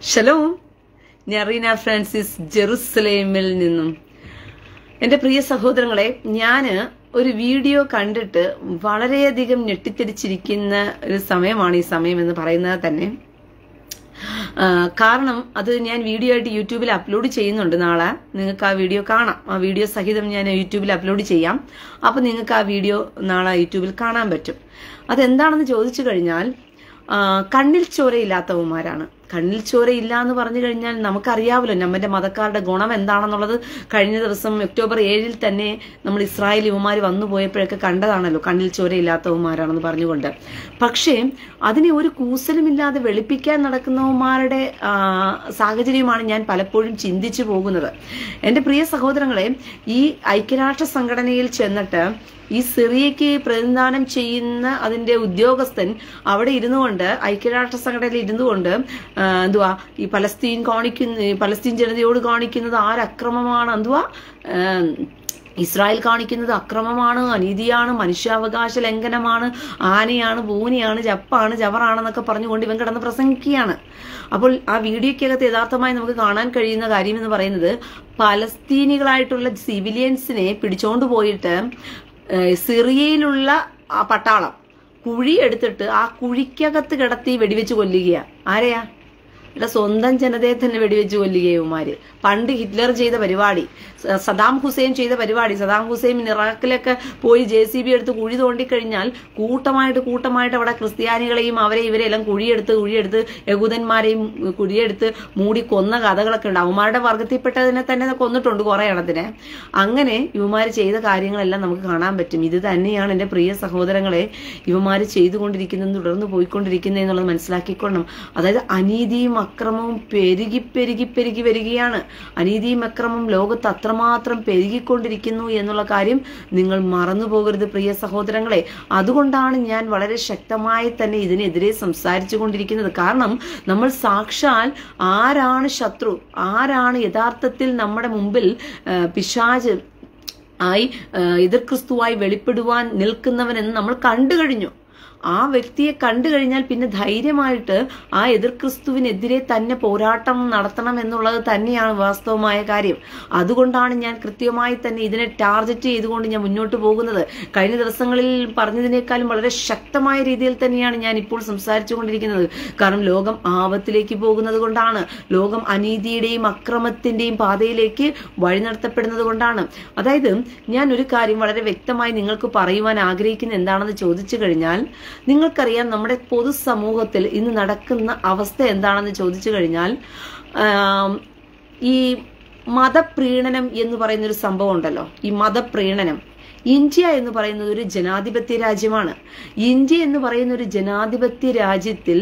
ഷലോ ഞാൻ റീന ഫ്രാൻസിസ് ജെറുസലേമിൽ നിന്നും എൻ്റെ പ്രിയ സഹോദരങ്ങളെ ഞാൻ ഒരു വീഡിയോ കണ്ടിട്ട് വളരെയധികം ഞെട്ടിത്തിരിച്ചിരിക്കുന്ന ഒരു സമയമാണ് ഈ സമയം എന്ന് പറയുന്നത് തന്നെ ആ, കാരണം അത് ഞാൻ വീഡിയോ ആയിട്ട് യൂട്യൂബിൽ അപ്ലോഡ് ചെയ്യുന്നുണ്ട് നാളെ നിങ്ങൾക്ക് ആ വീഡിയോ കാണാം ആ വീഡിയോ സഹിതം ഞാൻ യൂട്യൂബിൽ അപ്ലോഡ് ചെയ്യാം അപ്പൊ നിങ്ങൾക്ക് ആ വീഡിയോ നാളെ യൂട്യൂബിൽ കാണാൻ പറ്റും അതെന്താണെന്ന് ചോദിച്ചു കഴിഞ്ഞാൽ ആ, കണ്ണിൽ ചോരയില്ലാത്തവന്മാരാണ് കണ്ണിൽ ചോരയില്ല എന്ന് പറഞ്ഞു കഴിഞ്ഞാൽ നമുക്കറിയാമല്ലോ നമ്മുടെ മതക്കാരുടെ ഗുണം എന്താണെന്നുള്ളത് കഴിഞ്ഞ ദിവസം ഒക്ടോബർ ഏഴിൽ തന്നെ നമ്മൾ ഇസ്രായേൽ യുവമാർ വന്നു പോയപ്പോഴൊക്കെ കണ്ടതാണല്ലോ കണ്ണിൽ ചോരയില്ലാത്തവന്മാരാണെന്ന് പറഞ്ഞുകൊണ്ട് പക്ഷേ അതിനെ ഒരു കൂസലുമില്ലാതെ വെളുപ്പിക്കാൻ നടക്കുന്നവന്മാരുടെ ആ, സാഹചര്യമാണ് ഞാൻ പലപ്പോഴും ചിന്തിച്ചു പോകുന്നത് എൻ്റെ പ്രിയ സഹോദരങ്ങളെ ഈ ഐക്യരാഷ്ട്ര സംഘടനയിൽ ചെന്നിട്ട് ഈ സിറിയയ്ക്ക് പ്രതിനിധാനം ചെയ്യുന്ന അതിന്റെ ഉദ്യോഗസ്ഥൻ അവിടെ ഇരുന്നു കൊണ്ട് ഐക്യരാഷ്ട്ര സംഘടനയിൽ ഇരുന്നു കൊണ്ട് ആ, എന്തുവാ ഈ പലസ്തീൻ കാണിക്കുന്ന ഈ പലസ്തീൻ ജനതയോട് കാണിക്കുന്നത് ആരക്രമമാണ് എന്തുവാ ആ, ഇസ്രായേൽ കാണിക്കുന്നത് അക്രമമാണ് അനീതിയാണ് മനുഷ്യാവകാശ ലംഘനമാണ് ആനയാണ് പൂനിയാണ് ജപ്പാണ് ജവറാണെന്നൊക്കെ പറഞ്ഞുകൊണ്ട് ഇവൻ കിടന്ന് പ്രസംഗിക്കുകയാണ് അപ്പോൾ ആ വീഡിയോയ്ക്കകത്ത് യഥാർത്ഥമായി നമുക്ക് കാണാൻ കഴിയുന്ന കാര്യം എന്ന് പറയുന്നത് പലസ്തീനികളായിട്ടുള്ള സിവിലിയൻസിനെ പിടിച്ചോണ്ട് പോയിട്ട് ഏഹ്, സിറിയയിലുള്ള ആ പട്ടാളം കുഴി എടുത്തിട്ട് ആ കുഴിക്കകത്ത് കിടത്തി വെടിവെച്ച് കൊല്ലുകയാ ആരെയാ ഇവിടെ സ്വന്തം ജനതയെ തന്നെ വെടിവെച്ച് കൊല്ലുകയുമാര് പണ്ട് ഹിറ്റ്ലർ ചെയ്ത പരിപാടി സ- സദാം ഹുസൈൻ ചെയ്ത പരിപാടി സദാം ഹുസൈൻ ഇറാഖിലൊക്കെ പോയി ജെ സി ബി എടുത്ത് കുഴി തോണ്ടിക്കഴിഞ്ഞാൽ കൂട്ടമായിട്ട് കൂട്ടമായിട്ട് അവിടെ ക്രിസ്ത്യാനികളെയും അവരെ ഇവരെ എല്ലാം കുഴിയെടുത്ത് കുഴിയെടുത്ത് യഹൂദന്മാരെയും കുഴിയെടുത്ത് മൂടി കൊന്ന കഥകളൊക്കെ ഉണ്ട് അവന്മാരുടെ വർഗത്തിൽപ്പെട്ടതിനെ തന്നെ കൊന്നിട്ടുണ്ട് കുറെ എണ്ണത്തിനെ അങ്ങനെ ഇവന്മാർ ചെയ്ത കാര്യങ്ങളെല്ലാം നമുക്ക് കാണാൻ പറ്റും ഇത് തന്നെയാണ് എൻ്റെ പ്രിയ സഹോദരങ്ങളെ ഇവന്മാർ ചെയ്തുകൊണ്ടിരിക്കുന്നതും തുടർന്ന് പോയിക്കൊണ്ടിരിക്കുന്നത് എന്നുള്ളത് മനസ്സിലാക്കിക്കൊള്ളണം അതായത് അനീതിയും അക്രമവും പെരുകി പെരുകി പെരുകി വരികയാണ് അനീതിയും അക്രമവും ലോകത്ത് അത്രമാത്രം പെരുകിക്കൊണ്ടിരിക്കുന്നു എന്നുള്ള കാര്യം നിങ്ങൾ മറന്നു പോകരുത് പ്രിയ സഹോദരങ്ങളെ അതുകൊണ്ടാണ് ഞാൻ വളരെ ശക്തമായി തന്നെ ഇതിനെതിരെ സംസാരിച്ചു കൊണ്ടിരിക്കുന്നത് കാരണം നമ്മൾ സാക്ഷാൽ ആരാണ് ശത്രു ആരാണ് യഥാർത്ഥത്തിൽ നമ്മുടെ മുമ്പിൽ ആ, പിശാച് ആയി ആ, എതിർ ക്രിസ്തുവായി വെളിപ്പെടുവാൻ നിൽക്കുന്നവനെന്ന് നമ്മൾ കണ്ടു കഴിഞ്ഞു ആ വ്യക്തിയെ കണ്ടു കഴിഞ്ഞാൽ പിന്നെ ധൈര്യമായിട്ട് ആ എതിർ ക്രിസ്തുവിനെതിരെ തന്നെ പോരാട്ടം നടത്തണം എന്നുള്ളത് തന്നെയാണ് വാസ്തവമായ കാര്യം അതുകൊണ്ടാണ് ഞാൻ കൃത്യമായി തന്നെ ഇതിനെ ടാർഗറ്റ് ചെയ്തുകൊണ്ട് ഞാൻ മുന്നോട്ട് പോകുന്നത് കഴിഞ്ഞ ദിവസങ്ങളിൽ പറഞ്ഞതിനേക്കാളും വളരെ ശക്തമായ രീതിയിൽ തന്നെയാണ് ഞാൻ ഇപ്പോൾ സംസാരിച്ചു കൊണ്ടിരിക്കുന്നത് കാരണം ലോകം ആപത്തിലേക്ക് പോകുന്നത് കൊണ്ടാണ് ലോകം അനീതിയുടെയും അക്രമത്തിന്റെയും പാതയിലേക്ക് വഴി നടത്തപ്പെടുന്നത് കൊണ്ടാണ് അതായത് ഞാൻ ഒരു കാര്യം വളരെ വ്യക്തമായി നിങ്ങൾക്ക് പറയുവാൻ ആഗ്രഹിക്കുന്ന എന്താണെന്ന് ചോദിച്ചു കഴിഞ്ഞാൽ നിങ്ങൾക്കറിയാം നമ്മുടെ പൊതുസമൂഹത്തിൽ ഇന്ന് നടക്കുന്ന അവസ്ഥ എന്താണെന്ന് ചോദിച്ചു കഴിഞ്ഞാൽ ആം, ഈ മതപ്രീണനം എന്ന് പറയുന്ന ഒരു സംഭവം ഉണ്ടല്ലോ ഈ മതപ്രീണനം ഇന്ത്യ എന്ന് പറയുന്നത് ഒരു ജനാധിപത്യ രാജ്യമാണ് ഇന്ത്യ എന്ന് പറയുന്ന ഒരു ജനാധിപത്യ രാജ്യത്തിൽ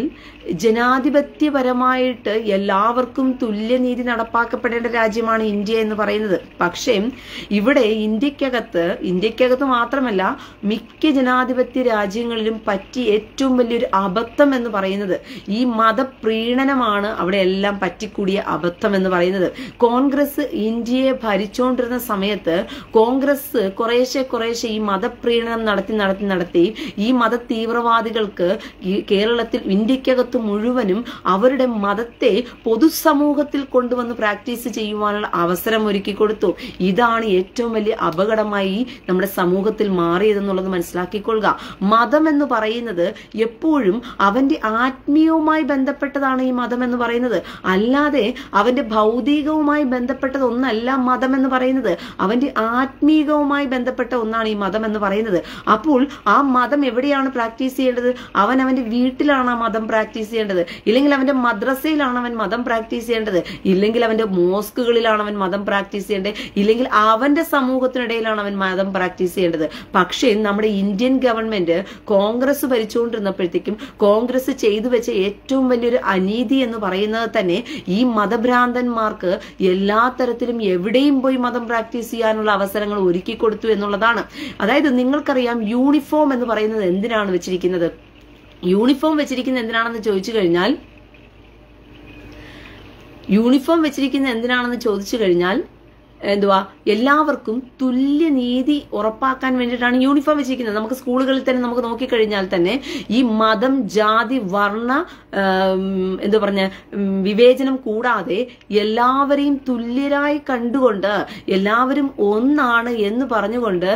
ജനാധിപത്യപരമായിട്ട് എല്ലാവർക്കും തുല്യനീതി നടപ്പാക്കപ്പെടേണ്ട രാജ്യമാണ് ഇന്ത്യ എന്ന് പറയുന്നത് പക്ഷേ ഇവിടെ ഇന്ത്യക്കകത്ത് ഇന്ത്യക്കകത്ത് മാത്രമല്ല മിക്ക ജനാധിപത്യ രാജ്യങ്ങളിലും പറ്റി ഏറ്റവും വലിയൊരു അബദ്ധം എന്ന് പറയുന്നത് ഈ മതപ്രീണനമാണ് അവിടെ എല്ലാം പറ്റിക്കൂടിയ അബദ്ധം എന്ന് പറയുന്നത് കോൺഗ്രസ് ഇന്ത്യയെ ഭരിച്ചുകൊണ്ടിരുന്ന സമയത്ത് കോൺഗ്രസ് കുറേശ്ശെ കുറേശ്ശെ ഈ മതപ്രീണനം നടത്തി നടത്തി നടത്തി ഈ മത തീവ്രവാദികൾക്ക് ഈ കേരളത്തിൽ ഇന്ത്യക്കകത്ത് മുഴുവനും അവരുടെ മതത്തെ പൊതുസമൂഹത്തിൽ കൊണ്ടുവന്ന് പ്രാക്ടീസ് ചെയ്യുവാനുള്ള അവസരം ഒരുക്കി കൊടുത്തു ഇതാണ് ഏറ്റവും വലിയ അപകടമായി നമ്മുടെ സമൂഹത്തിൽ മാറിയതെന്നുള്ളത് മനസ്സിലാക്കിക്കൊള്ളുക മതം എന്ന് പറയുന്നത് എപ്പോഴും അവന്റെ ആത്മീയവുമായി ബന്ധപ്പെട്ടതാണ് ഈ മതം എന്ന് പറയുന്നത് അല്ലാതെ അവന്റെ ഭൗതികവുമായി ബന്ധപ്പെട്ടതൊന്നല്ല മതം എന്ന് പറയുന്നത് അവന്റെ ആത്മീകവുമായി ബന്ധപ്പെട്ട ഒന്നാണ് ഈ മതം എന്ന് പറയുന്നത് അപ്പോൾ ആ മതം എവിടെയാണ് പ്രാക്ടീസ് ചെയ്യേണ്ടത് അവൻ അവന്റെ വീട്ടിലാണ് ആ മതം പ്രാക്ടീസ് ചെയ്യേണ്ടത് ഇല്ലെങ്കിൽ അവന്റെ മദ്രസയിലാണ് അവൻ മതം പ്രാക്ടീസ് ചെയ്യേണ്ടത് ഇല്ലെങ്കിൽ അവന്റെ മോസ്കുകളിലാണ് അവൻ മതം പ്രാക്ടീസ് ചെയ്യേണ്ടത് ഇല്ലെങ്കിൽ അവന്റെ സമൂഹത്തിനിടയിലാണ് അവൻ മതം പ്രാക്ടീസ് ചെയ്യേണ്ടത് പക്ഷേ നമ്മുടെ ഇന്ത്യൻ ഗവൺമെന്റ് കോൺഗ്രസ് ഭരിച്ചുകൊണ്ടിരുന്നപ്പോഴത്തേക്കും കോൺഗ്രസ് ചെയ്തു വെച്ച ഏറ്റവും വലിയൊരു അനീതി എന്ന് പറയുന്നത് തന്നെ ഈ മതഭ്രാന്തന്മാർക്ക് എല്ലാ തരത്തിലും എവിടെയും പോയി മതം പ്രാക്ടീസ് ചെയ്യാനുള്ള അവസരങ്ങൾ ഒരുക്കി കൊടുത്തു എന്നുള്ളതാണ് അതായത് നിങ്ങൾക്കറിയാം യൂണിഫോം എന്ന് പറയുന്നത് എന്തിനാണ് വെച്ചിരിക്കുന്നത് യൂണിഫോം വെച്ചിരിക്കുന്നത് എന്തിനാണെന്ന് ചോദിച്ചു കഴിഞ്ഞാൽ യൂണിഫോം വെച്ചിരിക്കുന്നത് എന്തിനാണെന്ന് ചോദിച്ചു കഴിഞ്ഞാൽ എന്തുവാ എല്ലാവർക്കും തുല്യ നീതി ഉറപ്പാക്കാൻ വേണ്ടിയിട്ടാണ് യൂണിഫോം വെച്ചിരിക്കുന്നത് നമുക്ക് സ്കൂളുകളിൽ തന്നെ നമുക്ക് നോക്കിക്കഴിഞ്ഞാൽ തന്നെ ഈ മതം ജാതി വർണ്ണ ആം, എന്താ പറഞ്ഞ ഉം, വിവേചനം കൂടാതെ എല്ലാവരെയും തുല്യരായി കണ്ടുകൊണ്ട് എല്ലാവരും ഒന്നാണ് എന്ന് പറഞ്ഞുകൊണ്ട്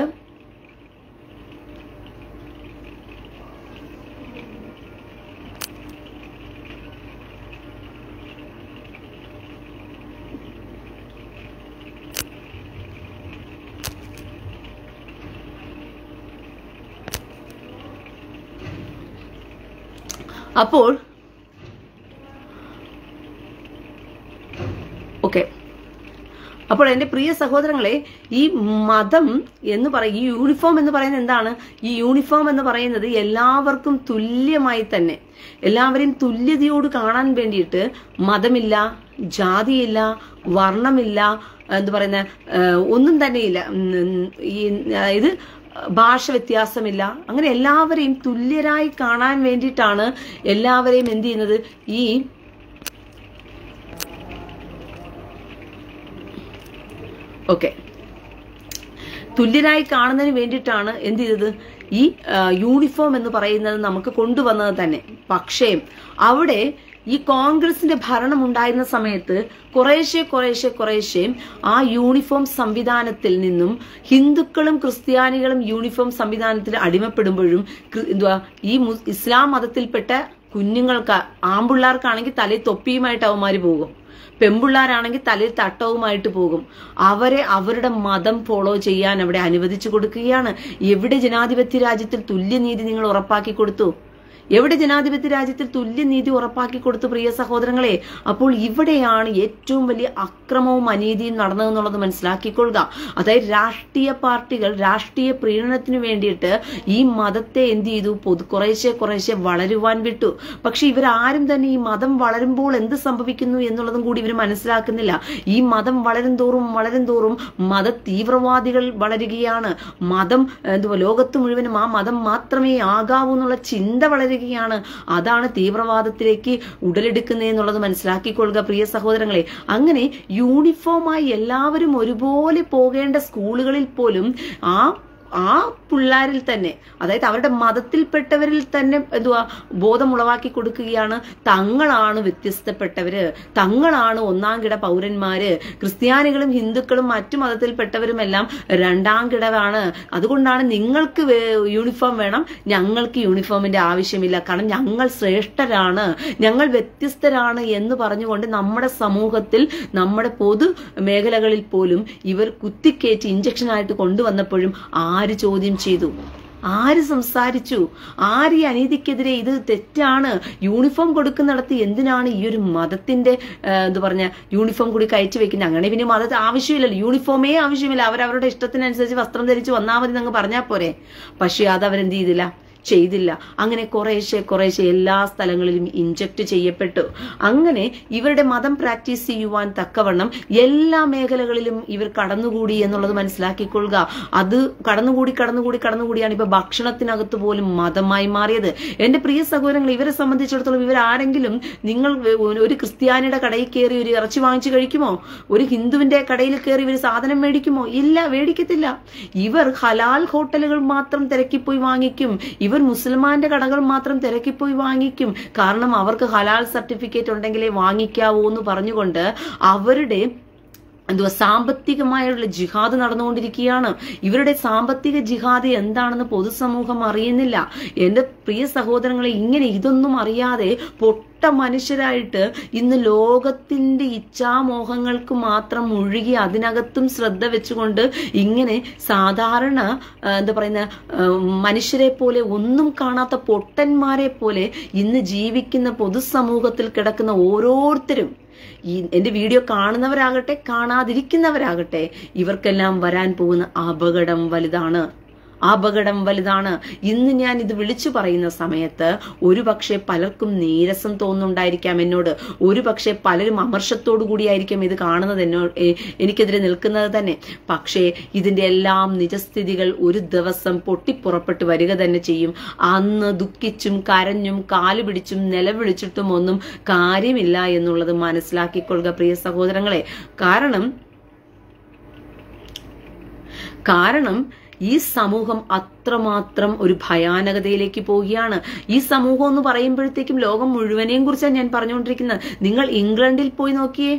അപ്പോൾ ഓക്കെ അപ്പോൾ എൻ്റെ പ്രിയ സഹോദരങ്ങളെ ഈ മതം എന്ന് പറയും ഈ യൂണിഫോം എന്ന് പറയുന്നത് എന്താണ് ഈ യൂണിഫോം എന്ന് പറയുന്നത് എല്ലാവർക്കും തുല്യമായി തന്നെ എല്ലാവരെയും തുല്യതയോട് കാണാൻ വേണ്ടിയിട്ട് മതമില്ല ജാതിയില്ല വർണ്ണമില്ല എന്ത് പറയുന്ന ഏഹ്, ഒന്നും തന്നെയില്ല ഉം, ഈ ഇത് ഭാഷ വ്യത്യാസമില്ല അങ്ങനെ എല്ലാവരെയും തുല്യരായി കാണാൻ വേണ്ടിയിട്ടാണ് എല്ലാവരെയും എന്ത് ചെയ്യുന്നത് ഈ ഓക്കെ തുല്യരായി കാണുന്നതിന് വേണ്ടിയിട്ടാണ് എന്ത് ചെയ്തത് ഈ ആ, യൂണിഫോം എന്ന് പറയുന്നത് നമുക്ക് കൊണ്ടുവന്നത് തന്നെ പക്ഷേ അവിടെ ഈ കോൺഗ്രസിന്റെ ഭരണം ഉണ്ടായിരുന്ന സമയത്ത് കുറേശ്ശെ കുറേശ്ശെ കുറേശ്ശെ ആ യൂണിഫോം സംവിധാനത്തിൽ നിന്നും ഹിന്ദുക്കളും ക്രിസ്ത്യാനികളും യൂണിഫോം സംവിധാനത്തിൽ അടിമപ്പെടുമ്പോഴും ക്രി- എന്തുവാ ഈ മു- ഇസ്ലാം മതത്തിൽപ്പെട്ട കുഞ്ഞുങ്ങൾക്ക് ആമ്പിള്ളാർക്കാണെങ്കിൽ തലയിൽ തൊപ്പിയുമായിട്ട് അവന്മാര് പോകും പെമ്പിള്ളാരാണെങ്കിൽ തലയിൽ തട്ടവുമായിട്ട് പോകും അവരെ അവരുടെ മതം ഫോളോ ചെയ്യാൻ അവിടെ അനുവദിച്ചു കൊടുക്കുകയാണ് എവിടെ ജനാധിപത്യ രാജ്യത്തിൽ തുല്യനീതി നിങ്ങൾ ഉറപ്പാക്കി കൊടുത്തു എവിടെ ജനാധിപത്യ രാജ്യത്തിൽ തുല്യനീതി ഉറപ്പാക്കി കൊടുത്തു പ്രിയ സഹോദരങ്ങളെ അപ്പോൾ ഇവിടെയാണ് ഏറ്റവും വലിയ അക്രമവും അനീതിയും നടന്നതെന്നുള്ളത് മനസ്സിലാക്കിക്കൊള്ളുക അതായത് രാഷ്ട്രീയ പാർട്ടികൾ രാഷ്ട്രീയ പ്രീണനത്തിന് വേണ്ടിയിട്ട് ഈ മതത്തെ എന്ത് ചെയ്തു പൊതു കുറേശ്ശെ കുറേശ്ശെ വളരുവാൻ വിട്ടു പക്ഷെ ഇവരാരും തന്നെ ഈ മതം വളരുമ്പോൾ എന്ത് സംഭവിക്കുന്നു എന്നുള്ളതും കൂടി ഇവർ മനസ്സിലാക്കുന്നില്ല ഈ മതം വളരും തോറും വളരും തോറും മത തീവ്രവാദികൾ വളരുകയാണ് മതം എന്തുവാ ലോകത്ത് മുഴുവനും ആ മതം മാത്രമേ ആകാവൂ എന്നുള്ള ചിന്ത വളരുകയാണ് അതാണ് തീവ്രവാദത്തിലേക്ക് ഉടലെടുക്കുന്നത് എന്നുള്ളത് മനസ്സിലാക്കിക്കൊള്ളുക പ്രിയ സഹോദരങ്ങളെ അങ്ങനെ യൂണിഫോമായി എല്ലാവരും ഒരുപോലെ പോകേണ്ട സ്കൂളുകളിൽ പോലും ആ ആ പിള്ളേരിൽ തന്നെ അതായത് അവരുടെ മതത്തിൽപ്പെട്ടവരിൽ തന്നെ എന്തുവാ ബോധം ഉളവാക്കി കൊടുക്കുകയാണ് തങ്ങളാണ് വ്യത്യസ്തപ്പെട്ടവര് തങ്ങളാണ് ഒന്നാം കിട പൗരന്മാര് ക്രിസ്ത്യാനികളും ഹിന്ദുക്കളും മറ്റു മതത്തിൽപ്പെട്ടവരുമെല്ലാം രണ്ടാം കിടവാണ് അതുകൊണ്ടാണ് നിങ്ങൾക്ക് വേ- യൂണിഫോം വേണം ഞങ്ങൾക്ക് യൂണിഫോമിന്റെ ആവശ്യമില്ല കാരണം ഞങ്ങൾ ശ്രേഷ്ഠരാണ് ഞങ്ങൾ വ്യത്യസ്തരാണ് എന്ന് പറഞ്ഞുകൊണ്ട് നമ്മുടെ സമൂഹത്തിൽ നമ്മുടെ പൊതു മേഖലകളിൽ പോലും ഇവർ കുത്തിക്കയറ്റി ഇഞ്ചക്ഷനായിട്ട് കൊണ്ടുവന്നപ്പോഴും ആര് ചോദ്യം ചെയ്തു ആര് സംസാരിച്ചു ആര് ഈ അനീതിക്കെതിരെ ഇത് തെറ്റാണ് യൂണിഫോം കൊടുക്കുന്നിടത്ത് എന്തിനാണ് ഈ ഒരു മതത്തിന്റെ ആ, എന്താ പറഞ്ഞ യൂണിഫോം കൂടി കയറ്റി വെക്കുന്നത് അങ്ങനെ പിന്നെ മതത്തെ ആവശ്യമില്ലല്ലോ യൂണിഫോമേ ആവശ്യമില്ല അവരവരുടെ ഇഷ്ടത്തിനനുസരിച്ച് വസ്ത്രം ധരിച്ച് വന്നാൽ മതി എന്നങ്ങ് പറഞ്ഞാൽ പോരെ പക്ഷെ അത് അവരെന്ത് ചെയ്തില്ല ചെയ്തില്ല അങ്ങനെ കുറേശ്ശെ കുറേശ്ശെ എല്ലാ സ്ഥലങ്ങളിലും ഇഞ്ചക്ട് ചെയ്യപ്പെട്ടു അങ്ങനെ ഇവരുടെ മതം പ്രാക്ടീസ് ചെയ്യുവാൻ തക്കവണ്ണം എല്ലാ മേഖലകളിലും ഇവർ കടന്നുകൂടി എന്നുള്ളത് മനസ്സിലാക്കിക്കൊള്ളുക അത് കടന്നുകൂടി കടന്നുകൂടി കടന്നുകൂടിയാണ് ഇപ്പൊ ഭക്ഷണത്തിനകത്ത് പോലും മതമായി മാറിയത് എന്റെ പ്രിയ സഹോദരങ്ങൾ ഇവരെ സംബന്ധിച്ചിടത്തോളം ഇവരാരെങ്കിലും നിങ്ങൾ ഒരു ക്രിസ്ത്യാനിയുടെ കടയിൽ കയറി ഒരു ഇറച്ചി വാങ്ങിച്ചു കഴിക്കുമോ ഒരു ഹിന്ദുവിന്റെ കടയിൽ കയറി ഒരു സാധനം മേടിക്കുമോ ഇല്ല മേടിക്കത്തില്ല ഇവർ ഹലാൽ ഹോട്ടലുകൾ മാത്രം തിരക്കിപ്പോയി വാങ്ങിക്കും ഇവർ മുസൽമാന്റെ കടകൾ മാത്രം തിരക്കിപ്പോയി വാങ്ങിക്കും കാരണം അവർക്ക് ഹലാൽ സർട്ടിഫിക്കറ്റ് ഉണ്ടെങ്കിലേ വാങ്ങിക്കാവൂ എന്ന് പറഞ്ഞുകൊണ്ട് അവരുടെ എന്തുവാ സാമ്പത്തികമായുള്ള ജിഹാദ് നടന്നുകൊണ്ടിരിക്കുകയാണ് ഇവരുടെ സാമ്പത്തിക ജിഹാദ് എന്താണെന്ന് പൊതുസമൂഹം അറിയുന്നില്ല എന്റെ പ്രിയ സഹോദരങ്ങളെ ഇങ്ങനെ ഇതൊന്നും അറിയാതെ പൊട്ട മനുഷ്യരായിട്ട് ഇന്ന് ലോകത്തിന്റെ ഇച്ഛാമോഹങ്ങൾക്ക് മാത്രം മുഴുകി അതിനകത്തും ശ്രദ്ധ വെച്ചുകൊണ്ട് ഇങ്ങനെ സാധാരണ ആ, എന്താ പറയുന്ന ആ, മനുഷ്യരെ പോലെ ഒന്നും കാണാത്ത പൊട്ടന്മാരെ പോലെ ഇന്ന് ജീവിക്കുന്ന പൊതുസമൂഹത്തിൽ കിടക്കുന്ന ഓരോരുത്തരും ഈ എന്റെ വീഡിയോ കാണുന്നവരാകട്ടെ കാണാതിരിക്കുന്നവരാകട്ടെ ഇവർക്കെല്ലാം വരാൻ പോകുന്ന അപകടം വലുതാണ് അപകടം വലുതാണ് ഇന്ന് ഞാൻ ഇത് വിളിച്ചു പറയുന്ന സമയത്ത് ഒരുപക്ഷെ പലർക്കും നീരസം തോന്നുന്നുണ്ടായിരിക്കാം എന്നോട് ഒരുപക്ഷെ പലരും അമർഷത്തോടു കൂടിയായിരിക്കും ഇത് കാണുന്നത് എന്നോട് എ- എനിക്കെതിരെ നിൽക്കുന്നത് തന്നെ പക്ഷേ ഇതിന്റെ എല്ലാം നിജസ്ഥിതികൾ ഒരു ദിവസം പൊട്ടിപ്പുറപ്പെട്ട് വരിക തന്നെ ചെയ്യും അന്ന് ദുഃഖിച്ചും കരഞ്ഞും കാല് പിടിച്ചും നിലവിളിച്ചിട്ടും ഒന്നും കാര്യമില്ല എന്നുള്ളത് മനസ്സിലാക്കിക്കൊള്ളുക പ്രിയ സഹോദരങ്ങളെ കാരണം കാരണം ഈ സമൂഹം അത്രമാത്രം ഒരു ഭയാനകതയിലേക്ക് പോവുകയാണ് ഈ സമൂഹം എന്ന് പറയുമ്പോഴത്തേക്കും ലോകം മുഴുവനെയും കുറിച്ചാണ് ഞാൻ പറഞ്ഞുകൊണ്ടിരിക്കുന്നത് നിങ്ങൾ ഇംഗ്ലണ്ടിൽ പോയി നോക്കിയേ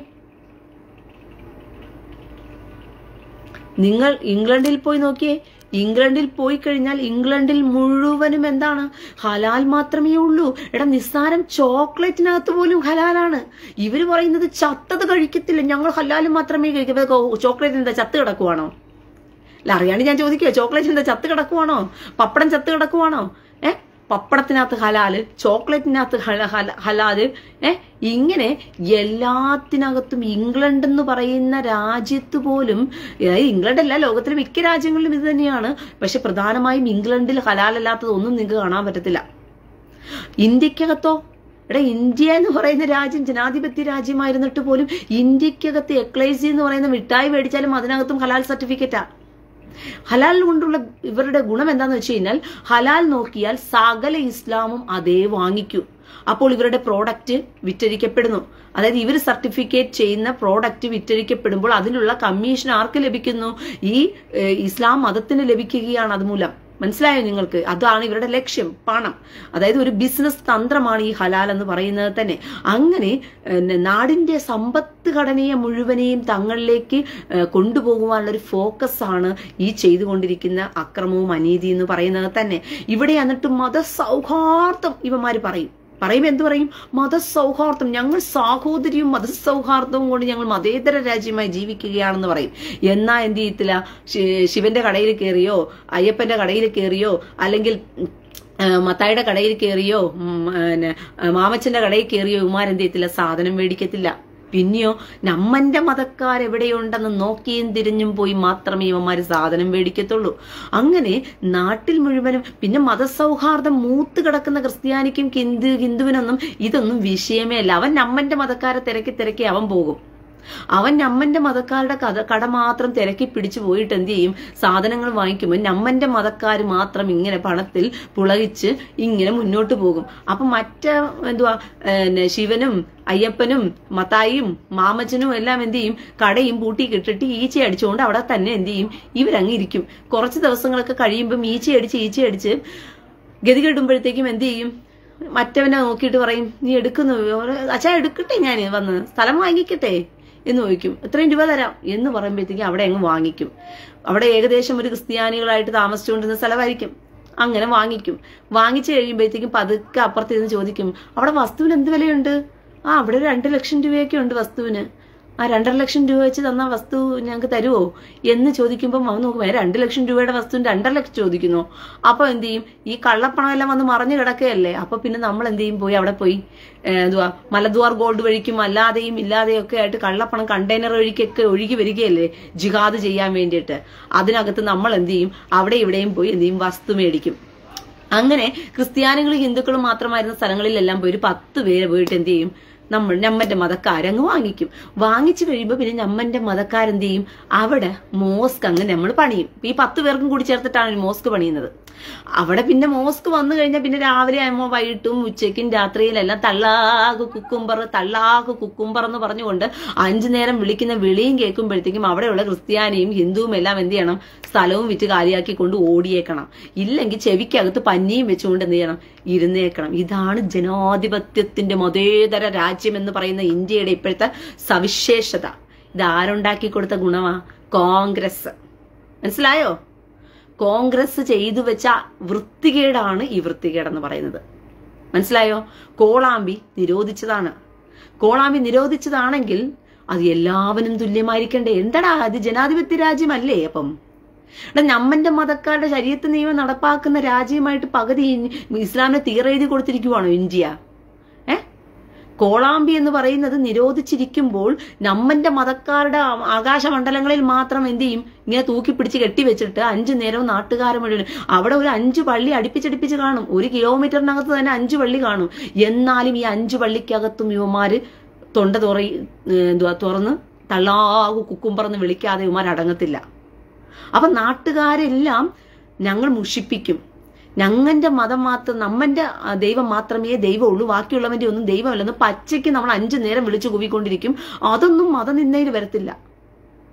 നിങ്ങൾ ഇംഗ്ലണ്ടിൽ പോയി നോക്കിയേ ഇംഗ്ലണ്ടിൽ പോയി കഴിഞ്ഞാൽ ഇംഗ്ലണ്ടിൽ മുഴുവനും എന്താണ് ഹലാൽ മാത്രമേ ഉള്ളൂ എടാ നിസ്സാരം ചോക്ലേറ്റിനകത്ത് പോലും ഹലാലാണ് ഇവര് പറയുന്നത് ചത്തത് കഴിക്കത്തില്ല ഞങ്ങൾ ഹലാൽ മാത്രമേ കഴിക്കൂ ചോക്ലേറ്റ് എന്താ ചത്ത് കിടക്കുവാണോ അല്ല അറിയാണ്ട് ഞാൻ ചോദിക്കുക ചോക്ലേറ്റ് എന്താ ചത്ത് കിടക്കുവാണോ പപ്പടം ചത്ത് കിടക്കുവാണോ ഏ പപ്പടത്തിനകത്ത് ഹലാല് ചോക്ലേറ്റിനകത്ത് ഹല- ഹല- ഹലാല് ഏ ഇങ്ങനെ എല്ലാത്തിനകത്തും ഇംഗ്ലണ്ട് എന്ന് പറയുന്ന രാജ്യത്ത് പോലും അതായത് ഇംഗ്ലണ്ട് അല്ല ലോകത്തിലെ മിക്ക രാജ്യങ്ങളിലും ഇത് തന്നെയാണ് പക്ഷെ പ്രധാനമായും ഇംഗ്ലണ്ടിൽ ഹലാലല്ലാത്തത് ഒന്നും നിങ്ങൾക്ക് കാണാൻ പറ്റത്തില്ല ഇന്ത്യക്കകത്തോ എടാ ഇന്ത്യ എന്ന് പറയുന്ന രാജ്യം ജനാധിപത്യ രാജ്യമായിരുന്നിട്ട് പോലും ഇന്ത്യക്കകത്ത് എക്ലൈസി എന്ന് പറയുന്ന മിഠായി മേടിച്ചാലും അതിനകത്തും ഹലാൽ സർട്ടിഫിക്കറ്റാ ഹലാൽ കൊണ്ടുള്ള ഇവരുടെ ഗുണം എന്താന്ന് വെച്ച് കഴിഞ്ഞാൽ ഹലാൽ നോക്കിയാൽ സകല ഇസ്ലാമും അതേ വാങ്ങിക്കൂ അപ്പോൾ ഇവരുടെ പ്രോഡക്റ്റ് വിറ്റഴിക്കപ്പെടുന്നു അതായത് ഇവർ സർട്ടിഫിക്കറ്റ് ചെയ്യുന്ന പ്രോഡക്റ്റ് വിറ്റഴിക്കപ്പെടുമ്പോൾ അതിനുള്ള കമ്മീഷൻ ആർക്ക് ലഭിക്കുന്നു ഈ ഏഹ്, ഇസ്ലാം മതത്തിന് ലഭിക്കുകയാണ് അതുമൂലം മനസ്സിലായോ നിങ്ങൾക്ക് അതാണ് ഇവരുടെ ലക്ഷ്യം പണം അതായത് ഒരു ബിസിനസ് തന്ത്രമാണ് ഈ ഹലാൽ എന്ന് പറയുന്നത് തന്നെ അങ്ങനെ ഏഹ്, നാടിന്റെ സമ്പത്ത് ഘടനയെ മുഴുവനെയും തങ്ങളിലേക്ക് ഏഹ്, കൊണ്ടുപോകുവാനുള്ള ഒരു ഫോക്കസ് ആണ് ഈ ചെയ്തുകൊണ്ടിരിക്കുന്ന അക്രമവും അനീതി എന്ന് പറയുന്നത് തന്നെ ഇവിടെ എന്നിട്ട് മതസൗഹാർദ്ദം ഇവന്മാര് പറയും പറയുമ്പോൾ എന്ത് പറയും മതസൗഹാർദ്ദം ഞങ്ങൾ സാഹോദര്യവും മതസൗഹാർദ്ദവും കൊണ്ട് ഞങ്ങൾ മതേതര രാജ്യമായി ജീവിക്കുകയാണെന്ന് പറയും എന്നാ എന്ത് ചെയ്യത്തില്ല ശി- ശിവന്റെ കടയിൽ കയറിയോ അയ്യപ്പന്റെ കടയിൽ കയറിയോ അല്ലെങ്കിൽ ഉം, ആ, മത്തായിയുടെ കടയിൽ കയറിയോ ഉം, പിന്നെ, ആ, മാമച്ചന്റെ കടയിൽ കയറിയോ ഇമാരെന്ത് ചെയ്യത്തില്ല സാധനം മേടിക്കത്തില്ല പിന്നെയോ നമ്മന്റെ മതക്കാരെവിടെയുണ്ടെന്ന് നോക്കിയും തിരിഞ്ഞും പോയി മാത്രമേ ഇവന്മാര് സാധനം മേടിക്കത്തുള്ളൂ അങ്ങനെ നാട്ടിൽ മുഴുവനും പിന്നെ മതസൗഹാർദ്ദം മൂത്ത് കിടക്കുന്ന ക്രിസ്ത്യാനിക്കും ഹിന്ദു ഹിന്ദുവിനൊന്നും ഇതൊന്നും വിഷയമേ അല്ല അവൻ നമ്മന്റെ മതക്കാരെ തിരക്കി തിരക്കി അവൻ പോകും അവൻ നമ്മന്റെ മതക്കാരുടെ കഥ കട മാത്രം തിരക്കി പിടിച്ചു പോയിട്ട് എന്ത് ചെയ്യും സാധനങ്ങൾ വാങ്ങിക്കുമ്പോൾ നമ്മന്റെ മതക്കാർ മാത്രം ഇങ്ങനെ പണത്തിൽ പുളകിച്ച് ഇങ്ങനെ മുന്നോട്ട് പോകും അപ്പൊ മറ്റ എന്തുവാ പിന്നെ ശിവനും അയ്യപ്പനും മത്തായിയും മാമച്ചനും എല്ലാം എന്ത് ചെയ്യും കടയും പൂട്ടി കിട്ടിട്ട് ഈച്ച അടിച്ചുകൊണ്ട് അവിടെ തന്നെ എന്ത് ചെയ്യും ഇവരങ്ങ് ഇരിക്കും കുറച്ച് ദിവസങ്ങളൊക്കെ കഴിയുമ്പം ഈച്ച അടിച്ച് ഈച്ച അടിച്ച് ഗതി കെടുമ്പോഴത്തേക്കും എന്ത് ചെയ്യും മറ്റവനെ നോക്കിയിട്ട് പറയും നീ എടുക്കുന്നു അച്ഛാ എടുക്കട്ടെ ഞാൻ വന്ന് സ്ഥലം വാങ്ങിക്കട്ടെ എന്ന് ചോദിക്കും എത്രയും രൂപ തരാം എന്ന് പറയുമ്പോഴത്തേക്കും അവിടെ അങ്ങ് വാങ്ങിക്കും അവിടെ ഏകദേശം ഒരു ക്രിസ്ത്യാനികളായിട്ട് താമസിച്ചുകൊണ്ടിരുന്ന സ്ഥലമായിരിക്കും അങ്ങനെ വാങ്ങിക്കും വാങ്ങിച്ചു കഴിയുമ്പോഴത്തേക്കും പതുക്കെ അപ്പുറത്തിരുന്ന് ചോദിക്കും അവിടെ വസ്തുവിന് എന്ത് വിലയുണ്ട് ആ അവിടെ ഒരു രണ്ട് ലക്ഷം രൂപയൊക്കെ ഉണ്ട് വസ്തുവിന് ആ രണ്ടര ലക്ഷം രൂപ വെച്ച് തന്ന വസ്തു ഞങ്ങൾക്ക് തരുമോ എന്ന് ചോദിക്കുമ്പോൾ അവൻ നോക്കും "ഏ, രണ്ട് ലക്ഷം രൂപയുടെ വസ്തുവിന് രണ്ടര ലക്ഷം ചോദിക്കുന്നു അപ്പൊ എന്ത് ചെയ്യും ഈ കള്ളപ്പണം എല്ലാം വന്ന് മറിഞ്ഞു കിടക്കുകയല്ലേ അപ്പൊ പിന്നെ നമ്മൾ എന്ത് ചെയ്യും പോയി അവിടെ പോയി ഏ, എന്തുവാ മലദ്വാർ ഗോൾഡ് വഴിക്കും അല്ലാതെയും ഇല്ലാതെയും ഒക്കെ ആയിട്ട് കള്ളപ്പണം കണ്ടെയ്നർ വഴിക്കൊക്കെ ഒഴുകി വരികയല്ലേ ജിഹാദ് ചെയ്യാൻ വേണ്ടിയിട്ട് അതിനകത്ത് നമ്മൾ എന്ത് ചെയ്യും അവിടെ ഇവിടെയും പോയി എന്ത് ചെയ്യും വസ്തു മേടിക്കും അങ്ങനെ ക്രിസ്ത്യാനികളും ഹിന്ദുക്കളും മാത്രമായിരുന്ന സ്ഥലങ്ങളിലെല്ലാം പോയി ഒരു പത്ത് പേര് പോയിട്ട് എന്ത് ചെയ്യും നമ്മൾ നമ്മന്റെ മതക്കാരങ്ങ് വാങ്ങിക്കും വാങ്ങിച്ചു കഴിയുമ്പോൾ പിന്നെ നമ്മന്റെ മതക്കാരെന്ത് ചെയ്യും അവിടെ മോസ്ക് അങ്ങ് നമ്മൾ പണിയും ഈ പത്ത് പേർക്കും കൂടി ചേർത്തിട്ടാണ് ഒരു മോസ്ക് പണിയുന്നത് അവിടെ പിന്നെ മോസ്ക് വന്നു കഴിഞ്ഞാൽ പിന്നെ രാവിലെ ആകുമ്പോൾ വൈകിട്ടും ഉച്ചയ്ക്കും രാത്രിയിലെല്ലാം തള്ളാകു കുക്കുംബർ തള്ളാകു കുക്കുംബർ എന്ന് പറഞ്ഞുകൊണ്ട് അഞ്ചു നേരം വിളിക്കുന്ന വിളിയും കേൾക്കുമ്പോഴത്തേക്കും അവിടെയുള്ള ക്രിസ്ത്യാനിയും ഹിന്ദുവും എല്ലാം എന്ത് ചെയ്യണം സ്ഥലവും വിറ്റ് കാലിയാക്കി കൊണ്ട് ഓടിയേക്കണം ഇല്ലെങ്കിൽ ചെവിക്കകത്ത് പഞ്ഞിയും വെച്ചുകൊണ്ട് എന്ത് ചെയ്യണം ഇരുന്നേക്കണം ഇതാണ് ജനാധിപത്യത്തിന്റെ മതേതര രാജ്യം എന്ന് പറയുന്ന ഇന്ത്യയുടെ ഇപ്പോഴത്തെ സവിശേഷത ഇത് ആരുണ്ടാക്കി കൊടുത്ത ഗുണമാ കോൺഗ്രസ് മനസ്സിലായോ കോൺഗ്രസ് ചെയ്തു വെച്ച വൃത്തികേടാണ് ഈ വൃത്തികേടെന്ന് പറയുന്നത് മനസ്സിലായോ കോളാമ്പി നിരോധിച്ചതാണ് കോളാമ്പി നിരോധിച്ചതാണെങ്കിൽ അത് എല്ലാവരും തുല്യമായിരിക്കണ്ടേ എന്താടാ അത് ജനാധിപത്യ രാജ്യമല്ലേ അപ്പം എടാ നമ്മന്റെ മതക്കാരുടെ ശരീരത്തെ നിയമം നടപ്പാക്കുന്ന രാജ്യമായിട്ട് പകുതി ഇൻ- ഇസ്ലാമിനെ തീരെഴുതി കൊടുത്തിരിക്കുവാണോ ഇന്ത്യ ഏ കോളാമ്പി എന്ന് പറയുന്നത് നിരോധിച്ചിരിക്കുമ്പോൾ നമ്മന്റെ മതക്കാരുടെ ആ- ആകാശമണ്ഡലങ്ങളിൽ മാത്രം എന്ത് ചെയ്യും ഇങ്ങനെ തൂക്കി പിടിച്ച് കെട്ടിവെച്ചിട്ട് അഞ്ചു നേരവും നാട്ടുകാരെ മുഴുവൻ അവിടെ ഒരു അഞ്ചു പള്ളി അടുപ്പിച്ചടുപ്പിച്ച് കാണും ഒരു കിലോമീറ്ററിനകത്ത് തന്നെ അഞ്ചു പള്ളി കാണും എന്നാലും ഈ അഞ്ചു പള്ളിക്കകത്തും യുവമാര് തൊണ്ട തുറ എന്തുവാ തുറന്ന് തള്ളാകു കുക്കുംപറന്ന് വിളിക്കാതെ ഇവന്മാർ അടങ്ങത്തില്ല അപ്പൊ നാട്ടുകാരെല്ലാം ഞങ്ങൾ മുഷിപ്പിക്കും ഞങ്ങളുടെ മതം മാത്രം നമ്മന്റെ ആ, ദൈവം മാത്രമേ ദൈവമുള്ളൂ ബാക്കിയുള്ളവന്റെ ഒന്നും ദൈവമല്ലെന്ന് പച്ചയ്ക്ക് നമ്മൾ അഞ്ചു നേരം വിളിച്ചു കൂവിക്കൊണ്ടിരിക്കും അതൊന്നും മതനിന്ദയിൽ വരത്തില്ല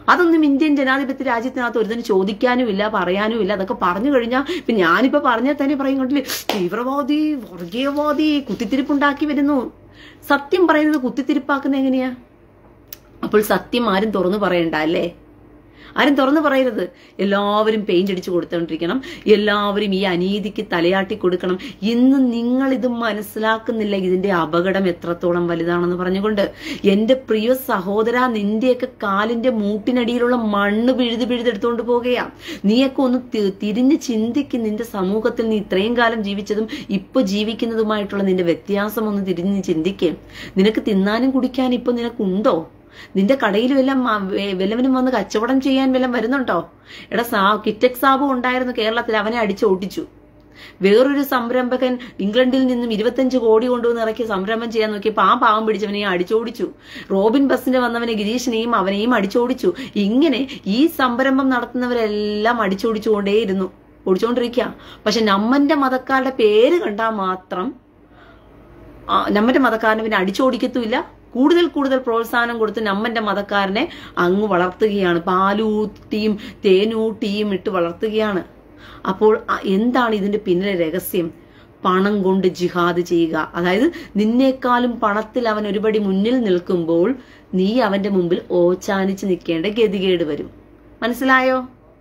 അതൊന്നും ഇന്ത്യൻ ജനാധിപത്യ രാജ്യത്തിനകത്ത് ഒരുതിന് ചോദിക്കാനും ഇല്ല പറയാനും ഇല്ല അതൊക്കെ പറഞ്ഞു കഴിഞ്ഞാൽ ഇപ്പൊ ഞാനിപ്പോ പറഞ്ഞാൽ തന്നെ പറയും കണ്ടില്ലേ തീവ്രവാദി വർഗീയവാദി കുത്തിത്തിരിപ്പുണ്ടാക്കി വരുന്നു സത്യം പറയുന്നത് കുത്തിത്തിരിപ്പാക്കുന്ന എങ്ങനെയാ അപ്പോൾ സത്യം ആരും തുറന്നു പറയണ്ട അല്ലേ ആരും തുറന്നു പറയരുത് എല്ലാവരും പെയിന്റ് അടിച്ചു കൊടുത്തോണ്ടിരിക്കണം എല്ലാവരും ഈ അനീതിക്ക് തലയാട്ടി കൊടുക്കണം ഇന്ന് നിങ്ങൾ ഇത് മനസ്സിലാക്കുന്നില്ല ഇതിന്റെ അപകടം എത്രത്തോളം വലുതാണെന്ന് പറഞ്ഞുകൊണ്ട് എന്റെ പ്രിയ സഹോദര നിന്റെയൊക്കെ കാലിന്റെ മൂട്ടിനടിയിലുള്ള മണ്ണ് പിഴുത് പിഴുതെടുത്തുകൊണ്ട് പോകുകയാ നീയൊക്കെ ഒന്ന് തി- തിരിഞ്ഞ് ചിന്തിക്കും നിന്റെ സമൂഹത്തിൽ നീ ഇത്രയും കാലം ജീവിച്ചതും ഇപ്പൊ ജീവിക്കുന്നതുമായിട്ടുള്ള നിന്റെ വ്യത്യാസം ഒന്ന് തിരിഞ്ഞ് ചിന്തിക്കേ നിനക്ക് തിന്നാനും കുടിക്കാനും ഇപ്പൊ നിനക്കുണ്ടോ നിന്റെ കടയിൽ വല്ലം വല്ലവനും വന്ന് കച്ചവടം ചെയ്യാൻ വല്ലതും വരുന്നുണ്ടോ എടാ സാ കിറ്റക് സാബു ഉണ്ടായിരുന്നു കേരളത്തിൽ അവനെ അടിച്ചോട്ടിച്ചു വേറൊരു സംരംഭകൻ ഇംഗ്ലണ്ടിൽ നിന്നും ഇരുപത്തഞ്ച് കോടി കൊണ്ടുവന്ന് ഇറക്കി സംരംഭം ചെയ്യാൻ നോക്കിയപ്പോൾ ആ പാവം പിടിച്ചവനെ അടിച്ചോടിച്ചു റോബിൻ ബസിന്റെ വന്നവനെ ഗിരീഷിനെയും അവനെയും അടിച്ചോടിച്ചു ഇങ്ങനെ ഈ സംരംഭം നടത്തുന്നവരെല്ലാം അടിച്ചോടിച്ചുകൊണ്ടേയിരുന്നു ഓടിച്ചുകൊണ്ടിരിക്കുക പക്ഷെ നമ്മന്റെ മതക്കാരുടെ പേര് കണ്ടാൽ മാത്രം ആ, നമ്മന്റെ മതക്കാരനെ പിന്നെ അടിച്ചോടിക്കത്തുമില്ല കൂടുതൽ കൂടുതൽ പ്രോത്സാഹനം കൊടുത്ത് നമ്മന്റെ മതക്കാരനെ അങ്ങ് വളർത്തുകയാണ് പാലൂട്ടിയും തേനൂട്ടിയും ഇട്ട് വളർത്തുകയാണ് അപ്പോൾ അ- എന്താണ് ഇതിന്റെ പിന്നിലെ രഹസ്യം പണം കൊണ്ട് ജിഹാദ് ചെയ്യുക അതായത് നിന്നേക്കാളും പണത്തിൽ അവൻ ഒരുപടി മുന്നിൽ നിൽക്കുമ്പോൾ നീ അവന്റെ മുമ്പിൽ ഓച്ചാനിച്ച് നിൽക്കേണ്ട ഗതികേട് വരും മനസ്സിലായോ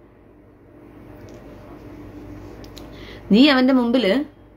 നീ അവന്റെ മുമ്പില്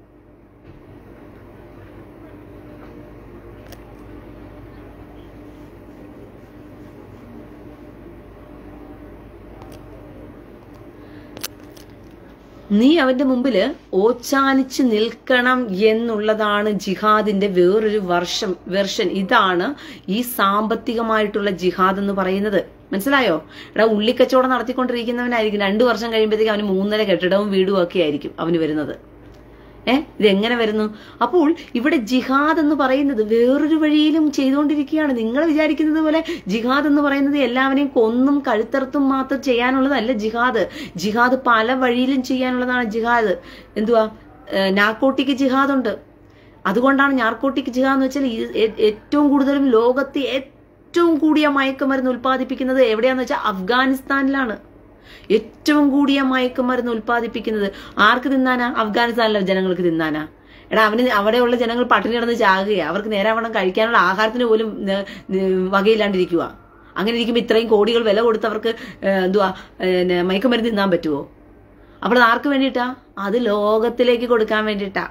നീ അവന്റെ മുമ്പില് ഓച്ചാനിച്ച് നിൽക്കണം എന്നുള്ളതാണ് ജിഹാദിന്റെ വേറൊരു വർഷം വെർഷൻ ഇതാണ് ഈ സാമ്പത്തികമായിട്ടുള്ള ജിഹാദ് എന്ന് പറയുന്നത് മനസ്സിലായോ എടാ ഉള്ളിക്കച്ചവടം നടത്തിക്കൊണ്ടിരിക്കുന്നവനായിരിക്കും രണ്ടു വർഷം കഴിയുമ്പോഴത്തേക്ക് അവന് മൂന്നര കെട്ടിടവും വീടും ഒക്കെ ആയിരിക്കും അവന് വരുന്നത് ഏ ഇതെങ്ങനെ വരുന്നു അപ്പോൾ ഇവിടെ ജിഹാദ് എന്ന് പറയുന്നത് വേറൊരു വഴിയിലും ചെയ്തുകൊണ്ടിരിക്കുകയാണ് നിങ്ങൾ വിചാരിക്കുന്നത് പോലെ ജിഹാദ് എന്ന് പറയുന്നത് എല്ലാവരെയും കൊന്നും കഴുത്തറുത്തും മാത്രം ചെയ്യാനുള്ളതല്ല ജിഹാദ് ജിഹാദ് പല വഴിയിലും ചെയ്യാനുള്ളതാണ് ജിഹാദ് എന്തുവാ നാർക്കോട്ടിക് ജിഹാദ് ഉണ്ട് അതുകൊണ്ടാണ് നാർക്കോട്ടിക് ജിഹാദ് എന്ന് വെച്ചാൽ ഈ ഏ- ഏറ്റവും കൂടുതലും ലോകത്ത് ഏറ്റവും കൂടിയ മയക്കുമരുന്ന് ഉൽപ്പാദിപ്പിക്കുന്നത് എവിടെയാന്ന് വെച്ചാൽ അഫ്ഗാനിസ്ഥാനിലാണ് ഏറ്റവും കൂടിയ മയക്കുമരുന്ന് ഉൽപ്പാദിപ്പിക്കുന്നത് ആർക്ക് തിന്നാനാ അഫ്ഗാനിസ്ഥാനിലെ ജനങ്ങൾക്ക് തിന്നാനാ എടാ അവന് അവിടെയുള്ള ജനങ്ങൾ പട്ടിണി കിടന്ന് ചാകുകയാ അവർക്ക് നേരാവണ്ണം കഴിക്കാനുള്ള ആഹാരത്തിന് പോലും ന- ന- വകയില്ലാണ്ടിരിക്കുക അങ്ങനെ ഇരിക്കുമ്പോൾ ഇത്രയും കോടികൾ വില കൊടുത്തവർക്ക് ഏഹ്, എന്തുവാ പിന്നെ മയക്കുമരുന്ന് തിന്നാൻ പറ്റുമോ അപ്പോൾ അത് ആർക്ക് വേണ്ടിയിട്ടാ അത് ലോകത്തിലേക്ക് കൊടുക്കാൻ വേണ്ടിയിട്ടാ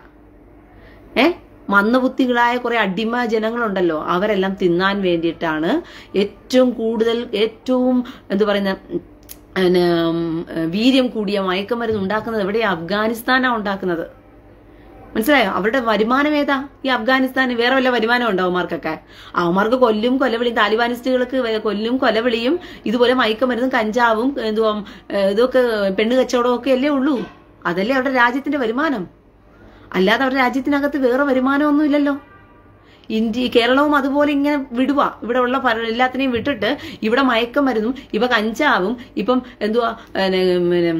ഏ മന്ദബുദ്ധികളായ കുറെ അടിമ ജനങ്ങളുണ്ടല്ലോ അവരെല്ലാം തിന്നാൻ വേണ്ടിയിട്ടാണ് ഏറ്റവും കൂടുതൽ ഏറ്റവും എന്താ പറയുന്ന പിന്നെ, ഉം, വീര്യം കൂടിയ മയക്കുമരുന്ന് ഉണ്ടാക്കുന്നത് എവിടെയാ അഫ്ഗാനിസ്ഥാനാ ഉണ്ടാക്കുന്നത് മനസ്സിലായോ അവരുടെ വരുമാനം ഏതാ ഈ അഫ്ഗാനിസ്ഥാന് വേറെ വല്ല വരുമാനം ഉണ്ടോ അവന്മാർക്കൊക്കെ അവന്മാർക്ക് കൊല്ലും കൊലവിളിയും താലിബാനിസ്റ്റുകൾക്ക് വേ- കൊല്ലും കൊലവിളിയും ഇതുപോലെ മയക്കുമരുന്നും കഞ്ചാവും എന്തുവാ ഏഹ്, ഇതൊക്കെ പെണ്ണ് കച്ചവടവും ഒക്കെ അല്ലേ ഉള്ളൂ അതല്ലേ അവരുടെ രാജ്യത്തിന്റെ വരുമാനം അല്ലാതെ അവരുടെ രാജ്യത്തിനകത്ത് വേറെ വരുമാനമൊന്നും ഇല്ലല്ലോ ഇന്ത്യ കേരളവും അതുപോലെ ഇങ്ങനെ വിടുക ഇവിടെ ഉള്ള പല- എല്ലാത്തിനെയും വിട്ടിട്ട് ഇവിടെ മയക്കമരുന്നും ഇപ്പൊ കഞ്ചാവും ഇപ്പം എന്തുവാ പിന്നെ, പിന്നെ,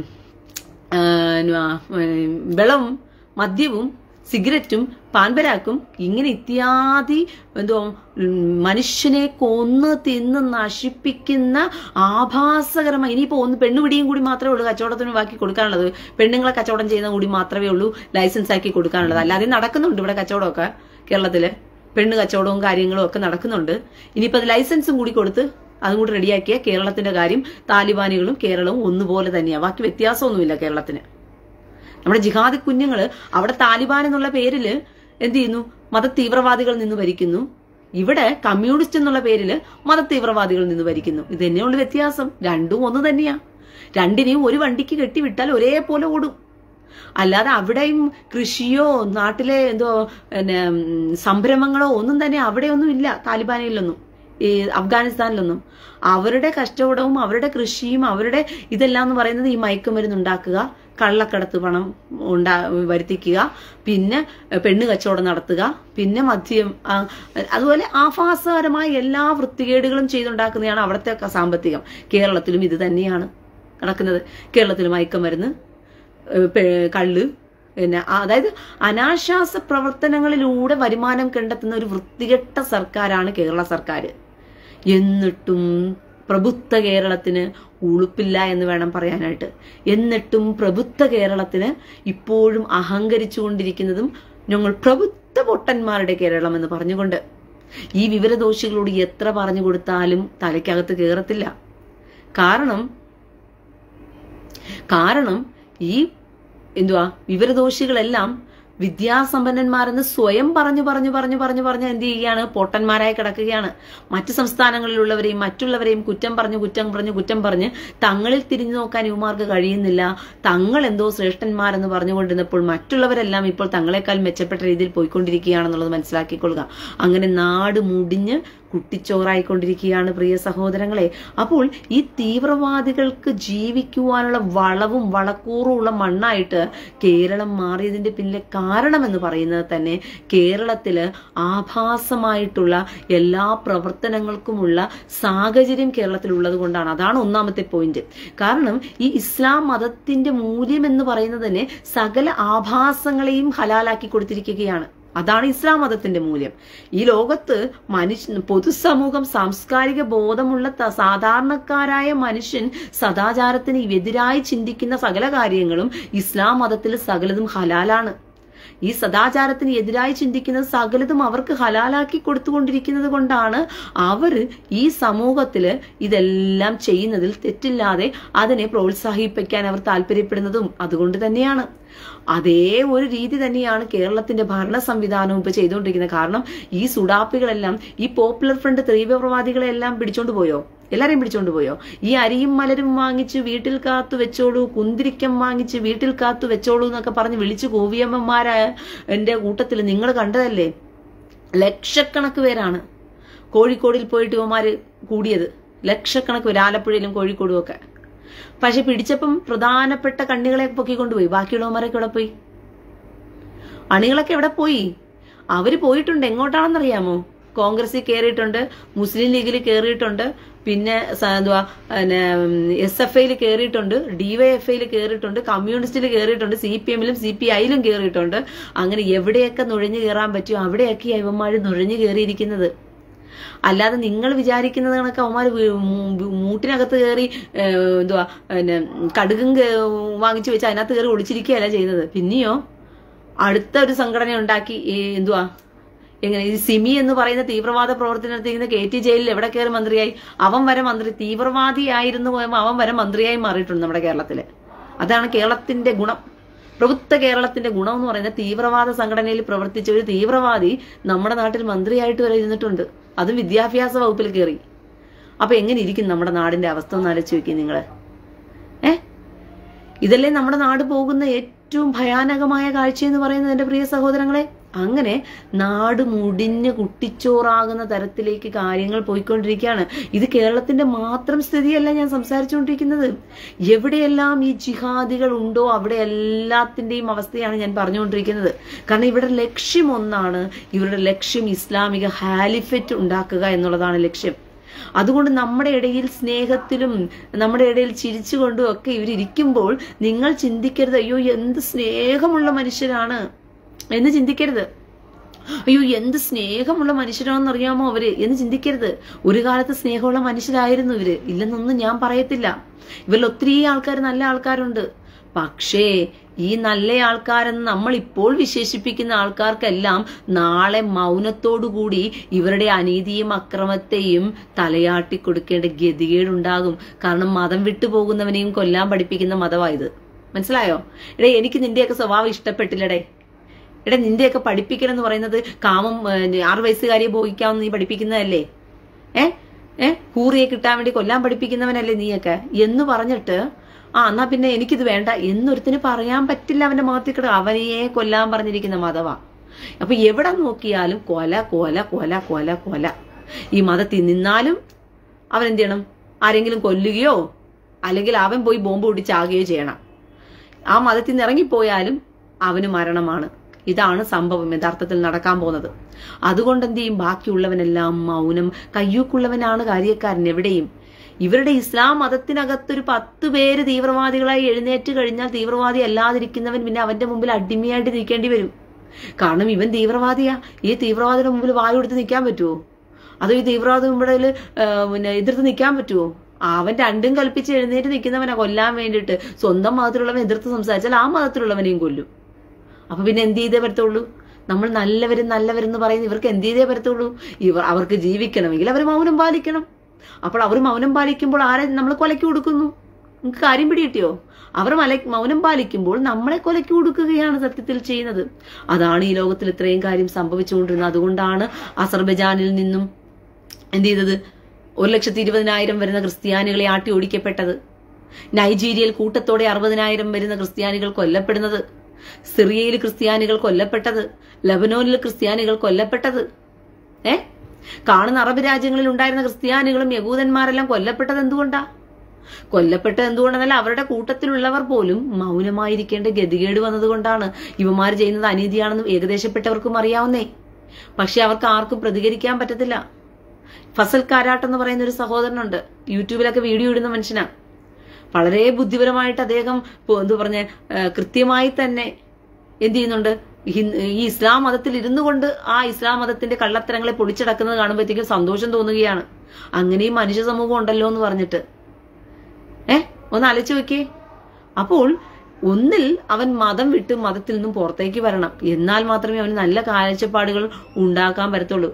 ആ, എന്തുവാ, പിന്നെ, വെള്ളവും മദ്യവും സിഗരറ്റും പാൻപരാക്കും ഇങ്ങനെ ഇത്യാദി എന്തോ ഉം, മനുഷ്യനെ കൊന്ന് തിന്ന് നശിപ്പിക്കുന്ന ആഭാസകരമായി ഇനിയിപ്പോ ഒന്ന് പെണ്ണുപിടിയും കൂടി മാത്രമേ ഉള്ളൂ കച്ചവടത്തിന് ബാക്കി കൊടുക്കാനുള്ളത് പെണ്ണുങ്ങളെ കച്ചവടം ചെയ്യുന്ന കൂടി മാത്രമേ ഉള്ളൂ ലൈസൻസ് ആക്കി കൊടുക്കാനുള്ളത് അല്ലാതെ നടക്കുന്നുണ്ട് ഇവിടെ കച്ചവടമൊക്കെ കേരളത്തില് പെണ്ണ് കച്ചവടവും കാര്യങ്ങളും ഒക്കെ നടക്കുന്നുണ്ട് ഇനിയിപ്പോ അത് ലൈസൻസും കൂടി കൊടുത്ത് അതും കൂടി റെഡിയാക്കിയ കേരളത്തിന്റെ കാര്യം താലിബാനികളും കേരളവും ഒന്നുപോലെ തന്നെയാണ് ബാക്കി വ്യത്യാസമൊന്നുമില്ല കേരളത്തിന് നമ്മുടെ ജിഹാദി കുഞ്ഞുങ്ങള് അവിടെ താലിബാൻ എന്നുള്ള പേരില് എന്ത് ചെയ്യുന്നു മത തീവ്രവാദികൾ നിന്ന് ഭരിക്കുന്നു ഇവിടെ കമ്മ്യൂണിസ്റ്റ് എന്നുള്ള പേരില് മത തീവ്രവാദികൾ നിന്ന് ഭരിക്കുന്നു ഇത് തന്നെയുള്ള വ്യത്യാസം രണ്ടും ഒന്ന് തന്നെയാ രണ്ടിനെയും ഒരു വണ്ടിക്ക് കെട്ടിവിട്ടാൽ ഒരേപോലെ ഓടും അല്ലാതെ അവിടെയും കൃഷിയോ നാട്ടിലെ എന്തോ പിന്നെ ഉം, സംരംഭങ്ങളോ ഒന്നും തന്നെ അവിടെയൊന്നും ഇല്ല താലിബാനിലൊന്നും ഈ അഫ്ഗാനിസ്ഥാനിലൊന്നും അവരുടെ കച്ചവടവും അവരുടെ കൃഷിയും അവരുടെ ഇതെല്ലാം എന്ന് പറയുന്നത് ഈ മയക്കുമരുന്ന് ഉണ്ടാക്കുക കള്ളക്കടത്ത് പണം ഉണ്ടാ വരുത്തിക്കുക പിന്നെ പെണ്ണ് കച്ചവടം നടത്തുക പിന്നെ മദ്യം ആ, അതുപോലെ ആഭാസകരമായ എല്ലാ വൃത്തികേടുകളും ചെയ്തുണ്ടാക്കുന്നതാണ് അവിടുത്തെ ക- സാമ്പത്തികം കേരളത്തിലും ഇത് തന്നെയാണ് നടക്കുന്നത് കേരളത്തിൽ മയക്കുമരുന്ന് ഏഹ് പെ- കള്ള് പിന്നെ ആ- അതായത് അനാശാസ പ്രവർത്തനങ്ങളിലൂടെ വരുമാനം കണ്ടെത്തുന്ന ഒരു വൃത്തികെട്ട സർക്കാരാണ് കേരള സർക്കാർ എന്നിട്ടും പ്രബുദ്ധ കേരളത്തിന് ഉളുപ്പില്ല എന്ന് വേണം പറയാനായിട്ട് എന്നിട്ടും പ്രബുദ്ധ കേരളത്തിന് ഇപ്പോഴും അഹങ്കരിച്ചുകൊണ്ടിരിക്കുന്നതും ഞങ്ങൾ പ്രബുദ്ധ പൊട്ടന്മാരുടെ കേരളം എന്ന് പറഞ്ഞുകൊണ്ട് ഈ വിവരദോഷികളോട് എത്ര പറഞ്ഞു കൊടുത്താലും തലയ്ക്കകത്ത് കയറത്തില്ല കാരണം കാരണം ഈ എന്തുവാ വിവരദോഷികളെല്ലാം വിദ്യാസമ്പന്നന്മാരെന്ന് സ്വയം പറഞ്ഞു പറഞ്ഞു പറഞ്ഞു പറഞ്ഞു പറഞ്ഞ് എന്ത് ചെയ്യുകയാണ് പൊട്ടന്മാരായി കിടക്കുകയാണ് മറ്റു സംസ്ഥാനങ്ങളിലുള്ളവരെയും മറ്റുള്ളവരെയും കുറ്റം പറഞ്ഞു കുറ്റം പറഞ്ഞു കുറ്റം പറഞ്ഞ് തങ്ങളിൽ തിരിഞ്ഞു നോക്കാൻ യുവമാർക്ക് കഴിയുന്നില്ല തങ്ങൾ എന്തോ ശ്രേഷ്ഠന്മാരെന്ന് പറഞ്ഞുകൊണ്ടിരുന്നപ്പോൾ മറ്റുള്ളവരെല്ലാം ഇപ്പോൾ തങ്ങളെക്കാൾ മെച്ചപ്പെട്ട രീതിയിൽ പോയിക്കൊണ്ടിരിക്കുകയാണെന്നുള്ളത് മനസ്സിലാക്കിക്കൊള്ളുക അങ്ങനെ നാട് മുടിഞ്ഞ് കുട്ടിച്ചോറായിക്കൊണ്ടിരിക്കുകയാണ് പ്രിയ സഹോദരങ്ങളെ അപ്പോൾ ഈ തീവ്രവാദികൾക്ക് ജീവിക്കുവാനുള്ള വളവും വളക്കൂറും ഉള്ള മണ്ണായിട്ട് കേരളം മാറിയതിന്റെ പിന്നിലെ കാരണം എന്ന് പറയുന്നത് തന്നെ കേരളത്തില് ആഭാസമായിട്ടുള്ള എല്ലാ പ്രവർത്തനങ്ങൾക്കുമുള്ള സാഹചര്യം കേരളത്തിൽ ഉള്ളത് കൊണ്ടാണ് അതാണ് ഒന്നാമത്തെ പോയിന്റ് കാരണം ഈ ഇസ്ലാം മതത്തിന്റെ മൂല്യം എന്ന് പറയുന്നത് തന്നെ സകല ആഭാസങ്ങളെയും ഹലാലാക്കി കൊടുത്തിരിക്കുകയാണ് അതാണ് ഇസ്ലാം മതത്തിന്റെ മൂല്യം ഈ ലോകത്ത് മനുഷ്യ പൊതുസമൂഹം സാംസ്കാരിക ബോധമുള്ള ത- സാധാരണക്കാരായ മനുഷ്യൻ സദാചാരത്തിന് എതിരായി ചിന്തിക്കുന്ന സകല കാര്യങ്ങളും ഇസ്ലാം മതത്തിൽ സകലതും ഹലാലാണ് ഈ സദാചാരത്തിന് എതിരായി ചിന്തിക്കുന്ന സകലതും അവർക്ക് ഹലാലാക്കി കൊടുത്തുകൊണ്ടിരിക്കുന്നത് കൊണ്ടാണ് അവർ ഈ സമൂഹത്തില് ഇതെല്ലാം ചെയ്യുന്നതിൽ തെറ്റില്ലാതെ അതിനെ പ്രോത്സാഹിപ്പിക്കാൻ അവർ താല്പര്യപ്പെടുന്നതും അതുകൊണ്ട് തന്നെയാണ് അതേ ഒരു രീതി തന്നെയാണ് കേരളത്തിന്റെ ഭരണ സംവിധാനവും ഇപ്പൊ ചെയ്തുകൊണ്ടിരിക്കുന്നത് കാരണം ഈ സുഡാപ്പികളെല്ലാം ഈ പോപ്പുലർ ഫ്രണ്ട് തീവ്രവാദികളെ എല്ലാം പിടിച്ചോണ്ട് പോയോ എല്ലാരെയും പിടിച്ചോണ്ട് പോയോ ഈ അരിയും മലരും വാങ്ങിച്ച് വീട്ടിൽ കാത്തു വെച്ചോളൂ കുന്തിരിക്കം വാങ്ങിച്ച് വീട്ടിൽ കാത്തു വെച്ചോളൂ എന്നൊക്കെ പറഞ്ഞ് വിളിച്ച് കോവിയമ്മമാരായ എന്റെ കൂട്ടത്തിൽ നിങ്ങൾ കണ്ടതല്ലേ ലക്ഷക്കണക്ക് പേരാണ് കോഴിക്കോടിൽ പോയിട്ട് ഇവന്മാര് കൂടിയത് ലക്ഷക്കണക്ക് പേര് ആലപ്പുഴയിലും കോഴിക്കോടും ഒക്കെ പക്ഷെ പിടിച്ചപ്പം പ്രധാനപ്പെട്ട കണ്ണികളെ പൊക്കിക്കൊണ്ടുപോയി ബാക്കിയുള്ളവന്മാരൊക്കെ എവിടെ പോയി അണികളൊക്കെ എവിടെ പോയി അവര് പോയിട്ടുണ്ട് എങ്ങോട്ടാണെന്നറിയാമോ കോൺഗ്രസിൽ കയറിയിട്ടുണ്ട് മുസ്ലിം ലീഗിൽ കയറിയിട്ടുണ്ട് പിന്നെ സ- എന്തുവാ എസ് എഫ് ഐയിൽ കയറിയിട്ടുണ്ട് ഡിവൈഎഫ് ഐയിൽ കയറിയിട്ടുണ്ട് കമ്മ്യൂണിസ്റ്റിൽ കയറിയിട്ടുണ്ട് സി പി എമ്മിലും സി പി ഐയിലും കയറിയിട്ടുണ്ട് അങ്ങനെ എവിടെയൊക്കെ നുഴഞ്ഞു കയറാൻ പറ്റുമോ അവിടെയൊക്കെ ഇവന്മാർ നുഴഞ്ഞു കയറിയിരിക്കുന്നത് അല്ലാതെ നിങ്ങൾ വിചാരിക്കുന്നത് കണക്ക് അവന്മാർ മൂട്ടിനകത്ത് കയറി ഏഹ്, എന്തുവാ പിന്നെ കടുകും കേ- വാങ്ങിച്ചു വെച്ച് അതിനകത്ത് കയറി ഒളിച്ചിരിക്കുകയല്ല ചെയ്യുന്നത് പിന്നെയോ അടുത്ത ഒരു സംഘടന ഉണ്ടാക്കി ഈ എന്തുവാ എങ്ങനെ ഈ സിമി എന്ന് പറയുന്ന തീവ്രവാദ പ്രവർത്തനത്തിരിക്കുന്ന കെ ടി ജയിലിൽ എവിടെ കയറി മന്ത്രിയായി അവൻ വരെ മന്ത്രി തീവ്രവാദിയായിരുന്നു പോയപ്പോൾ അവൻ വരെ മന്ത്രിയായി മാറിയിട്ടുണ്ട് നമ്മുടെ കേരളത്തില് അതാണ് കേരളത്തിന്റെ ഗുണം പ്രഭുത്വ കേരളത്തിന്റെ ഗുണം എന്ന് പറയുന്നത് തീവ്രവാദ സംഘടനയിൽ പ്രവർത്തിച്ച ഒരു തീവ്രവാദി നമ്മുടെ നാട്ടിൽ മന്ത്രിയായിട്ട് വരെ ഇരുന്നിട്ടുണ്ട് അതും വിദ്യാഭ്യാസ വകുപ്പിൽ കയറി അപ്പൊ എങ്ങനെ ഇരിക്കും നമ്മുടെ നാടിന്റെ അവസ്ഥ ഒന്ന് ആലോചിച്ച് വെക്കും നിങ്ങള് ഏ ഇതല്ലേ നമ്മുടെ നാട് പോകുന്ന ഏറ്റവും ഭയാനകമായ കാഴ്ച എന്ന് പറയുന്നത് എന്റെ പ്രിയ സഹോദരങ്ങളെ അങ്ങനെ നാട് മുടിഞ്ഞ് കുട്ടിച്ചോറാകുന്ന തരത്തിലേക്ക് കാര്യങ്ങൾ പോയിക്കൊണ്ടിരിക്കുകയാണ് ഇത് കേരളത്തിന്റെ മാത്രം സ്ഥിതിയല്ല ഞാൻ സംസാരിച്ചുകൊണ്ടിരിക്കുന്നത് എവിടെയെല്ലാം ഈ ജിഹാദികൾ ഉണ്ടോ അവിടെ എല്ലാത്തിന്റെയും അവസ്ഥയാണ് ഞാൻ പറഞ്ഞുകൊണ്ടിരിക്കുന്നത് കാരണം ഇവിടെ ലക്ഷ്യം ഒന്നാണ് ഇവരുടെ ലക്ഷ്യം ഇസ്ലാമിക ഹാലിഫറ്റ് ഉണ്ടാക്കുക എന്നുള്ളതാണ് ലക്ഷ്യം അതുകൊണ്ട് നമ്മുടെ ഇടയിൽ സ്നേഹത്തിലും നമ്മുടെ ഇടയിൽ ചിരിച്ചുകൊണ്ടും ഒക്കെ ഇവരിയ്ക്കുമ്പോൾ നിങ്ങൾ ചിന്തിക്കരുത് അയ്യോ എന്ത് സ്നേഹമുള്ള മനുഷ്യരാണ് എന്ന് ചിന്തിക്കരുത് അയ്യോ എന്ത് സ്നേഹമുള്ള മനുഷ്യരാണെന്ന് അറിയാമോ അവര് എന്ന് ചിന്തിക്കരുത് ഒരു കാലത്ത് സ്നേഹമുള്ള മനുഷ്യരായിരുന്നു ഇവര് ഇല്ലെന്നൊന്നും ഞാൻ പറയത്തില്ല ഇവരിൽ ഒത്തിരി ആൾക്കാർ നല്ല ആൾക്കാരുണ്ട് പക്ഷേ ഈ നല്ല ആൾക്കാരെന്ന് നമ്മൾ ഇപ്പോൾ വിശേഷിപ്പിക്കുന്ന ആൾക്കാർക്കെല്ലാം നാളെ മൗനത്തോടുകൂടി ഇവരുടെ അനീതിയും അക്രമത്തെയും തലയാട്ടി കൊടുക്കേണ്ട ഗതികേടുണ്ടാകും കാരണം മതം വിട്ടു പോകുന്നവനെയും കൊല്ലാൻ പഠിപ്പിക്കുന്ന മതമായത് മനസ്സിലായോ എടേ എനിക്ക് നിന്റെയൊക്കെ സ്വഭാവം ഇഷ്ടപ്പെട്ടില്ലടേ എടാ നിന്റെയൊക്കെ പഠിപ്പിക്കണം എന്ന് പറയുന്നത് കാമം ഏഹ്, ആറ് വയസ്സുകാരിയെ ഭോഗിക്കാമെന്ന് നീ പഠിപ്പിക്കുന്നതല്ലേ ഏ ഏ ഹൂറിയെ കിട്ടാൻ വേണ്ടി കൊല്ലാൻ പഠിപ്പിക്കുന്നവനല്ലേ നീയൊക്കെ എന്ന് പറഞ്ഞിട്ട് ആ എന്നാ പിന്നെ എനിക്കിത് വേണ്ട എന്നൊരുത്തിന് പറയാൻ പറ്റില്ല അവന്റെ മുഖത്തിൽ കിട അവനെയെ കൊല്ലാൻ പറഞ്ഞിരിക്കുന്ന മതവാ അപ്പൊ എവിടെ നോക്കിയാലും കൊല കൊല കൊല കൊല കൊല ഈ മതത്തിൽ നിന്നാലും അവൻ എന്ത് ചെയ്യണം ആരെങ്കിലും കൊല്ലുകയോ അല്ലെങ്കിൽ അവൻ പോയി ബോംബ് പൊട്ടിച്ചാകുകയോ ചെയ്യണം ആ മതത്തിൽ നിന്ന് ഇറങ്ങിപ്പോയാലും അവന് മരണമാണ് ഇതാണ് സംഭവം യഥാർത്ഥത്തിൽ നടക്കാൻ പോകുന്നത് അതുകൊണ്ട് എന്ത് ചെയ്യും ബാക്കിയുള്ളവനെല്ലാം മൗനം കയ്യൂക്കുള്ളവനാണ് കാര്യക്കാരൻ എവിടെയും ഇവരുടെ ഇസ്ലാം മതത്തിനകത്തൊരു പത്ത് പേര് തീവ്രവാദികളായി എഴുന്നേറ്റ് കഴിഞ്ഞാൽ തീവ്രവാദി അല്ലാതിരിക്കുന്നവൻ പിന്നെ അവന്റെ മുമ്പിൽ അടിമയായിട്ട് നിൽക്കേണ്ടി വരും കാരണം ഇവൻ തീവ്രവാദിയാ ഈ തീവ്രവാദിയുടെ മുമ്പിൽ വായു എടുത്ത് നിൽക്കാൻ പറ്റുമോ അതോ ഈ തീവ്രവാദി മുമ്പിൽ പിന്നെ എതിർത്ത് നിൽക്കാൻ പറ്റുമോ അവൻ രണ്ടും കൽപ്പിച്ച് എഴുന്നേറ്റ് നിൽക്കുന്നവനെ കൊല്ലാൻ വേണ്ടിയിട്ട് സ്വന്തം മതത്തിലുള്ളവൻ എതിർത്ത് സംസാരിച്ചാൽ ആ മതത്തിലുള്ളവനെയും കൊല്ലും അപ്പൊ പിന്നെ എന്ത് ചെയ്തേ പറ്റത്തുള്ളൂ നമ്മൾ നല്ലവരും നല്ലവരെന്ന് പറയുന്ന ഇവർക്ക് എന്ത് ചെയ്തേ പറ്റത്തുള്ളൂ ഇവർ അവർക്ക് ജീവിക്കണമെങ്കിൽ അവർ മൗനം പാലിക്കണം അപ്പോൾ അവർ മൗനം പാലിക്കുമ്പോൾ ആരെ നമ്മൾ കൊലയ്ക്ക് കൊടുക്കുന്നു നിങ്ങൾക്ക് കാര്യം പിടികിട്ടിയോ അവർ മല മൗനം പാലിക്കുമ്പോൾ നമ്മളെ കൊലയ്ക്ക് കൊടുക്കുകയാണ് സത്യത്തിൽ ചെയ്യുന്നത് അതാണ് ഈ ലോകത്തിൽ ഇത്രയും കാര്യം സംഭവിച്ചുകൊണ്ടിരുന്നത് അതുകൊണ്ടാണ് അസർബൈജാനിൽ നിന്നും എന്ത് ചെയ്തത് ഒരു ലക്ഷത്തി ഇരുപതിനായിരം വരുന്ന ക്രിസ്ത്യാനികളെ ആട്ടി ഓടിക്കപ്പെട്ടത് നൈജീരിയയിൽ കൂട്ടത്തോടെ അറുപതിനായിരം വരുന്ന ക്രിസ്ത്യാനികൾ കൊല്ലപ്പെടുന്നത് സിറിയയിൽ ക്രിസ്ത്യാനികൾ കൊല്ലപ്പെട്ടത് ലബനോനിൽ ക്രിസ്ത്യാനികൾ കൊല്ലപ്പെട്ടത് ഏ കാണുന്ന അറബ് രാജ്യങ്ങളിൽ ഉണ്ടായിരുന്ന ക്രിസ്ത്യാനികളും യഹൂദന്മാരെല്ലാം കൊല്ലപ്പെട്ടത് എന്തുകൊണ്ടാ കൊല്ലപ്പെട്ടത് എന്തുകൊണ്ടെന്നല്ല അവരുടെ കൂട്ടത്തിലുള്ളവർ പോലും മൗനമായിരിക്കേണ്ട ഗതികേട് വന്നതുകൊണ്ടാണ് ഇവന്മാർ ചെയ്യുന്നത് അനീതിയാണെന്ന് ഏകദേശപ്പെട്ടവർക്കും അറിയാവുന്നേ പക്ഷെ അവർക്ക് ആർക്കും പ്രതികരിക്കാൻ പറ്റത്തില്ല ഫസൽ കാരാട്ട് എന്ന് പറയുന്ന ഒരു സഹോദരനുണ്ട് യൂട്യൂബിലൊക്കെ വീഡിയോ ഇടുന്ന മനുഷ്യനാ വളരെ ബുദ്ധിപരമായിട്ട് അദ്ദേഹം ഇപ്പൊ എന്തു പറഞ്ഞ കൃത്യമായി തന്നെ എന്ത് ചെയ്യുന്നുണ്ട് ഹിന്ദു- ഈ ഇസ്ലാം മതത്തിൽ ഇരുന്നു കൊണ്ട് ആ ഇസ്ലാം മതത്തിന്റെ കള്ളത്തരങ്ങളെ പൊളിച്ചടക്കുന്നത് കാണുമ്പോഴത്തേക്കും സന്തോഷം തോന്നുകയാണ് അങ്ങനെയും മനുഷ്യ സമൂഹം ഉണ്ടല്ലോ എന്ന് പറഞ്ഞിട്ട് ഏ ഒന്ന് ആലോചിച്ച് നോക്കിയേ അപ്പോൾ ഒന്നിൽ അവൻ മതം വിട്ട് മതത്തിൽ നിന്നും പുറത്തേക്ക് വരണം എന്നാൽ മാത്രമേ അവന് നല്ല കാഴ്ചപ്പാടുകൾ ഉണ്ടാക്കാൻ പറ്റത്തുള്ളൂ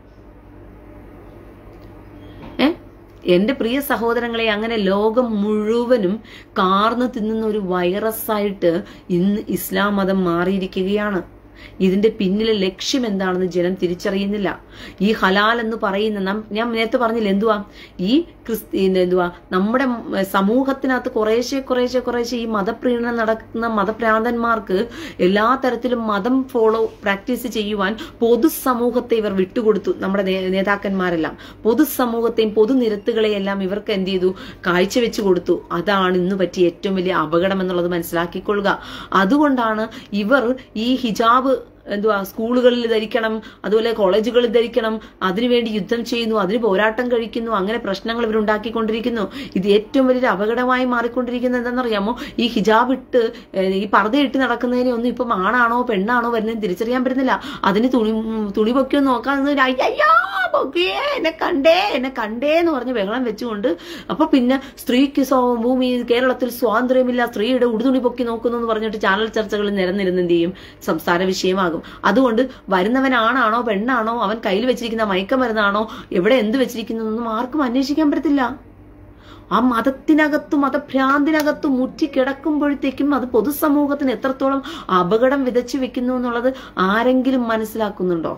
ഏ എന്റെ പ്രിയ സഹോദരങ്ങളെ അങ്ങനെ ലോകം മുഴുവനും കാർന്നു തിന്നുന്ന ഒരു വൈറസായിട്ട് ഇന്ന് ഇസ്ലാം മതം മാറിയിരിക്കുകയാണ് ഇതിന്റെ പിന്നിലെ ലക്ഷ്യം എന്താണെന്ന് ജനം തിരിച്ചറിയുന്നില്ല ഈ ഹലാൽ എന്ന് പറയുന്ന നം- ഞാൻ നേരത്തെ പറഞ്ഞില്ല എന്തുവാ ഈ ക്രിസ്തി എന്തുവാ നമ്മുടെ സമൂഹത്തിനകത്ത് കുറേശ്ശെ കുറേശ്ശെ കുറേശ്ശെ ഈ മതപ്രീണനം നടക്കുന്ന മതഭ്രാന്തന്മാർക്ക് എല്ലാ തരത്തിലും മതം ഫോളോ പ്രാക്ടീസ് ചെയ്യുവാൻ പൊതുസമൂഹത്തെ ഇവർ വിട്ടുകൊടുത്തു നമ്മുടെ നേ- നേതാക്കന്മാരെല്ലാം പൊതുസമൂഹത്തെയും പൊതുനിരത്തുകളെയെല്ലാം ഇവർക്ക് എന്ത് ചെയ്തു കാഴ്ചവെച്ചു കൊടുത്തു അതാണ് ഇന്ന് പറ്റിയ ഏറ്റവും വലിയ അപകടം എന്നുള്ളത് മനസ്സിലാക്കിക്കൊള്ളുക അതുകൊണ്ടാണ് ഇവർ ഈ ഹിജാബ് എന്തുവാ സ്കൂളുകളിൽ ധരിക്കണം അതുപോലെ കോളേജുകളിൽ ധരിക്കണം അതിനുവേണ്ടി യുദ്ധം ചെയ്യുന്നു അതിന് പോരാട്ടം കഴിക്കുന്നു അങ്ങനെ പ്രശ്നങ്ങൾ ഇവർ ഉണ്ടാക്കിക്കൊണ്ടിരിക്കുന്നു ഇത് ഏറ്റവും വലിയൊരു അപകടമായി മാറിക്കൊണ്ടിരിക്കുന്നത് എന്താണെന്നറിയാമോ ഈ ഹിജാബ് ഇട്ട് ഏഹ്, ഈ പർദ്ദ ഇട്ട് നടക്കുന്നതിനെ ഒന്നും ഇപ്പം ആണാണോ പെണ്ണാണോ വരുന്നതെന്ന് തിരിച്ചറിയാൻ പറ്റുന്നില്ല അതിന് തുണി ഉം, തുണി പൊക്കിയൊന്നും നോക്കാൻ നിന്ന് അയ്യോ പൊക്കിയേ എന്നെ കണ്ടേ എന്നെ കണ്ടേ എന്ന് പറഞ്ഞ് ബഹളം വെച്ചുകൊണ്ട് അപ്പൊ പിന്നെ സ്ത്രീക്ക് സ്വ- ഭൂമി കേരളത്തിൽ സ്വാതന്ത്ര്യമില്ല സ്ത്രീയുടെ ഉടുതുണി പൊക്കി നോക്കുന്നു എന്ന് പറഞ്ഞിട്ട് ചാനൽ ചർച്ചകളിൽ നിരന്നിരുന്ന് എന്ത് ചെയ്യും സംസാര വിഷയമാകും അതുകൊണ്ട് വരുന്നവൻ ആണാണോ പെണ്ണാണോ അവൻ കയ്യിൽ വെച്ചിരിക്കുന്ന മയക്കമരുന്നാണോ എവിടെ എന്ത് വെച്ചിരിക്കുന്നതൊന്നും ആർക്കും അന്വേഷിക്കാൻ പറ്റത്തില്ല ആ മതത്തിനകത്തും മതഭ്രാന്തിനകത്തും മുറ്റിക്കിടക്കുമ്പോഴത്തേക്കും അത് പൊതുസമൂഹത്തിന് എത്രത്തോളം അപകടം വിതച്ചു വെക്കുന്നു എന്നുള്ളത് ആരെങ്കിലും മനസ്സിലാക്കുന്നുണ്ടോ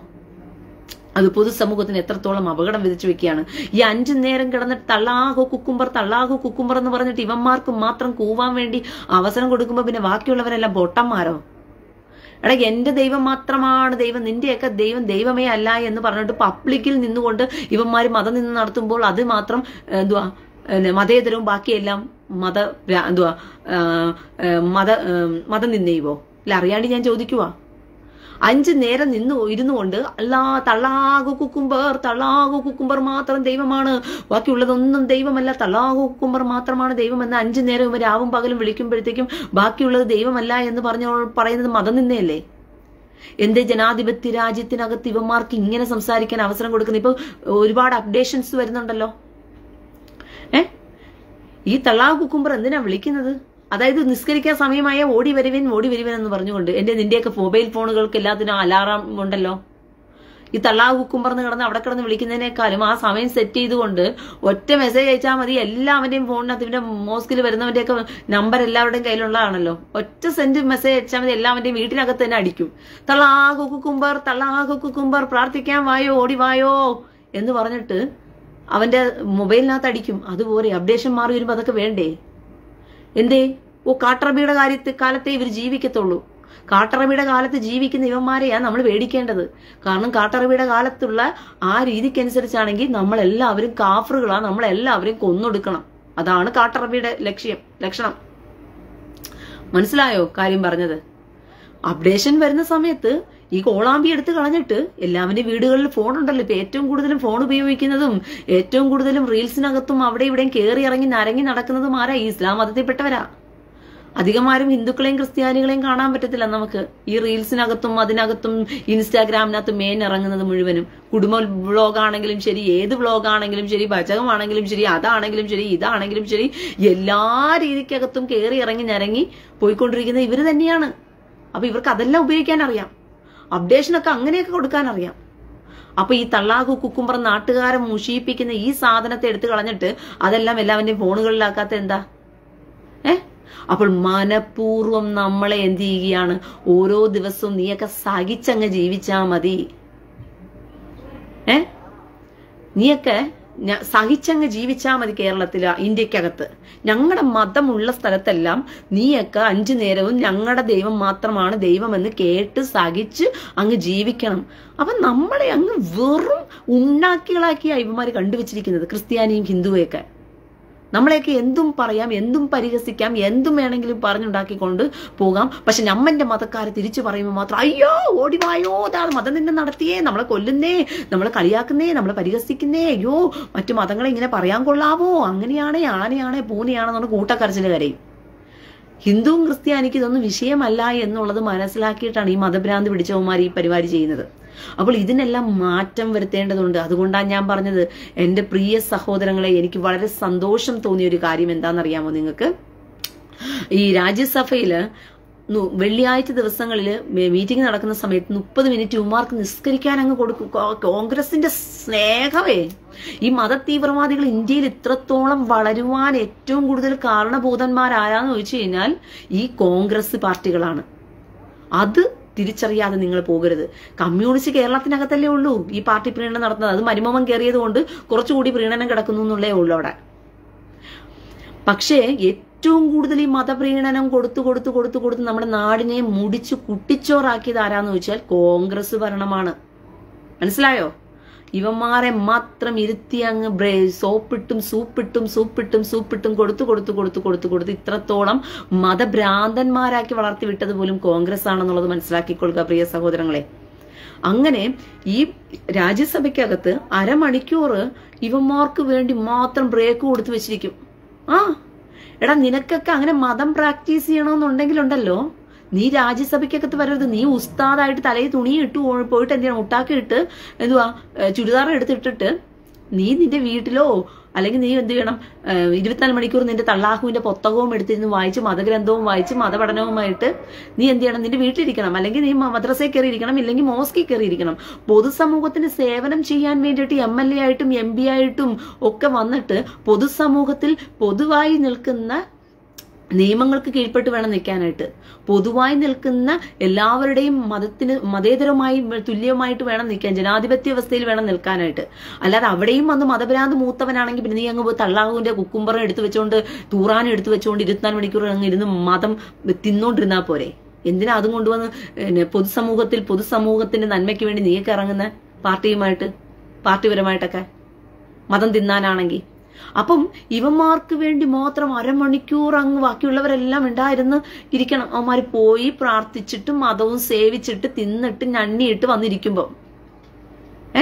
അത് പൊതുസമൂഹത്തിന് എത്രത്തോളം അപകടം വിധിച്ചു വെക്കുകയാണ് ഈ അഞ്ചു നേരം കിടന്നിട്ട് തള്ളാഹു കുക്കുംബർ തള്ളാഹു കുക്കുംബർ എന്ന് പറഞ്ഞിട്ട് ഇവന്മാർക്ക് മാത്രം കൂവാൻ വേണ്ടി അവസരം കൊടുക്കുമ്പോൾ പിന്നെ ബാക്കിയുള്ളവരെല്ലാം പൊട്ടന്മാരോ എടാ എന്റെ ദൈവം മാത്രമാണ് ദൈവം നിന്റെയൊക്കെ ദൈവം ദൈവമേ അല്ല എന്ന് പറഞ്ഞിട്ട് പബ്ലിക്കിൽ നിന്നുകൊണ്ട് ഇവന്മാർ മതം നിന്ന് നടത്തുമ്പോൾ അത് മാത്രം ഏഹ്, എന്തുവാ ഏഹ്, മതേതരവും ബാക്കിയെല്ലാം മത വ്യാ- എന്തുവാ ഏഹ്, ഏഹ്, മത ഏഹ്, മതം നിന്നയുവോ അല്ല അറിയാണ്ട് ഞാൻ ചോദിക്കുവാ അഞ്ച് നേരം നിന്ന് ഇരുന്നു കൊണ്ട് അല്ലാ തള്ളാകു കുക്കുംബർ തള്ളാകു കുക്കുംബർ മാത്രം ദൈവമാണ് ബാക്കിയുള്ളതൊന്നും ദൈവമല്ല തള്ളാകു കുക്കുംബർ മാത്രമാണ് ദൈവം എന്ന് അഞ്ചു നേരം ഇവർ രാവും പകലും വിളിക്കുമ്പോഴത്തേക്കും ബാക്കിയുള്ളത് ദൈവമല്ല എന്ന് പറഞ്ഞ പറയുന്നത് മതം നിന്നയല്ലേ എന്തേ ജനാധിപത്യ രാജ്യത്തിനകത്ത് ഇവന്മാർക്ക് ഇങ്ങനെ സംസാരിക്കാൻ അവസരം കൊടുക്കുന്നത് ഇപ്പൊ ഒരുപാട് അപ്ഡേഷൻസ് വരുന്നുണ്ടല്ലോ ഏ ഈ തള്ളാ കുക്കുംബർ എന്തിനാ വിളിക്കുന്നത് അതായത് നിസ്കരിക്കാൻ സമയമായ ഓടി വരുവിൻ ഓടി വരുവിൻ എന്ന് പറഞ്ഞുകൊണ്ട് എന്റെ നിന്റെയൊക്കെ മൊബൈൽ ഫോണുകൾക്ക് എല്ലാത്തിനും അലാറം ഉണ്ടല്ലോ ഈ തള്ളാ കുക്കുംബർന്ന് കിടന്ന് അവിടെ കിടന്ന് വിളിക്കുന്നതിനേക്കാളും ആ സമയം സെറ്റ് ചെയ്തുകൊണ്ട് ഒറ്റ മെസ്സേജ് അയച്ചാൽ മതി എല്ലാവന്റെയും ഫോണിനകത്ത് ഇവന്റെ മോസ്കിൽ വരുന്നവന്റെയൊക്കെ നമ്പർ എല്ലാവരുടെയും കയ്യിലുള്ളതാണല്ലോ ഒറ്റ സെന്റ് മെസ്സേജ് അയച്ചാൽ മതി എല്ലാവന്റെയും വീട്ടിനകത്ത് തന്നെ അടിക്കും തള്ളാ കുക്കുംബർ തള്ളാ കുക്കുംബർ പ്രാർത്ഥിക്കാൻ വായോ ഓടി വായോ എന്ന് പറഞ്ഞിട്ട് അവന്റെ മൊബൈലിനകത്ത് അടിക്കും അതുപോലെ അപ്ഡേഷൻ മാറി വരുമ്പോൾ അതൊക്കെ വേണ്ടേ എന്തേ ഓ കാട്ടറബിയുടെ കാര്യത്തിൽ കാലത്തെ ഇവർ ജീവിക്കത്തുള്ളൂ കാട്ടറബിയുടെ കാലത്ത് ജീവിക്കുന്ന ഇവന്മാരെയാണ് നമ്മൾ പേടിക്കേണ്ടത് കാരണം കാട്ടറബിയുടെ കാലത്തുള്ള ആ രീതിക്കനുസരിച്ചാണെങ്കിൽ നമ്മളെല്ലാവരും കാഫറുകളാണ് നമ്മളെല്ലാവരും കൊന്നൊടുക്കണം അതാണ് കാട്ടറബിയുടെ ലക്ഷ്യം ലക്ഷണം മനസ്സിലായോ കാര്യം പറഞ്ഞത് അപ്ഡേഷൻ വരുന്ന സമയത്ത് ഈ കോളാമ്പി എടുത്ത് കളഞ്ഞിട്ട് എല്ലാവരുടെയും വീടുകളിൽ ഫോൺ ഉണ്ടല്ലോ ഇപ്പൊ ഏറ്റവും കൂടുതലും ഫോൺ ഉപയോഗിക്കുന്നതും ഏറ്റവും കൂടുതലും റീൽസിനകത്തും അവിടെ ഇവിടെയും കയറി ഇറങ്ങി നരങ്ങി നടക്കുന്നതും ആരാ ഈ ഇസ്ലാം മതത്തിൽപ്പെട്ടവരാ അധികമാരും ഹിന്ദുക്കളെയും ക്രിസ്ത്യാനികളെയും കാണാൻ പറ്റത്തില്ല നമുക്ക് ഈ റീൽസിനകത്തും അതിനകത്തും ഇൻസ്റ്റാഗ്രാമിനകത്തും മേൻ ഇറങ്ങുന്നത് മുഴുവനും കുടുംബ വ്ളോഗാണെങ്കിലും ശരി ഏത് വ്ളോഗാണെങ്കിലും ശരി ഭജകമാണെങ്കിലും ശരി അതാണെങ്കിലും ശരി ഇതാണെങ്കിലും ശരി എല്ലാ രീതിക്കകത്തും കയറി ഇറങ്ങി ഞരങ്ങി പോയിക്കൊണ്ടിരിക്കുന്നത് ഇവര് തന്നെയാണ് അപ്പൊ ഇവർക്ക് അതെല്ലാം ഉപയോഗിക്കാൻ അറിയാം അപ്ഡേഷനൊക്കെ അങ്ങനെയൊക്കെ കൊടുക്കാൻ അറിയാം അപ്പൊ ഈ തള്ളാകു കുക്കുംബർ നാട്ടുകാരെ മുഷിയിപ്പിക്കുന്ന ഈ സാധനത്തെ എടുത്തു കളഞ്ഞിട്ട് അതെല്ലാം എല്ലാവരുടെയും ഫോണുകളിലാക്കാത്ത എന്താ ഏ അപ്പോൾ മനഃപൂർവ്വം നമ്മളെ എന്ത് ചെയ്യുകയാണ് ഓരോ ദിവസവും നീയൊക്കെ സഹിച്ചങ്ങ് ജീവിച്ചാ മതി ഏ നീയൊക്കെ ഞ- സഹിച്ചങ്ങ് ജീവിച്ചാ മതി കേരളത്തില് ഇന്ത്യക്കകത്ത് ഞങ്ങളുടെ മതമുള്ള സ്ഥലത്തെല്ലാം നീയൊക്കെ അഞ്ചു നേരവും ഞങ്ങളുടെ ദൈവം മാത്രമാണ് ദൈവമെന്ന് കേട്ട് സഹിച്ച് അങ്ങ് ജീവിക്കണം അപ്പൊ നമ്മളെ അങ്ങ് വെറും ഉണ്ടാക്കികളാക്കിയ ഇവന്മാര് കണ്ടുവച്ചിരിക്കുന്നത് ക്രിസ്ത്യാനിയും ഹിന്ദുവെയൊക്കെ നമ്മളെയൊക്കെ എന്തും പറയാം എന്തും പരിഹസിക്കാം എന്തും വേണമെങ്കിലും പറഞ്ഞുണ്ടാക്കിക്കൊണ്ട് പോകാം പക്ഷെ നമ്മന്റെ മതക്കാരെ തിരിച്ചു പറയുമ്പോൾ മാത്രം അയ്യോ ഓടിവായോ ദാ മതം നിന്നെ നടത്തിയേ നമ്മളെ കൊല്ലുന്നേ നമ്മളെ കളിയാക്കുന്നേ നമ്മളെ പരിഹസിക്കുന്നേ അയ്യോ മറ്റു മതങ്ങളെ ഇങ്ങനെ പറയാൻ കൊള്ളാവോ അങ്ങനെയാണേ ആനയാണേ പൂനെയാണെന്നുള്ള കൂട്ടക്കരച്ചിൽ കരയും ഹിന്ദുവും ക്രിസ്ത്യാനിക്കും ഇതൊന്നും വിഷയമല്ല എന്നുള്ളത് മനസ്സിലാക്കിയിട്ടാണ് ഈ മതഭ്രാന്ത് പിടിച്ചവന്മാർ ഈ പരിപാടി ചെയ്യുന്നത് അപ്പോൾ ഇതിനെല്ലാം മാറ്റം വരുത്തേണ്ടതുണ്ട് അതുകൊണ്ടാണ് ഞാൻ പറഞ്ഞത് എൻ്റെ പ്രിയ സഹോദരങ്ങളെ എനിക്ക് വളരെ സന്തോഷം തോന്നിയ ഒരു കാര്യം എന്താണെന്നറിയാമോ നിങ്ങൾക്ക് ഈ രാജ്യസഭയില് നു- വെള്ളിയാഴ്ച ദിവസങ്ങളിൽ മീറ്റിംഗ് നടക്കുന്ന സമയത്ത് മുപ്പത് മിനിറ്റ് ഉമാർക്ക് നിസ്കരിക്കാൻ അങ്ങ് കൊടുക്കും കോ- കോൺഗ്രസിന്റെ സ്നേഹമേ ഈ മത തീവ്രവാദികൾ ഇന്ത്യയിൽ ഇത്രത്തോളം വളരുവാൻ ഏറ്റവും കൂടുതൽ കാരണഭൂതന്മാരാരാന്ന് ചോദിച്ചു കഴിഞ്ഞാൽ ഈ കോൺഗ്രസ് പാർട്ടികളാണ് അത് തിരിച്ചറിയാതെ നിങ്ങൾ പോകരുത് കമ്മ്യൂണിസ്റ്റ് കേരളത്തിനകത്തല്ലേ ഉള്ളൂ ഈ പാർട്ടി പ്രീണനം നടത്തുന്നത് അത് മരുമവൻ കയറിയത് കൊണ്ട് കുറച്ചുകൂടി പ്രീണനം കിടക്കുന്നു എന്നുള്ളേ ഉള്ളൂ അവിടെ പക്ഷേ ഏറ്റവും കൂടുതൽ ഈ മതപ്രീണനം കൊടുത്തു കൊടുത്തു കൊടുത്തു കൊടുത്ത് നമ്മുടെ നാടിനെ മുടിച്ചു കുട്ടിച്ചോറാക്കിയത് ആരാന്ന് വെച്ചാൽ കോൺഗ്രസ് ഭരണമാണ് മനസ്സിലായോ ഇവന്മാരെ മാത്രം ഇരുത്തി അങ്ങ് ബ്രേ സോപ്പിട്ടും സൂപ്പിട്ടും സൂപ്പിട്ടും സൂപ്പിട്ടും കൊടുത്തു കൊടുത്തു കൊടുത്തു കൊടുത്തു കൊടുത്ത് ഇത്രത്തോളം മതഭ്രാന്തന്മാരാക്കി വളർത്തി വിട്ടത് പോലും കോൺഗ്രസ് ആണെന്നുള്ളത് മനസ്സിലാക്കിക്കൊള്ളുക പ്രിയ സഹോദരങ്ങളെ അങ്ങനെ ഈ രാജ്യസഭയ്ക്കകത്ത് അരമണിക്കൂർ ഇവന്മാർക്ക് വേണ്ടി മാത്രം ബ്രേക്ക് കൊടുത്തു വെച്ചിരിക്കും ആ എടാ നിനക്കൊക്കെ അങ്ങനെ മതം പ്രാക്ടീസ് ചെയ്യണമെന്നുണ്ടെങ്കിലുണ്ടല്ലോ നീ രാജ്യസഭയ്ക്കകത്ത് വരരുത് നീ ഉസ്താദായിട്ട് തലയിൽ തുണി ഇട്ട് പോ- പോയിട്ട് എന്തിനാ മുട്ടാക്കി ഇട്ട് എന്തുവാ ഏഹ് ചുരിദാർ എടുത്തിട്ടിട്ട് നീ നിന്റെ വീട്ടിലോ അല്ലെങ്കിൽ നീ എന്ത് ചെയ്യണം ഏഹ് ഇരുപത്തിനാല് മണിക്കൂർ നിന്റെ തള്ളാഹുവിന്റെ പുസ്തകവും എടുത്തിരുന്ന് വായിച്ച് മതഗ്രന്ഥവും വായിച്ച് മതപഠനവുമായിട്ട് നീ എന്ത് ചെയ്യണം നിന്റെ വീട്ടിലിരിക്കണം അല്ലെങ്കിൽ നീ മ- മദ്രസയിൽ കയറി ഇരിക്കണം ഇല്ലെങ്കിൽ മോസ്കിൽ കയറി ഇരിക്കണം പൊതുസമൂഹത്തിന് സേവനം ചെയ്യാൻ വേണ്ടിയിട്ട് എം എൽ എ ആയിട്ടും എം പി ആയിട്ടും ഒക്കെ വന്നിട്ട് പൊതുസമൂഹത്തിൽ പൊതുവായി നിൽക്കുന്ന നിയമങ്ങൾക്ക് കീഴ്പ്പെട്ട് വേണം നിൽക്കാനായിട്ട് പൊതുവായി നിൽക്കുന്ന എല്ലാവരുടെയും മതത്തിന് മതേതരമായി തുല്യമായിട്ട് വേണം നിൽക്കാൻ ജനാധിപത്യ വ്യവസ്ഥയിൽ വേണം നിൽക്കാനായിട്ട് അല്ലാതെ അവിടെയും വന്ന് മതഭ്രാന്ത് മൂത്തവനാണെങ്കിൽ പിന്നെ നീ അങ്ങ് പോയി തള്ളാഹുവിന്റെ കുക്കുംബറും എടുത്തു വെച്ചോണ്ട് തൂറാനും എടുത്തു വെച്ചോണ്ട് ഇരുപത്തിനാല് മണിക്കൂർ അങ്ങ് ഇരുന്ന് മതം തിന്നോണ്ടിരുന്നാ പോരെ എന്തിനാ അതും കൊണ്ടുവന്ന് പിന്നെ പൊതുസമൂഹത്തിൽ പൊതുസമൂഹത്തിന്റെ നന്മയ്ക്ക് വേണ്ടി നീയൊക്കെ ഇറങ്ങുന്ന പാർട്ടിയുമായിട്ട് പാർട്ടിപരമായിട്ടൊക്കെ മതം തിന്നാനാണെങ്കിൽ അപ്പം ഇവന്മാർക്ക് വേണ്ടി മാത്രം അരമണിക്കൂർ അങ്ങ് ബാക്കിയുള്ളവരെല്ലാം ഉണ്ടായിരുന്നു ഇരിക്കണം അവന്മാർ പോയി പ്രാർത്ഥിച്ചിട്ട് മതവും സേവിച്ചിട്ട് തിന്നിട്ട് ഞണ്ണിയിട്ട് വന്നിരിക്കുമ്പോ ഏ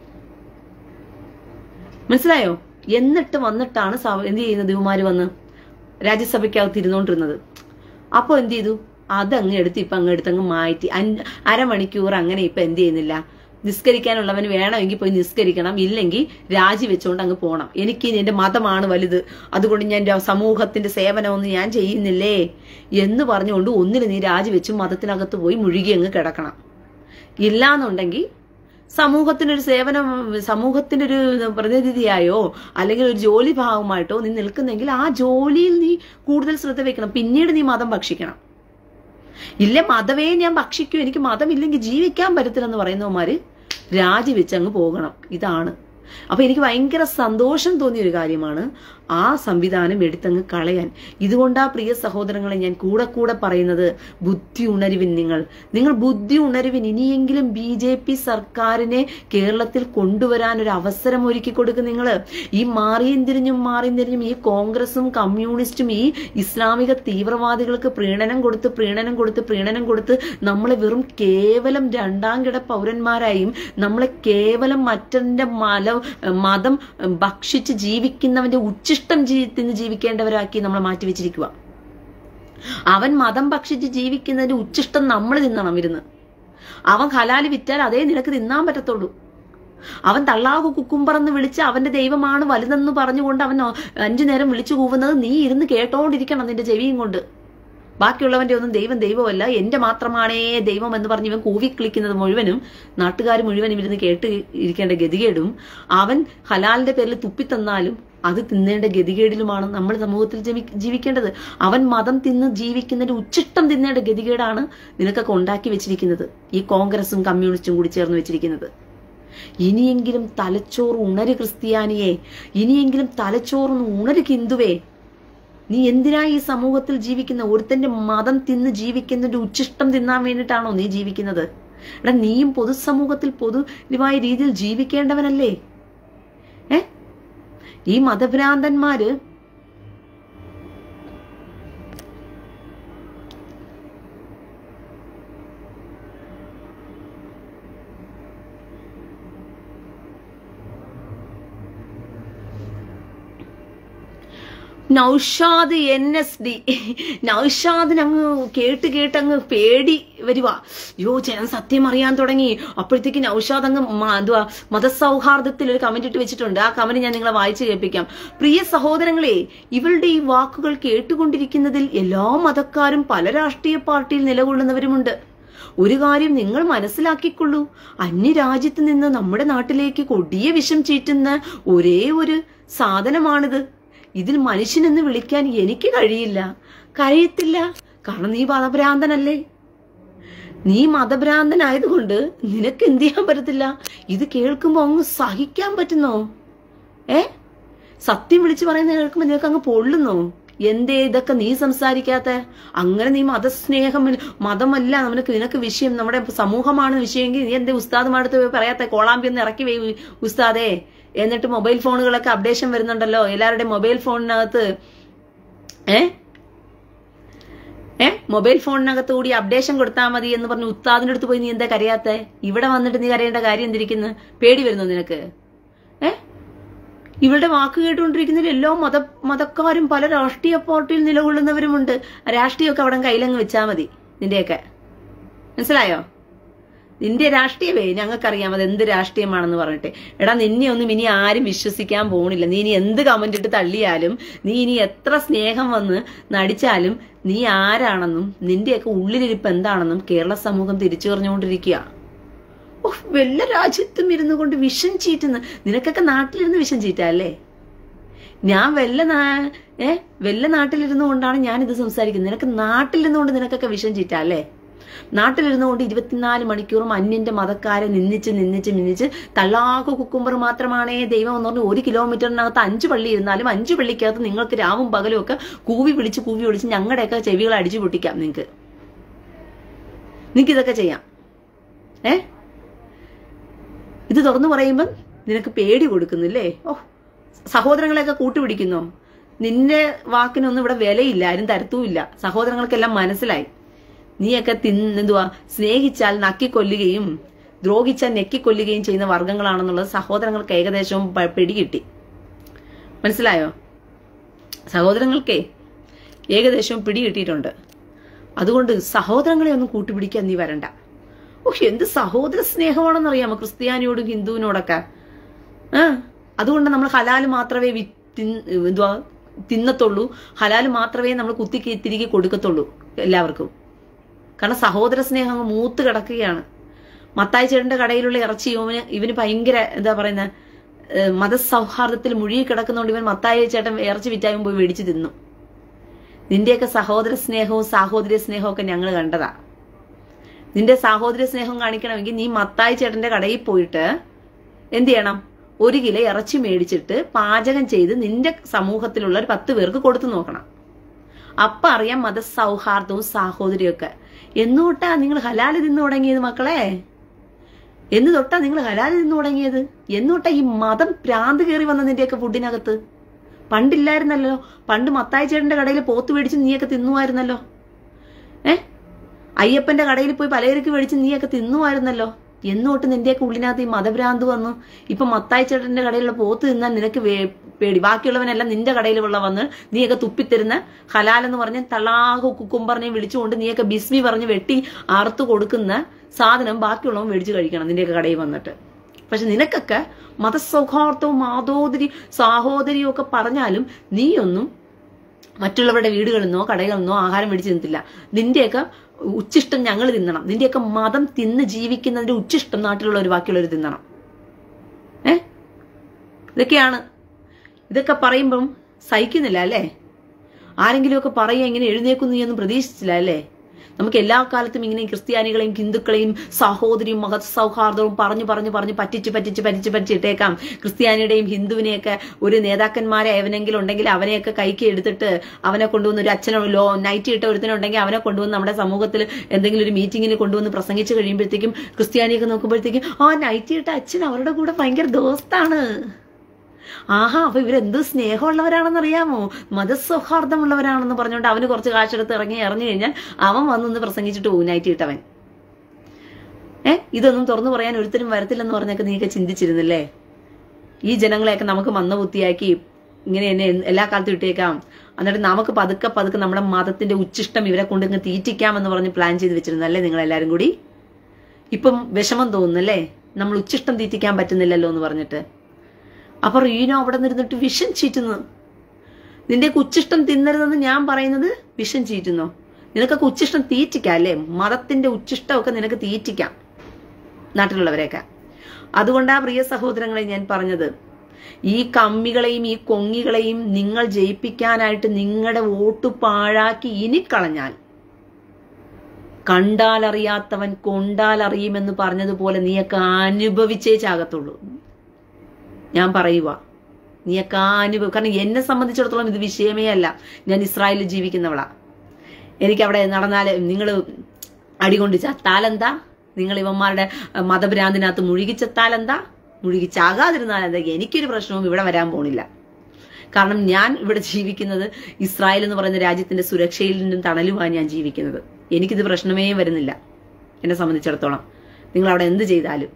മനസ്സിലായോ എന്നിട്ട് വന്നിട്ടാണ് സഭ- എന്ത് ചെയ്യുന്നത് ഇവന്മാര് വന്ന് രാജ്യസഭയ്ക്കകത്ത് ഇരുന്നോണ്ടിരുന്നത് അപ്പൊ എന്ത് ചെയ്തു അതങ്ങ് എടുത്ത് ഇപ്പൊ അങ്ങ് എടുത്ത് അങ്ങ് മാറ്റി അഞ്ച് അരമണിക്കൂർ അങ്ങനെ ഇപ്പൊ എന്ത് ചെയ്യുന്നില്ല നിസ്കരിക്കാനുള്ളവന് വേണമെങ്കിൽ പോയി നിസ്കരിക്കണം ഇല്ലെങ്കിൽ രാജിവെച്ചുകൊണ്ട് അങ്ങ് പോകണം എനിക്ക് ഇനി എന്റെ മതമാണ് വലുത് അതുകൊണ്ട് ഞാൻ ര- സമൂഹത്തിന്റെ സേവനമൊന്നും ഞാൻ ചെയ്യുന്നില്ലേ എന്ന് പറഞ്ഞുകൊണ്ട് ഒന്നിന് നീ രാജിവെച്ച് മതത്തിനകത്ത് പോയി മുഴുകി അങ്ങ് കിടക്കണം ഇല്ലാന്നുണ്ടെങ്കിൽ സമൂഹത്തിനൊരു സേവനം സമൂഹത്തിന്റെ ഒരു പ്രതിനിധിയായോ അല്ലെങ്കിൽ ഒരു ജോലി ഭാഗമായിട്ടോ നീ നിൽക്കുന്നെങ്കിൽ ആ ജോലിയിൽ നീ കൂടുതൽ ശ്രദ്ധ വെക്കണം പിന്നീട് നീ മതം ഭക്ഷിക്കണം ഇല്ല മതമേ ഞാൻ ഭക്ഷിക്കൂ എനിക്ക് മതമില്ലെങ്കിൽ ജീവിക്കാൻ പറ്റത്തില്ലെന്ന് പറയുന്നവന്മാര് രാജിവെച്ച് അങ്ങ് പോകണം ഇതാണ് അപ്പൊ എനിക്ക് ഭയങ്കര സന്തോഷം തോന്നിയ ഒരു കാര്യമാണ് ആ സംവിധാനം എടുത്തങ്ങ് കളയാൻ ഇതുകൊണ്ടാ പ്രിയ സഹോദരങ്ങളെ ഞാൻ കൂടെ കൂടെ പറയുന്നത് ബുദ്ധി ഉണരുവിൻ നിങ്ങൾ നിങ്ങൾ ബുദ്ധി ഉണരുവിൻ ഇനിയെങ്കിലും ബി ജെ പി സർക്കാരിനെ കേരളത്തിൽ കൊണ്ടുവരാൻ ഒരു അവസരം ഒരുക്കി കൊടുക്കും നിങ്ങൾ ഈ മാറിയും തിരിഞ്ഞും മാറിയും തിരിഞ്ഞും ഈ കോൺഗ്രസും കമ്മ്യൂണിസ്റ്റും ഈ ഇസ്ലാമിക തീവ്രവാദികൾക്ക് പ്രീണനം കൊടുത്ത് പ്രീണനം കൊടുത്ത് പ്രീണനം കൊടുത്ത് നമ്മളെ വെറും കേവലം രണ്ടാം കിട പൗരന്മാരായും നമ്മളെ കേവലം മറ്റന്റെ മല മതം ഭക്ഷിച്ച് ജീവിക്കുന്നവന്റെ ഉച്ചിഷ്ടം ജീ തിന്ന് ജീവിക്കേണ്ടവരാക്കി നമ്മളെ മാറ്റി വെച്ചിരിക്കുക അവൻ മതം ഭക്ഷിച്ച് ജീവിക്കുന്നതിന്റെ ഉച്ചിഷ്ടം നമ്മൾ തിന്നണം ഇരുന്ന് അവൻ ഹലാല് വിറ്റാൽ അതേ നിനക്ക് തിന്നാൻ പറ്റത്തുള്ളൂ അവൻ തള്ളാഹു കുക്കുംബറെന്ന് വിളിച്ച് അവന്റെ ദൈവമാണ് വലുതെന്ന് പറഞ്ഞുകൊണ്ട് അവൻ അഞ്ചു നേരം വിളിച്ചു കൂവുന്നത് നീ ഇരുന്ന് കേട്ടോണ്ടിരിക്കണം നിന്റെ ചെവിയും കൊണ്ട് ബാക്കിയുള്ളവന്റെ ഒന്നും ദൈവം ദൈവമല്ല എന്റെ മാത്രമാണേ ദൈവം എന്ന് പറഞ്ഞ് ഇവൻ കൂവിക്കളിക്കുന്നത് മുഴുവനും നാട്ടുകാർ മുഴുവനും ഇരുന്ന് കേട്ട് ഇരിക്കേണ്ട ഗതികേടും അവൻ ഹലാലിന്റെ പേരിൽ തുപ്പിത്തന്നാലും അത് തിന്നേണ്ട ഗതികേടിലുമാണ് നമ്മൾ സമൂഹത്തിൽ ജമി- ജീവിക്കേണ്ടത് അവൻ മതം തിന്ന് ജീവിക്കുന്നതിന്റെ ഉച്ചിഷ്ടം തിന്നേണ്ട ഗതികേടാണ് നിനക്കൊക്കെ ഉണ്ടാക്കി വെച്ചിരിക്കുന്നത് ഈ കോൺഗ്രസും കമ്മ്യൂണിസ്റ്റും കൂടി ചേർന്ന് വെച്ചിരിക്കുന്നത് ഇനിയെങ്കിലും തലച്ചോറ് ഉണര് ക്രിസ്ത്യാനിയെ ഇനിയെങ്കിലും തലച്ചോറൊന്ന് ഉണര് ഹിന്ദുവേ നീ എന്തിനാ ഈ സമൂഹത്തിൽ ജീവിക്കുന്ന ഒരുത്തന്റെ മതം തിന്ന് ജീവിക്കുന്നതിന്റെ ഉച്ചിഷ്ടം തിന്നാൻ വേണ്ടിയിട്ടാണോ നീ ജീവിക്കുന്നത് എടാ നീയും പൊതുസമൂഹത്തിൽ പൊതുവായ രീതിയിൽ ജീവിക്കേണ്ടവനല്ലേ ഏ ഈ മതഭ്രാന്തന്മാര് നൗഷാദ് എൻ എസ് ഡി നൗഷാദിന് അങ്ങ് കേട്ട് കേട്ട് അങ്ങ് പേടി വരുവാ യോ ജനം സത്യം അറിയാൻ തുടങ്ങി അപ്പോഴത്തേക്ക് നൗഷാദ് അങ്ങ് മ- എന്തുവാ മതസൗഹാർദ്ദത്തിൽ ഒരു കമന്റ് ഇട്ട് വെച്ചിട്ടുണ്ട് ആ കമന്റ് ഞാൻ നിങ്ങളെ വായിച്ചു കേൾപ്പിക്കാം പ്രിയ സഹോദരങ്ങളെ ഇവളുടെ ഈ വാക്കുകൾ കേട്ടുകൊണ്ടിരിക്കുന്നതിൽ എല്ലാ മതക്കാരും പല രാഷ്ട്രീയ പാർട്ടിയിൽ നിലകൊള്ളുന്നവരുമുണ്ട് ഒരു കാര്യം നിങ്ങൾ മനസ്സിലാക്കിക്കൊള്ളൂ അന്യരാജ്യത്ത് നിന്ന് നമ്മുടെ നാട്ടിലേക്ക് കൊടിയ വിഷം ചീറ്റുന്ന ഒരേ ഒരു സാധനമാണിത് ഇതിൽ മനുഷ്യനെന്ന് വിളിക്കാൻ എനിക്ക് കഴിയില്ല കഴിയത്തില്ല കാരണം നീ മതഭ്രാന്തനല്ലേ നീ മതഭ്രാന്തനായതുകൊണ്ട് നിനക്ക് എന്ത് ചെയ്യാൻ പറ്റത്തില്ല ഇത് കേൾക്കുമ്പോ അങ്ങ് സഹിക്കാൻ പറ്റുന്നോ ഏ സത്യം വിളിച്ചു പറയുന്നത് കേൾക്കുമ്പോ നിനക്ക് അങ്ങ് പൊള്ളുന്നോ എന്തേ ഇതൊക്കെ നീ സംസാരിക്കാത്ത അങ്ങനെ നീ മതസ്നേഹം മതമല്ല നിനക്ക് നിനക്ക് വിഷയം നമ്മുടെ സമൂഹമാണ് വിഷയമെങ്കിൽ നീ എന്തേ ഉസ്താദുമാടുത്ത് പോയി പറയാത്ത കോളാമ്പി ഒന്ന് ഇറക്കി വേ ഉസ്താദേ എന്നിട്ട് മൊബൈൽ ഫോണുകളൊക്കെ അപ്ഡേഷൻ വരുന്നുണ്ടല്ലോ എല്ലാവരുടെയും മൊബൈൽ ഫോണിനകത്ത് ഏ ഏ മൊബൈൽ ഫോണിനകത്ത് കൂടി അപ്ഡേഷൻ കൊടുത്താൽ മതി എന്ന് പറഞ്ഞ് ഉസ്താദിന്റെ അടുത്ത് പോയി നീ എന്താ കരയാത്തെ ഇവിടെ വന്നിട്ട് നീ കരയേണ്ട കാര്യം എന്തിരിക്കുന്നു പേടി വരുന്നു നിനക്ക് ഏ ഇവളുടെ വാക്ക് കേട്ടുകൊണ്ടിരിക്കുന്നതിൽ എല്ലാ മത മതക്കാരും പല രാഷ്ട്രീയ പാർട്ടിയിൽ നിലകൊള്ളുന്നവരുമുണ്ട് രാഷ്ട്രീയമൊക്കെ അവിടെ കയ്യിലങ്ങ് വെച്ചാൽ മതി നിന്റെയൊക്കെ മനസ്സിലായോ നിന്റെ രാഷ്ട്രീയമേ ഞങ്ങൾക്കറിയാം അത് എന്ത് രാഷ്ട്രീയമാണെന്ന് പറഞ്ഞിട്ട് എടാ നിന്നെ ഒന്നും ഇനി ആരും വിശ്വസിക്കാൻ പോണില്ല നീ ഇനി എന്ത് കമന്റ് ഇട്ട് തള്ളിയാലും നീ ഇനി എത്ര സ്നേഹം വന്ന് നടിച്ചാലും നീ ആരാണെന്നും നിന്റെയൊക്കെ ഉള്ളിലിരിപ്പ് എന്താണെന്നും കേരള സമൂഹം തിരിച്ചു പറഞ്ഞുകൊണ്ടിരിക്കുക ഓഹ് വല്ല രാജ്യത്തും ഇരുന്നു കൊണ്ട് വിഷം ചീറ്റുന്നു നിനക്കൊക്കെ നാട്ടിലിരുന്ന് വിഷം ചീറ്റല്ലേ ഞാൻ വല്ല നാ ഏ വല്ല നാട്ടിലിരുന്നു കൊണ്ടാണ് ഞാൻ ഇത് സംസാരിക്കുന്നത് നിനക്ക് നാട്ടിലിരുന്നു കൊണ്ട് നിനക്കൊക്കെ വിഷം ചീറ്റല്ലേ നാട്ടിലിരുന്നു കൊണ്ട് ഇരുപത്തിനാല് മണിക്കൂറും അന്യന്റെ മതക്കാരെ നിന്നിച്ച് നിന്നിച്ച് നിന്നിച്ച് തള്ളാക്കു കുക്കുമ്പർ മാത്രമാണേ ദൈവം എന്ന് പറഞ്ഞ് ഒരു കിലോമീറ്ററിനകത്ത് അഞ്ച് പള്ളി ഇരുന്നാലും അഞ്ച് പള്ളിക്കകത്ത് നിങ്ങൾക്ക് രാവും പകലും ഒക്കെ കൂവി വിളിച്ച് കൂവി വിളിച്ച് ഞങ്ങളുടെയൊക്കെ ചെവികൾ അടിച്ചു പൊട്ടിക്കാം നിങ്ങൾക്ക് നിങ്ങൾക്ക് ഇതൊക്കെ ചെയ്യാം ഏ ഇത് തുറന്നു പറയുമ്പം നിനക്ക് പേടി കൊടുക്കുന്നില്ലേ ഓ സഹോദരങ്ങളെയൊക്കെ കൂട്ടുപിടിക്കുന്നോ നിന്റെ വാക്കിനൊന്നും ഇവിടെ വിലയില്ല ആരും തരത്തുമില്ല സഹോദരങ്ങൾക്കെല്ലാം മനസ്സിലായി നീയൊക്കെ തിന്നെന്തുവാ സ്നേഹിച്ചാൽ നക്കിക്കൊല്ലുകയും ദ്രോഹിച്ചാൽ ഞെക്കിക്കൊല്ലുകയും ചെയ്യുന്ന വർഗങ്ങളാണെന്നുള്ളത് സഹോദരങ്ങൾക്ക് ഏകദേശവും പ- പിടികിട്ടി മനസ്സിലായോ സഹോദരങ്ങൾക്കേ ഏകദേശവും പിടികിട്ടിയിട്ടുണ്ട് അതുകൊണ്ട് സഹോദരങ്ങളെ ഒന്നും കൂട്ടുപിടിക്കാൻ നീ വരണ്ട ഓ എന്ത് സഹോദര സ്നേഹമാണെന്നറിയാമോ ക്രിസ്ത്യാനിയോടും ഹിന്ദുവിനോടൊക്കെ ആ അതുകൊണ്ട് നമ്മൾ ഹലാല് മാത്രമേ വി- തിന്ന് എന്തുവാ തിന്നത്തുള്ളൂ ഹലാല് മാത്രമേ നമ്മൾ കുത്തി കി- തിരികെ കൊടുക്കത്തുള്ളൂ എല്ലാവർക്കും കാരണം സഹോദര സ്നേഹം അങ്ങ് മൂത്ത് കിടക്കുകയാണ് മത്തായി ചേട്ടന്റെ കടയിലുള്ള ഇറച്ചി ഇവന് ഇവന് ഭയങ്കര എന്താ പറയുന്ന മതസൗഹാർദ്ദത്തിൽ മുഴുകി കിടക്കുന്നതുകൊണ്ട് ഇവൻ മത്തായി ചേട്ടൻ ഇറച്ചി വിറ്റായും പോയി മേടിച്ച് തിന്നു നിന്റെയൊക്കെ സഹോദര സ്നേഹവും സാഹോദര്യ സ്നേഹവും ഒക്കെ ഞങ്ങൾ കണ്ടതാ നിന്റെ സാഹോദര്യ സ്നേഹം കാണിക്കണമെങ്കിൽ നീ മത്തായി ചേട്ടന്റെ കടയിൽ പോയിട്ട് എന്ത് ചെയ്യണം ഒരു കിലോ ഇറച്ചി മേടിച്ചിട്ട് പാചകം ചെയ്ത് നിന്റെ സമൂഹത്തിലുള്ള ഒരു പത്ത് പേർക്ക് കൊടുത്തു നോക്കണം അപ്പൊ അറിയാം മതസൗഹാർദ്ദവും സാഹോദര്യമൊക്കെ എന്ന് തൊട്ടാ നിങ്ങൾ ഹലാല് തിന്നു തുടങ്ങിയത് മക്കളെ എന്ന് തൊട്ടാ നിങ്ങൾ ഹലാല് തിന്നു തുടങ്ങിയത് എന്ന് തൊട്ടാ ഈ മതം ഭ്രാന്ത് കയറി വന്ന നിന്റെയൊക്കെ ഫുഡിനകത്ത് പണ്ടില്ലായിരുന്നല്ലോ പണ്ട് മത്തായി ചേട്ടന്റെ കടയിൽ പോത്ത് മേടിച്ച് നീയൊക്കെ തിന്നുമായിരുന്നല്ലോ ഏ അയ്യപ്പന്റെ കടയിൽ പോയി പലചരക്ക് മേടിച്ച് നീയൊക്കെ തിന്നുമായിരുന്നല്ലോ എന്നോട്ട് നിന്റെയൊക്കെ ഉള്ളിനകത്ത് ഈ മതഭ്രാന്ത് വന്നു ഇപ്പൊ മത്തായി ചേട്ടന്റെ കടയിലുള്ള പോത്ത് തിന്നാൽ നിനക്ക് വേ- പേടി ബാക്കിയുള്ളവനെല്ലാം നിന്റെ കടയിലുള്ള വന്ന് നീയൊക്കെ തുപ്പിത്തരുന്ന ഹലാൽ എന്ന് പറഞ്ഞ് തളാഹു കുക്കുംബറിനെ വിളിച്ചുകൊണ്ട് നീയൊക്കെ ബിസ്മി പറഞ്ഞ് വെട്ടി അറുത്ത് കൊടുക്കുന്ന സാധനം ബാക്കിയുള്ളവൻ മേടിച്ച് കഴിക്കണം നിന്റെയൊക്കെ കടയിൽ വന്നിട്ട് പക്ഷെ നിനക്കൊക്കെ മതസൗഹാർദ്ദവും മാതോദരി സാഹോദര്യവും ഒക്കെ പറഞ്ഞാലും നീയൊന്നും മറ്റുള്ളവരുടെ വീടുകളിൽ നിന്നോ കടകളിൽ നിന്നോ ആഹാരം മേടിച്ച് തിന്നില്ല നിന്റെയൊക്കെ ഉച്ചിഷ്ടം ഞങ്ങൾ തിന്നണം നിന്റെയൊക്കെ മതം തിന്ന് ജീവിക്കുന്നതിന്റെ ഉച്ചിഷ്ടം നാട്ടിലുള്ള ഒരു ബാക്കിയുള്ളവർ തിന്നണം ഏ ഇതൊക്കെയാണ് ഇതൊക്കെ പറയുമ്പം സഹിക്കുന്നില്ല അല്ലേ ആരെങ്കിലുമൊക്കെ പറയുക ഇങ്ങനെ എഴുന്നേക്കുന്നു നീ ഒന്നും പ്രതീക്ഷിച്ചില്ല അല്ലേ നമുക്ക് എല്ലാ കാലത്തും ഇങ്ങനെ ക്രിസ്ത്യാനികളെയും ഹിന്ദുക്കളെയും സഹോദരിയും മഹത് സൗഹാർദ്ദവും പറഞ്ഞു പറഞ്ഞു പറഞ്ഞ് പറ്റിച്ച് പറ്റിച്ച് പറ്റിച്ച് പറ്റിച്ചിട്ടേക്കാം ക്രിസ്ത്യാനിയുടെയും ഹിന്ദുവിനെയൊക്കെ ഒരു നേതാക്കന്മാരെ എവനെങ്കിലും ഉണ്ടെങ്കിൽ അവനെയൊക്കെ കൈക്ക് എടുത്തിട്ട് അവനെ കൊണ്ടുവന്ന് ഒരു അച്ഛനോ ലോ നൈറ്റ് ഇട്ട ഒരുത്തനുണ്ടെങ്കിൽ അവനെ കൊണ്ടുവന്ന് നമ്മുടെ സമൂഹത്തിൽ എന്തെങ്കിലും ഒരു മീറ്റിങ്ങിന് കൊണ്ടുവന്ന് പ്രസംഗിച്ച് കഴിയുമ്പോഴത്തേക്കും ക്രിസ്ത്യാനിയൊക്കെ നോക്കുമ്പോഴത്തേക്കും ആ നൈറ്റ് ഇട്ട അച്ഛൻ അവരുടെ കൂടെ ഭയങ്കര ദോസ്താണ് ആഹാ അപ്പൊ ഇവരെന്ത് സ്നേഹമുള്ളവരാണെന്ന് അറിയാമോ മതസൗഹാർദ്ദമുള്ളവരാണെന്ന് പറഞ്ഞുകൊണ്ട് അവന് കുറച്ച് കാശെടുത്ത് ഇറങ്ങി ഇറങ്ങി കഴിഞ്ഞാൽ അവൻ വന്നൊന്ന് പ്രസംഗിച്ചിട്ട് പോകും നൈറ്റ് ഇട്ടവൻ ഏ ഇതൊന്നും തുറന്നു പറയാൻ ഒരുത്തരും വരത്തില്ലെന്ന് പറഞ്ഞൊക്കെ നീയൊക്കെ ചിന്തിച്ചിരുന്നില്ലേ ഈ ജനങ്ങളെയൊക്കെ നമുക്ക് മന്ദബുദ്ധിയാക്കി ഇങ്ങനെ തന്നെ എല്ലാ കാലത്തും ഇട്ടേക്കാം എന്നിട്ട് നമുക്ക് പതുക്കെ പതുക്കെ നമ്മുടെ മതത്തിന്റെ ഉച്ചിഷ്ടം ഇവരെ കൊണ്ട് ഇങ്ങ് തീറ്റിക്കാമെന്ന് പറഞ്ഞ് പ്ലാൻ ചെയ്ത് വെച്ചിരുന്നല്ലേ നിങ്ങൾ എല്ലാവരും കൂടി ഇപ്പം വിഷമം തോന്നുന്നല്ലേ നമ്മൾ ഉച്ചിഷ്ടം തീറ്റിക്കാൻ പറ്റുന്നില്ലല്ലോ എന്ന് പറഞ്ഞിട്ട് അപ്പൊ റീനോ അവിടെ നിന്നിട്ട് വിഷം ചീറ്റുന്നു നിന്റെയൊക്കെ ഉച്ചിഷ്ടം തിന്നരുതെന്ന് ഞാൻ പറയുന്നത് വിഷം ചീറ്റുന്നു നിനക്കൊക്കെ ഉച്ചിഷ്ടം തീറ്റിക്കാം അല്ലേ മതത്തിന്റെ ഉച്ചിഷ്ടമൊക്കെ നിനക്ക് തീറ്റിക്കാം നാട്ടിലുള്ളവരെയൊക്കെ അതുകൊണ്ടാ പ്രിയ സഹോദരങ്ങളെ ഞാൻ പറഞ്ഞത് ഈ കമ്മികളെയും ഈ കൊങ്ങികളെയും നിങ്ങൾ ജയിപ്പിക്കാനായിട്ട് നിങ്ങളുടെ വോട്ട് പാഴാക്കി ഇനി കളഞ്ഞാൽ കണ്ടാലറിയാത്തവൻ കൊണ്ടാലറിയുമെന്ന് പറഞ്ഞതുപോലെ നീയൊക്കെ അനുഭവിച്ചേ ചാകത്തുള്ളൂ ഞാൻ പറയുക നീയൊക്കെ അനുഭവം കാരണം എന്നെ സംബന്ധിച്ചിടത്തോളം ഇത് വിഷയമേ അല്ല ഞാൻ ഇസ്രായേലിൽ ജീവിക്കുന്നവളാ എനിക്ക് അവിടെ നടന്നാൽ നിങ്ങൾ അടികൊണ്ട് ചത്താലെന്താ നിങ്ങൾ ഇവന്മാരുടെ മതഭ്രാന്തിനകത്ത് മുഴുകിച്ചത്താലെന്താ മുഴുകിച്ചാകാതിരുന്നാലെന്താ എനിക്കൊരു പ്രശ്നവും ഇവിടെ വരാൻ പോണില്ല കാരണം ഞാൻ ഇവിടെ ജീവിക്കുന്നത് ഇസ്രായേൽ എന്ന് പറയുന്ന രാജ്യത്തിന്റെ സുരക്ഷയിൽ നിന്നും തണലുമാണ് ഞാൻ ജീവിക്കുന്നത് എനിക്കിത് പ്രശ്നമേ വരുന്നില്ല എന്നെ സംബന്ധിച്ചിടത്തോളം നിങ്ങൾ അവിടെ എന്ത് ചെയ്താലും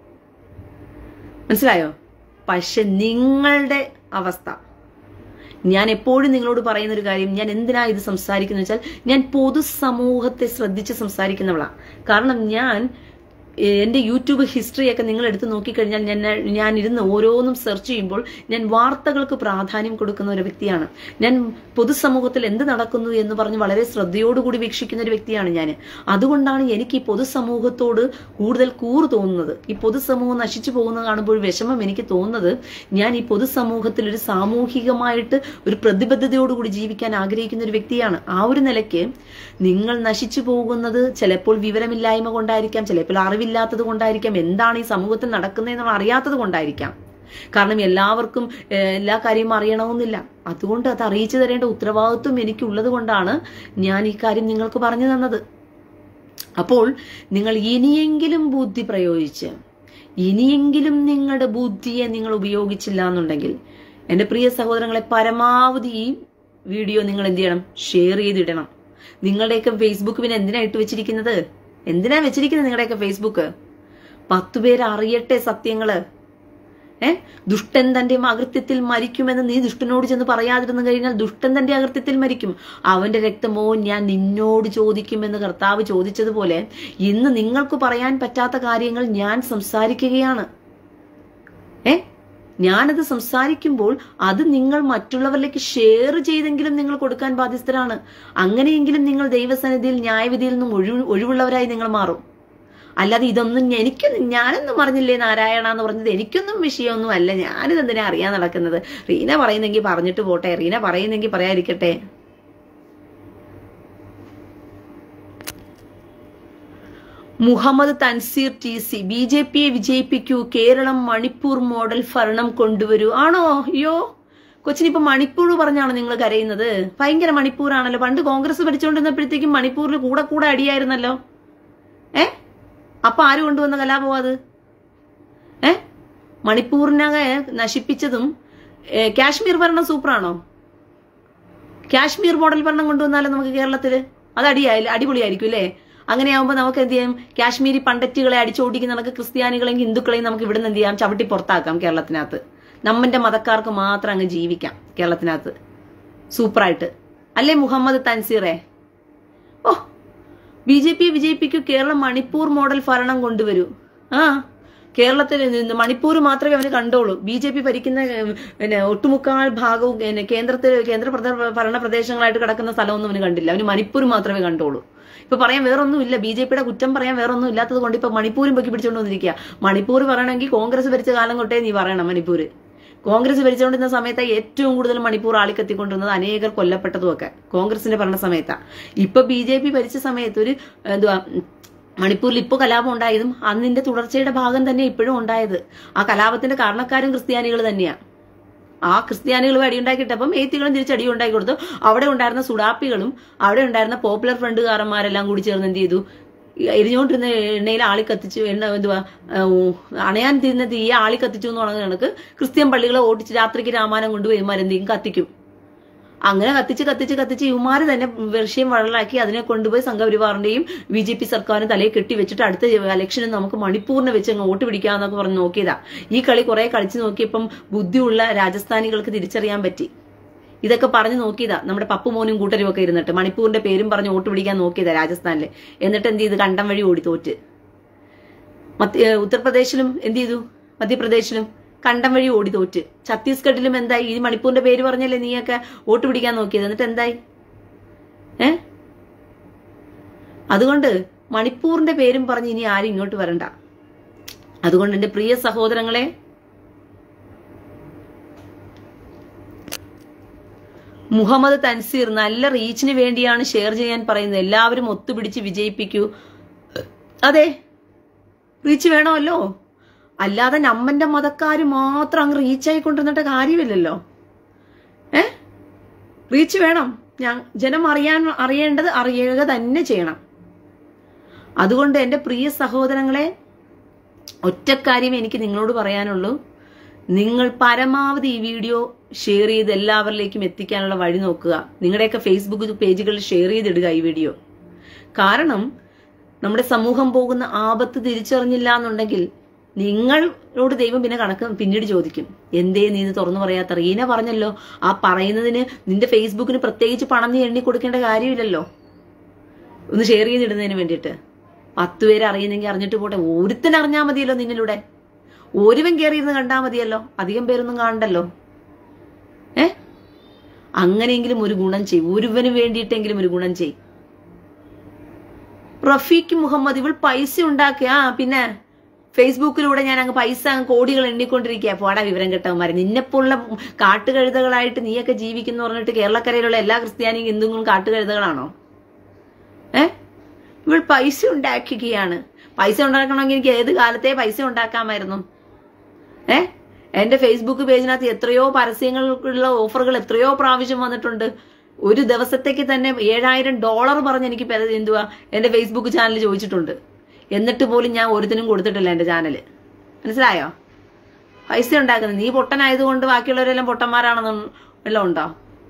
മനസ്സിലായോ പക്ഷെ നിങ്ങളുടെ അവസ്ഥ ഞാൻ എപ്പോഴും നിങ്ങളോട് പറയുന്ന ഒരു കാര്യം ഞാൻ എന്തിനാ ഇത് സംസാരിക്കുന്നത് വെച്ചാൽ ഞാൻ പൊതുസമൂഹത്തെ ശ്രദ്ധിച്ച് സംസാരിക്കുന്നവളാണ് കാരണം ഞാൻ ഏഹ്, എന്റെ യൂട്യൂബ് ഹിസ്റ്ററിയൊക്കെ നിങ്ങൾ എടുത്ത് നോക്കിക്കഴിഞ്ഞാൽ ഞാൻ ഞാൻ ഇരുന്ന് ഓരോന്നും സെർച്ച് ചെയ്യുമ്പോൾ ഞാൻ വാർത്തകൾക്ക് പ്രാധാന്യം കൊടുക്കുന്ന ഒരു വ്യക്തിയാണ് ഞാൻ പൊതുസമൂഹത്തിൽ എന്ത് നടക്കുന്നു എന്ന് പറഞ്ഞ് വളരെ ശ്രദ്ധയോടുകൂടി വീക്ഷിക്കുന്ന ഒരു വ്യക്തിയാണ് ഞാൻ അതുകൊണ്ടാണ് എനിക്ക് ഈ പൊതുസമൂഹത്തോട് കൂടുതൽ കൂറ് തോന്നുന്നത് ഈ പൊതുസമൂഹം നശിച്ചു പോകുന്നത് കാണുമ്പോൾ വിഷമം എനിക്ക് തോന്നുന്നത് ഞാൻ ഈ പൊതുസമൂഹത്തിൽ ഒരു സാമൂഹികമായിട്ട് ഒരു പ്രതിബദ്ധതയോടുകൂടി ജീവിക്കാൻ ആഗ്രഹിക്കുന്ന ഒരു വ്യക്തിയാണ് ആ ഒരു നിലയ്ക്ക് നിങ്ങൾ നശിച്ചു പോകുന്നത് ചിലപ്പോൾ വിവരമില്ലായ്മ കൊണ്ടായിരിക്കാം ചിലപ്പോൾ അറിവില്ലാത്തത് കൊണ്ടായിരിക്കാം എന്താണ് ഈ സമൂഹത്തിൽ നടക്കുന്നതെന്ന് അറിയാത്തത് കൊണ്ടായിരിക്കാം കാരണം എല്ലാവർക്കും ഏഹ്, എല്ലാ കാര്യവും അറിയണമെന്നില്ല അതുകൊണ്ട് അത് അറിയിച്ചു തരേണ്ട ഉത്തരവാദിത്വം എനിക്കുള്ളത് കൊണ്ടാണ് ഞാൻ ഈ കാര്യം നിങ്ങൾക്ക് പറഞ്ഞു തന്നത് അപ്പോൾ നിങ്ങൾ ഇനിയെങ്കിലും ബുദ്ധി പ്രയോഗിച്ച് ഇനിയെങ്കിലും നിങ്ങളുടെ ബുദ്ധിയെ നിങ്ങൾ ഉപയോഗിച്ചില്ല എന്നുണ്ടെങ്കിൽ എൻ്റെ പ്രിയ സഹോദരങ്ങളെ പരമാവധി ഈ വീഡിയോ നിങ്ങൾ എന്ത് ചെയ്യണം ഷെയർ ചെയ്തിടണം നിങ്ങളുടെയൊക്കെ ഫേസ്ബുക്ക് പിന്നെ എന്തിനാ ഇട്ട് വെച്ചിരിക്കുന്നത് എന്തിനാ വെച്ചിരിക്കുന്നത് നിങ്ങളുടെയൊക്കെ ഫേസ്ബുക്ക് പത്തു പേര് അറിയട്ടെ സത്യങ്ങള് ഏ ദുഷ്ടൻ തന്റെ അകൃത്യത്തിൽ മരിക്കുമെന്ന് നീ ദുഷ്ടനോട് ചെന്ന് പറയാതിരുന്നു കഴിഞ്ഞാൽ ദുഷ്ടൻ തന്റെ അകൃത്യത്തിൽ മരിക്കും അവന്റെ രക്തമോ ഞാൻ നിന്നോട് ചോദിക്കുമെന്ന് കർത്താവ് ചോദിച്ചതുപോലെ ഇന്ന് നിങ്ങൾക്ക് പറയാൻ പറ്റാത്ത കാര്യങ്ങൾ ഞാൻ സംസാരിക്കുകയാണ് ഏ ഞാനത് സംസാരിക്കുമ്പോൾ അത് നിങ്ങൾ മറ്റുള്ളവരിലേക്ക് ഷെയർ ചെയ്തെങ്കിലും നിങ്ങൾ കൊടുക്കാൻ ബാധ്യസ്ഥരാണ് അങ്ങനെയെങ്കിലും നിങ്ങൾ ദൈവസന്നിധിയിൽ ന്യായവിധിയിൽ നിന്നും ഒഴിവ് ഒഴിവുള്ളവരായി നിങ്ങൾ മാറും അല്ലാതെ ഇതൊന്നും ഞ- എനിക്കൊന്നും ഞാനൊന്നും പറഞ്ഞില്ലേ നാരായണ എന്ന് പറഞ്ഞത് എനിക്കൊന്നും വിഷയമൊന്നും അല്ല ഞാനിത് എന്തിനാ അറിയാൻ നടക്കുന്നത് റീന പറയുന്നെങ്കിൽ പറഞ്ഞിട്ട് പോട്ടെ റീന പറയുന്നെങ്കിൽ പറയാതിരിക്കട്ടെ Muhammad Tanseer T C B J പിയെ വിജയിപ്പിക്കൂ കേരളം മണിപ്പൂർ മോഡൽ ഭരണം കൊണ്ടുവരൂ ആണോ അയ്യോ കൊച്ചിനിപ്പോ മണിപ്പൂർ പറഞ്ഞാണോ നിങ്ങൾ കരയുന്നത് ഭയങ്കര മണിപ്പൂരാണല്ലോ പണ്ട് കോൺഗ്രസ് ഭരിച്ചുകൊണ്ടിരുന്നപ്പോഴത്തേക്കും മണിപ്പൂരിൽ കൂടെ കൂടെ അടിയായിരുന്നല്ലോ ഏ അപ്പൊ ആര് കൊണ്ടുവന്ന കലാപം അത് ഏ മണിപ്പൂരിനെ നശിപ്പിച്ചതും ഏ, കാശ്മീർ ഭരണം സൂപ്പറാണോ കാശ്മീർ മോഡൽ ഭരണം കൊണ്ടുവന്നാലോ നമുക്ക് കേരളത്തില് അത് അടിയായി അടിപൊളിയായിരിക്കും അല്ലേ അങ്ങനെയാകുമ്പോൾ നമുക്ക് എന്ത് ചെയ്യാം കാശ്മീരി പണ്ടറ്റുകളെ അടിച്ചോടിക്കുന്ന നമുക്ക് ക്രിസ്ത്യാനികളെയും ഹിന്ദുക്കളെയും നമുക്ക് ഇവിടെ നിന്ന് എന്ത് ചെയ്യാം ചവിട്ടി പുറത്താക്കാം കേരളത്തിനകത്ത് നമ്മന്റെ മതക്കാർക്ക് മാത്രം അങ്ങ് ജീവിക്കാം കേരളത്തിനകത്ത് സൂപ്പറായിട്ട് അല്ലേ മുഹമ്മദ് തൻസീറെ ഓ ബി ജെ പി വിജയിപ്പിക്കൂ കേരളം മണിപ്പൂർ മോഡൽ ഭരണം കൊണ്ടുവരൂ ആ കേരളത്തിൽ നിന്ന് മണിപ്പൂർ മാത്രമേ അവന് കണ്ടോളൂ ബി ജെ പി ഭരിക്കുന്ന ഏഹ്, പിന്നെ ഒട്ടുമുക്കാൽ ഭാഗവും പിന്നെ കേന്ദ്രത്തിൽ കേന്ദ്ര പ്രദ- ഭരണ പ്രദേശങ്ങളായിട്ട് കിടക്കുന്ന സ്ഥലമൊന്നും അവന് കണ്ടില്ല അവന് മണിപ്പൂർ മാത്രമേ കണ്ടോളൂ ഇപ്പൊ പറയാൻ വേറൊന്നുമില്ല ബി ജെ പിയുടെ കുറ്റം പറയാൻ വേറൊന്നും ഇല്ലാത്തത് കൊണ്ട് ഇപ്പൊ മണിപ്പൂരും പൊക്കി പിടിച്ചുകൊണ്ട് വന്നിരിക്കുക മണിപ്പൂർ പറയണമെങ്കിൽ കോൺഗ്രസ് ഭരിച്ച കാലം തൊട്ടേ നീ പറയണം മണിപ്പൂര് കോൺഗ്രസ് ഭരിച്ചുകൊണ്ടിരുന്ന സമയത്ത് ഏറ്റവും കൂടുതൽ മണിപ്പൂർ ആളിക്കത്തിക്കൊണ്ടിരുന്നത് അനേകർ കൊല്ലപ്പെട്ടതും ഒക്കെ കോൺഗ്രസിന്റെ ഭരണ സമയത്താണ് ഇപ്പൊ ബി ജെ പി ഭരിച്ച സമയത്ത് ഒരു എന്തുവാ മണിപ്പൂരിൽ ഇപ്പോൾ കലാപം ഉണ്ടായതും അന്നിന്റെ തുടർച്ചയുടെ ഭാഗം തന്നെ ഇപ്പോഴും ഉണ്ടായത് ആ കലാപത്തിന്റെ കാരണക്കാരും ക്രിസ്ത്യാനികൾ തന്നെയാ ആ ക്രിസ്ത്യാനികൾ അടിയുണ്ടാക്കിയിട്ടപ്പം ഏത്തികളും തിരിച്ച് അടി ഉണ്ടാക്കി കൊടുത്തു അവിടെ ഉണ്ടായിരുന്ന സുഡാപ്പികളും അവിടെ ഉണ്ടായിരുന്ന പോപ്പുലർ ഫ്രണ്ടുകാരന്മാരെല്ലാം കൂടി ചേർന്ന് എന്ത് ചെയ്തു ഈ എരിഞ്ഞുകൊണ്ടിരുന്ന എണ്ണയിൽ ആളി കത്തിച്ചു എണ്ണ എന്തുവാ ആ, ഊ, അണയാൻ തീരുന്ന തീയെ ആളി കത്തിച്ചു എന്ന് പറയുന്ന കണക്ക് ക്രിസ്ത്യൻ പള്ളികളെ ഓടിച്ച് രാത്രിക്ക് രാമായണം കൊണ്ടുപോയി ഇവന്മാരെന്ത് ചെയ്യും കത്തിക്കും അങ്ങനെ കത്തിച്ച് കത്തിച്ച് കത്തിച്ച് ഇവന്മാര് തന്നെ വിഷയം വഴലാക്കി അതിനെ കൊണ്ടുപോയി സംഘപരിവാറിന്റെയും ബി ജെ പി സർക്കാരും തലയിൽ കെട്ടിവെച്ചിട്ട് അടുത്ത ഇലക്ഷന് നമുക്ക് മണിപ്പൂരിനെ വെച്ച് അങ്ങ് വോട്ട് പിടിക്കാന്നൊക്കെ പറഞ്ഞ് നോക്കിയതാ ഈ കളി കുറെ കളിച്ച് നോക്കിയപ്പം ബുദ്ധിയുള്ള രാജസ്ഥാനികൾക്ക് തിരിച്ചറിയാൻ പറ്റി ഇതൊക്കെ പറഞ്ഞു നോക്കിയതാ നമ്മുടെ പപ്പു മോനും കൂട്ടരും ഒക്കെ ഇരുന്നിട്ട് മണിപ്പൂരിന്റെ പേരും പറഞ്ഞ് വോട്ട് പിടിക്കാൻ നോക്കിയതാ രാജസ്ഥാനില് എന്നിട്ട് എന്ത് ചെയ്ത് കണ്ടം വഴി ഓടി തോറ്റ് മധ്യ ഏഹ് ഉത്തർപ്രദേശിലും എന്ത് ചെയ്തു മധ്യപ്രദേശിലും കണ്ടം വഴി ഓടി തോറ്റ് ഛത്തീസ്ഗഡിലും എന്തായി ഈ മണിപ്പൂരിന്റെ പേര് പറഞ്ഞല്ലേ നീയൊക്കെ വോട്ട് പിടിക്കാൻ നോക്കിയത് എന്നിട്ട് എന്തായി ഏ അതുകൊണ്ട് മണിപ്പൂരിന്റെ പേരും പറഞ്ഞ് ഇനി ആരും ഇങ്ങോട്ട് വരണ്ട അതുകൊണ്ട് എന്റെ പ്രിയ സഹോദരങ്ങളെ മുഹമ്മദ് തൻസീർ നല്ല റീച്ചിന് വേണ്ടിയാണ് ഷെയർ ചെയ്യാൻ പറയുന്നത് എല്ലാവരും ഒത്തുപിടിച്ച് വിജയിപ്പിക്കൂ അതെ റീച്ച് വേണമല്ലോ അല്ലാതെ നമ്മന്റെ മതക്കാര് മാത്രം അങ്ങ് റീച്ച് ആയിക്കൊണ്ടിരുന്നിട്ട് കാര്യമില്ലല്ലോ ഏ റീച്ച് വേണം ഞാൻ ജനം അറിയാൻ അറിയേണ്ടത് അറിയുക തന്നെ ചെയ്യണം അതുകൊണ്ട് എൻ്റെ പ്രിയ സഹോദരങ്ങളെ ഒറ്റക്കാര്യം എനിക്ക് നിങ്ങളോട് പറയാനുള്ളൂ നിങ്ങൾ പരമാവധി ഈ വീഡിയോ ഷെയർ ചെയ്ത് എല്ലാവരിലേക്കും എത്തിക്കാനുള്ള വഴി നോക്കുക നിങ്ങളുടെയൊക്കെ ഫേസ്ബുക്ക് പേജുകളിൽ ഷെയർ ചെയ്തിടുക ഈ വീഡിയോ കാരണം നമ്മുടെ സമൂഹം പോകുന്ന ആപത്ത് തിരിച്ചറിഞ്ഞില്ല എന്നുണ്ടെങ്കിൽ നിങ്ങളോട് ദൈവം പിന്നെ കണക്ക് പിന്നീട് ചോദിക്കും എന്തേ നീ ഇത് തുറന്നു പറയാത്ത റീന പറഞ്ഞല്ലോ ആ പറയുന്നതിന് നിന്റെ ഫേസ്ബുക്കിന് പ്രത്യേകിച്ച് പണം നീ എണ്ണി കൊടുക്കേണ്ട കാര്യമില്ലല്ലോ ഒന്ന് ഷെയർ ചെയ്തിടുന്നതിന് വേണ്ടിയിട്ട് പത്ത് പേര് അറിയുന്നെങ്കിൽ അറിഞ്ഞിട്ട് പോട്ടെ ഒരുത്തൻ അറിഞ്ഞാൽ മതിയല്ലോ നിന്നിലൂടെ ഒരുവൻ കയറിയിരുന്ന് കണ്ടാൽ മതിയല്ലോ അധികം പേരൊന്നും കാണണ്ടല്ലോ ഏ അങ്ങനെയെങ്കിലും ഒരു ഗുണം ചെയ്യും ഒരുവന് വേണ്ടിയിട്ടെങ്കിലും ഒരു ഗുണം ചെയ്യും റഫീഖ് മുഹമ്മദ് ഇവൾ പൈസ ഉണ്ടാക്കിയ ആ പിന്നെ ഫേസ്ബുക്കിലൂടെ ഞാൻ അങ്ങ് പൈസ അങ്ങ് കോടികൾ എണ്ണിക്കൊണ്ടിരിക്കുക പോടാ വിവരം കിട്ടവന്മാരെ നിന്നെപ്പോലുള്ള കാട്ടുകഴുതകളായിട്ട് നീയൊക്കെ ജീവിക്കുന്നു പറഞ്ഞിട്ട് കേരളക്കരയിലുള്ള എല്ലാ ക്രിസ്ത്യാനിയും ഹിന്ദുക്കളും കാട്ടുകഴുതകളാണോ ഏ ഇവൾ പൈസ ഉണ്ടാക്കുകയാണ് പൈസ ഉണ്ടാക്കണമെങ്കിൽ എനിക്ക് ഏത് കാലത്തെ പൈസ ഉണ്ടാക്കാമായിരുന്നു ഏ എന്റെ ഫേസ്ബുക്ക് പേജിനകത്ത് എത്രയോ പരസ്യങ്ങൾക്കുള്ള ഓഫറുകൾ എത്രയോ പ്രാവശ്യം വന്നിട്ടുണ്ട് ഒരു ദിവസത്തേക്ക് തന്നെ ഏഴായിരം ഡോളർ പറഞ്ഞ് എനിക്ക് പെ- എന്തുവാ എന്റെ ഫേസ്ബുക്ക് ചാനൽ ചോദിച്ചിട്ടുണ്ട് എന്നിട്ട് പോലും ഞാൻ ഒരുത്തിനും കൊടുത്തിട്ടില്ല എന്റെ ചാനൽ മനസ്സിലായോ പൈസ ഉണ്ടാക്കുന്നത് നീ പൊട്ടനായതുകൊണ്ട് ബാക്കിയുള്ളവരെല്ലാം പൊട്ടന്മാരാണെന്നും വല്ലതും ഉണ്ടോ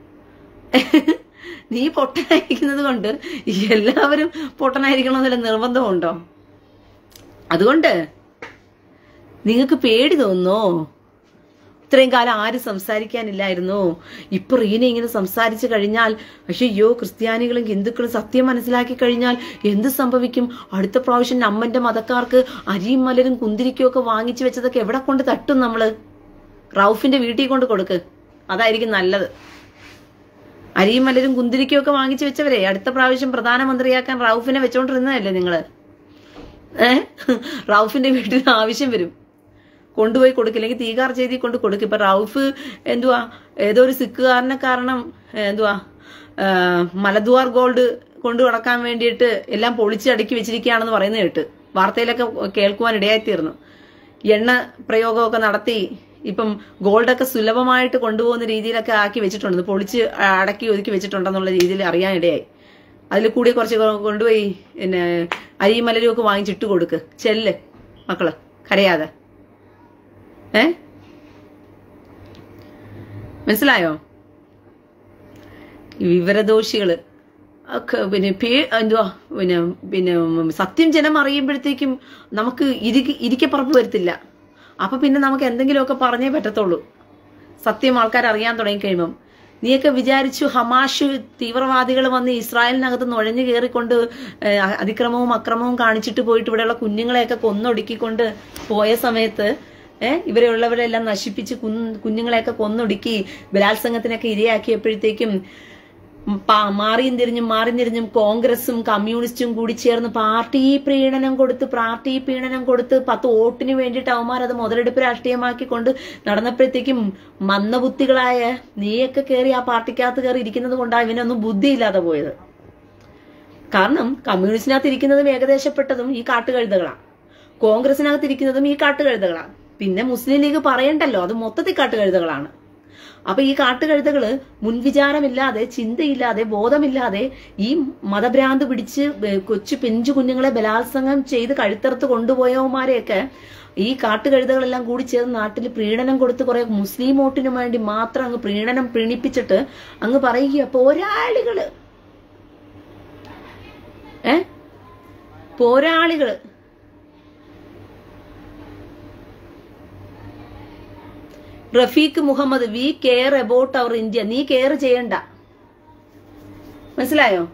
നീ പൊട്ടനായിരിക്കുന്നത് കൊണ്ട് എല്ലാവരും പൊട്ടനായിരിക്കണമെന്നല്ല നിർബന്ധമുണ്ടോ അതുകൊണ്ട് നിങ്ങൾക്ക് പേടി തോന്നുന്നോ ഇത്രയും കാലം ആരും സംസാരിക്കാനില്ലായിരുന്നു ഇപ്പൊ റീന ഇങ്ങനെ സംസാരിച്ചു കഴിഞ്ഞാൽ പക്ഷെ അയ്യോ ക്രിസ്ത്യാനികളും ഹിന്ദുക്കളും സത്യം മനസ്സിലാക്കി കഴിഞ്ഞാൽ എന്ത് സംഭവിക്കും അടുത്ത പ്രാവശ്യം നമ്മന്റെ മതക്കാർക്ക് അരിയും മലരും കുന്തിരിക്കും ഒക്കെ വാങ്ങിച്ചു വെച്ചതൊക്കെ എവിടെ കൊണ്ട് തട്ടും നമ്മള് റൌഫിന്റെ വീട്ടിൽ കൊണ്ട് കൊടുക്ക് അതായിരിക്കും നല്ലത് അരിയും മലരും കുന്തിരിക്കും ഒക്കെ വാങ്ങിച്ചു വെച്ചവരെ അടുത്ത പ്രാവശ്യം പ്രധാനമന്ത്രിയാക്കാൻ റൌഫിനെ വെച്ചോണ്ടിരുന്നതല്ലേ നിങ്ങള് ഏഹ് റൌഫിന്റെ വീട്ടിൽ ആവശ്യം വരും കൊണ്ടുപോയി കൊടുക്കില്ലെങ്കിൽ തീകാർ ചെയ്തി കൊണ്ട് കൊടുക്കും ഇപ്പൊ റൌഫ് എന്തുവാ ഏതോ ഒരു സിഖുകാരനെ കാരണം ഏഹ്, എന്തുവാ ആ, മലദ്വാർ ഗോൾഡ് കൊണ്ടു നടക്കാൻ വേണ്ടിയിട്ട് എല്ലാം പൊളിച്ചടക്കി വെച്ചിരിക്കുകയാണെന്ന് പറയുന്നത് കേട്ട് വാർത്തയിലൊക്കെ കേൾക്കുവാൻ ഇടയായിത്തീർന്നു എണ്ണ പ്രയോഗമൊക്കെ നടത്തി ഇപ്പം ഗോൾഡൊക്കെ സുലഭമായിട്ട് കൊണ്ടുപോകുന്ന രീതിയിലൊക്കെ ആക്കി വെച്ചിട്ടുണ്ട് പൊളിച്ച് അടക്കി ഒതുക്കി വെച്ചിട്ടുണ്ടെന്നുള്ള രീതിയിൽ അറിയാനിടയായി അതിൽ കൂടി കുറച്ച് കൊ- കൊണ്ടുപോയി പിന്നെ അരിയും മലരും ഒക്കെ വാങ്ങിച്ചിട്ട് കൊടുക്ക് ചെല്ല് മക്കള് കരയാതെ ഏ മനസ്സിലായോ ഈ വിവരദോഷികള് ഒക്കെ പിന്നെ പേ എന്തുവാ പിന്നെ പിന്നെ സത്യം ജനം അറിയുമ്പോഴത്തേക്കും നമുക്ക് ഇരിക്ക ഇരിക്കപ്പറപ്പ് വരത്തില്ല അപ്പൊ പിന്നെ നമുക്ക് എന്തെങ്കിലുമൊക്കെ പറഞ്ഞേ പറ്റത്തുള്ളൂ സത്യം ആൾക്കാർ അറിയാൻ തുടങ്ങി കഴിയുമ്പം നീയൊക്കെ വിചാരിച്ചു ഹമാഷ് തീവ്രവാദികൾ വന്ന് ഇസ്രായേലിനകത്ത് നുഴഞ്ഞു കയറിക്കൊണ്ട് ഏഹ്, അതിക്രമവും അക്രമവും കാണിച്ചിട്ട് പോയിട്ട് ഇവിടെയുള്ള കുഞ്ഞുങ്ങളെയൊക്കെ കൊന്നൊടുക്കിക്കൊണ്ട് പോയ സമയത്ത് ഏഹ് ഇവരെയുള്ളവരെല്ലാം നശിപ്പിച്ച് കുഞ്ഞ് കുഞ്ഞുങ്ങളെയൊക്കെ കൊന്നൊടുക്കി ബലാത്സംഗത്തിനൊക്കെ ഇരയാക്കിയപ്പോഴത്തേക്കും ഉം പാ- മാറിയും തിരിഞ്ഞും മാറിയും തിരിഞ്ഞും കോൺഗ്രസും കമ്മ്യൂണിസ്റ്റും കൂടി ചേർന്ന് പാർട്ടി പ്രീണനം കൊടുത്ത് പാർട്ടി പ്രീണനം കൊടുത്ത് പത്ത് വോട്ടിന് വേണ്ടിയിട്ട് അവന്മാർ അത് മുതലെടുപ്പ് രാഷ്ട്രീയമാക്കിക്കൊണ്ട് നടന്നപ്പോഴത്തേക്കും മന്ദബുദ്ധികളായ നീയൊക്കെ കയറി ആ പാർട്ടിക്കകത്ത് കയറി ഇരിക്കുന്നത് കൊണ്ടാണ് ഇവനൊന്നും ബുദ്ധിയില്ലാതെ പോയത് കാരണം കമ്മ്യൂണിസ്റ്റിനകത്ത് ഇരിക്കുന്നതും ഏകദേശപ്പെട്ടതും ഈ കാട്ടുകഴുതകളാണ് കോൺഗ്രസിനകത്ത് ഇരിക്കുന്നതും ഈ കാട്ടുകഴുതകളാണ് പിന്നെ മുസ്ലിം ലീഗ് പറയണ്ടല്ലോ അത് മൊത്തത്തിൽ കാട്ടുകഴുതകളാണ് അപ്പൊ ഈ കാട്ടുകഴുതകള് മുൻവിചാരമില്ലാതെ ചിന്തയില്ലാതെ ബോധമില്ലാതെ ഈ മതഭ്രാന്ത് പിടിച്ച് ബ- കൊച്ചു പെഞ്ചു കുഞ്ഞുങ്ങളെ ബലാത്സംഗം ചെയ്ത് കഴുത്തറുത്ത് കൊണ്ടുപോയവന്മാരെയൊക്കെ ഈ കാട്ടുകഴുതകളെല്ലാം കൂടി ചേർന്ന് നാട്ടിൽ പ്രീണനം കൊടുത്ത് കുറെ മുസ്ലിം വോട്ടിന് വേണ്ടി മാത്രം അങ്ങ് പ്രീണനം പ്രീണിപ്പിച്ചിട്ട് അങ്ങ് പറയുക പോരാളികള് ഏ പോരാളികള് Rafeeq Muhammad we care about our India നീ കെയർ ചെയ്യണ്ട മനസ്സിലായോ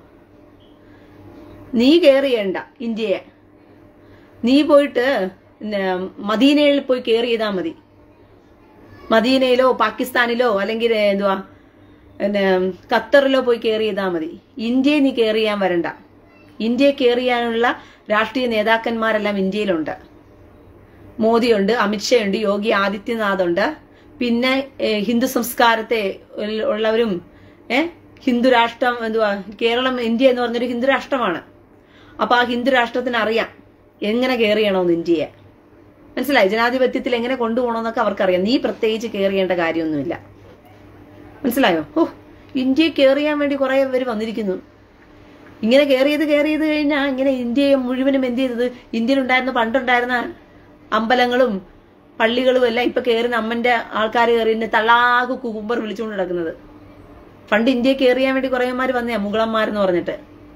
നീ കെയർ ചെയ്യണ്ട ഇന്ത്യയെ നീ പോയിട്ട് പിന്നെ മദീനയിൽ പോയി കെയർ ചെയ്താൽ മതി മദീനയിലോ പാകിസ്ഥാനിലോ അല്ലെങ്കിൽ എന്തുവാ പിന്നെ ഖത്തറിലോ പോയി കെയർ ചെയ്താൽ മതി ഇന്ത്യയെ നീ കെയർ ചെയ്യാൻ വരണ്ട ഇന്ത്യയെ കെയർ ചെയ്യാനുള്ള രാഷ്ട്രീയ നേതാക്കന്മാരെല്ലാം ഇന്ത്യയിലുണ്ട് മോദിയുണ്ട് അമിത്ഷയുണ്ട് യോഗി ആദിത്യനാഥ് ഉണ്ട് പിന്നെ ഏഹ്, ഹിന്ദു സംസ്കാരത്തെ ഉള്ള- ഉള്ളവരും ഏഹ് ഹിന്ദു രാഷ്ട്രം എന്തുവാ കേരളം ഇന്ത്യ എന്ന് പറഞ്ഞൊരു ഹിന്ദു രാഷ്ട്രമാണ് അപ്പൊ ആ ഹിന്ദു രാഷ്ട്രത്തിന് അറിയാം എങ്ങനെ കെയർ ചെയ്യണമെന്ന് ഇന്ത്യയെ മനസ്സിലായി ജനാധിപത്യത്തിൽ എങ്ങനെ കൊണ്ടുപോകണമെന്നൊക്കെ അവർക്കറിയാം നീ പ്രത്യേകിച്ച് കെയർ ചെയ്യേണ്ട കാര്യമൊന്നുമില്ല മനസ്സിലായോ ഓ ഇന്ത്യയെ കെയർ ചെയ്യാൻ വേണ്ടി കുറെ പേര് വന്നിരിക്കുന്നു ഇങ്ങനെ കെയർ ചെയ്ത് കെയർ ചെയ്ത് കഴിഞ്ഞാൽ ഇങ്ങനെ ഇന്ത്യയെ മുഴുവനും എന്ത് ചെയ്തത് ഇന്ത്യയിലുണ്ടായിരുന്ന പണ്ടുണ്ടായിരുന്ന അമ്പലങ്ങളും പള്ളികളും എല്ലാം ഇപ്പൊ കയറി നമ്മന്റെ ആൾക്കാർ കയറി എന്നെ തള്ളാകു കുകുമ്പർ വിളിച്ചുകൊണ്ട് നടക്കുന്നത് പണ്ട് ഇന്ത്യയെ കെയർ ചെയ്യാൻ വേണ്ടി കുറേമാര് വന്നയാ മുഗളന്മാരെന്ന് പറഞ്ഞിട്ട്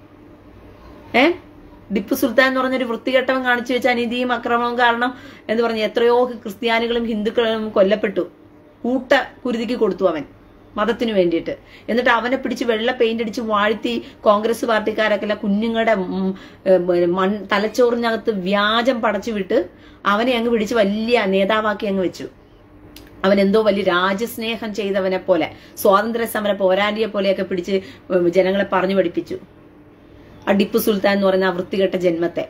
ഏ ടിപ്പു സുൽത്താൻ എന്ന് പറഞ്ഞൊരു വൃത്തികെട്ടവൻ കാണിച്ചു വെച്ച അനീതിയും അക്രമവും കാരണം എന്ന് പറഞ്ഞ എത്രയോ ക്രിസ്ത്യാനികളും ഹിന്ദുക്കളും കൊല്ലപ്പെട്ടു കൂട്ട കുരുതിക്ക് കൊടുത്തു അവൻ മതത്തിന് വേണ്ടിയിട്ട് എന്നിട്ട് അവനെ പിടിച്ച് വെള്ള പെയിന്റ് അടിച്ച് വാഴ്ത്തി കോൺഗ്രസ് പാർട്ടിക്കാരൊക്കെ എല്ലാം കുഞ്ഞുങ്ങളുടെ ഉം, ഏ, മൺ തലച്ചോറിനകത്ത് വ്യാജം പടച്ചു വിട്ട് അവനെ അങ്ങ് പിടിച്ച് വലിയ നേതാവാക്കി അങ്ങ് വെച്ചു അവൻ എന്തോ വലിയ രാജ്യസ്നേഹം ചെയ്തവനെ പോലെ സ്വാതന്ത്ര്യ സമര പോരാളിയെ പോലെയൊക്കെ പിടിച്ച് ഉം, ജനങ്ങളെ പറഞ്ഞു പഠിപ്പിച്ചു ആ ടിപ്പു സുൽത്താൻ എന്ന് പറയുന്ന ആ വൃത്തികെട്ട ജന്മത്തെ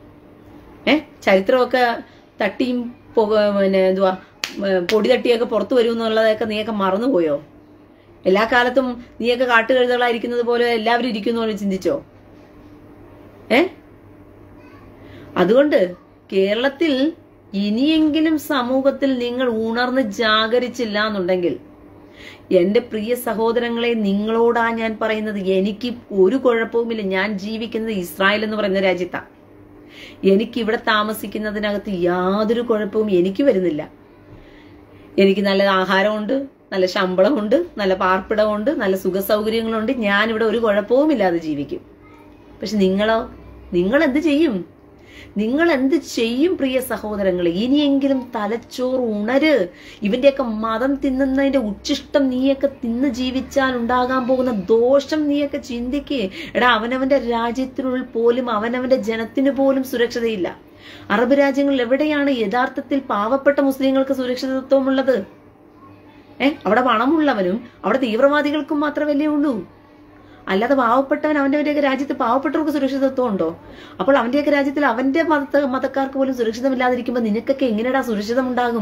ഏ ചരിത്രമൊക്കെ തട്ടിയും പൊക- പിന്നെ എന്തുവാ ഉം, പൊടി തട്ടിയൊക്കെ പുറത്തു വരും എന്നുള്ളതൊക്കെ നീയൊക്കെ മറന്നുപോയോ എല്ലാ കാലത്തും നീയൊക്കെ കാട്ടുകഴുതകളായിരിക്കുന്നത് പോലെ എല്ലാവരും ഇരിക്കുന്നു എന്ന് ചിന്തിച്ചോ ഏ അതുകൊണ്ട് കേരളത്തിൽ ഇനിയെങ്കിലും സമൂഹത്തിൽ നിങ്ങൾ ഉണർന്ന് ജാഗരിച്ചില്ല എന്നുണ്ടെങ്കിൽ എന്റെ പ്രിയ സഹോദരങ്ങളെ നിങ്ങളോടാ ഞാൻ പറയുന്നത് എനിക്ക് ഒരു കുഴപ്പവുമില്ല ഞാൻ ജീവിക്കുന്നത് ഇസ്രായേൽ എന്ന് പറയുന്ന രാജ്യത്താണ് എനിക്ക് ഇവിടെ താമസിക്കുന്നതിനകത്ത് യാതൊരു കുഴപ്പവും എനിക്ക് വരുന്നില്ല എനിക്ക് നല്ല ആഹാരമുണ്ട് നല്ല ശമ്പളമുണ്ട് നല്ല പാർപ്പിടമുണ്ട് നല്ല സുഖ സൗകര്യങ്ങളുണ്ട് ഞാനിവിടെ ഒരു കുഴപ്പവുമില്ലാതെ ജീവിക്കും പക്ഷെ നിങ്ങളോ നിങ്ങൾ എന്ത് ചെയ്യും നിങ്ങൾ എന്ത് ചെയ്യും പ്രിയ സഹോദരങ്ങളെ ഇനിയെങ്കിലും തലച്ചോറ് ഉണര് ഇവന്റെയൊക്കെ മതം തിന്നുന്നതിന്റെ ഉച്ചിഷ്ടം നീയൊക്കെ തിന്ന് ജീവിച്ചാൽ ഉണ്ടാകാൻ പോകുന്ന ദോഷം നീയൊക്കെ ചിന്തിക്കേ എടാ അവനവന്റെ രാജ്യത്തിനുള്ളിൽ പോലും അവനവന്റെ ജനത്തിന് പോലും സുരക്ഷിതയില്ല അറബ് രാജ്യങ്ങളിൽ എവിടെയാണ് യഥാർത്ഥത്തിൽ പാവപ്പെട്ട മുസ്ലിങ്ങൾക്ക് സുരക്ഷിതത്വമുള്ളത് ഏ അവിടെ പണമുള്ളവനും അവിടെ തീവ്രവാദികൾക്കും മാത്രമല്ലേ ഉള്ളൂ അല്ലാതെ പാവപ്പെട്ടവൻ അവന്റെയൊക്കെ രാജ്യത്ത് പാവപ്പെട്ടവർക്ക് സുരക്ഷിതത്വം ഉണ്ടോ അപ്പോൾ അവന്റെയൊക്കെ രാജ്യത്തിൽ അവന്റെ മത മതക്കാർക്ക് പോലും സുരക്ഷിതമില്ലാതിരിക്കുമ്പോൾ നിനക്കൊക്കെ എങ്ങനെയാടാ സുരക്ഷിതം ഉണ്ടാകും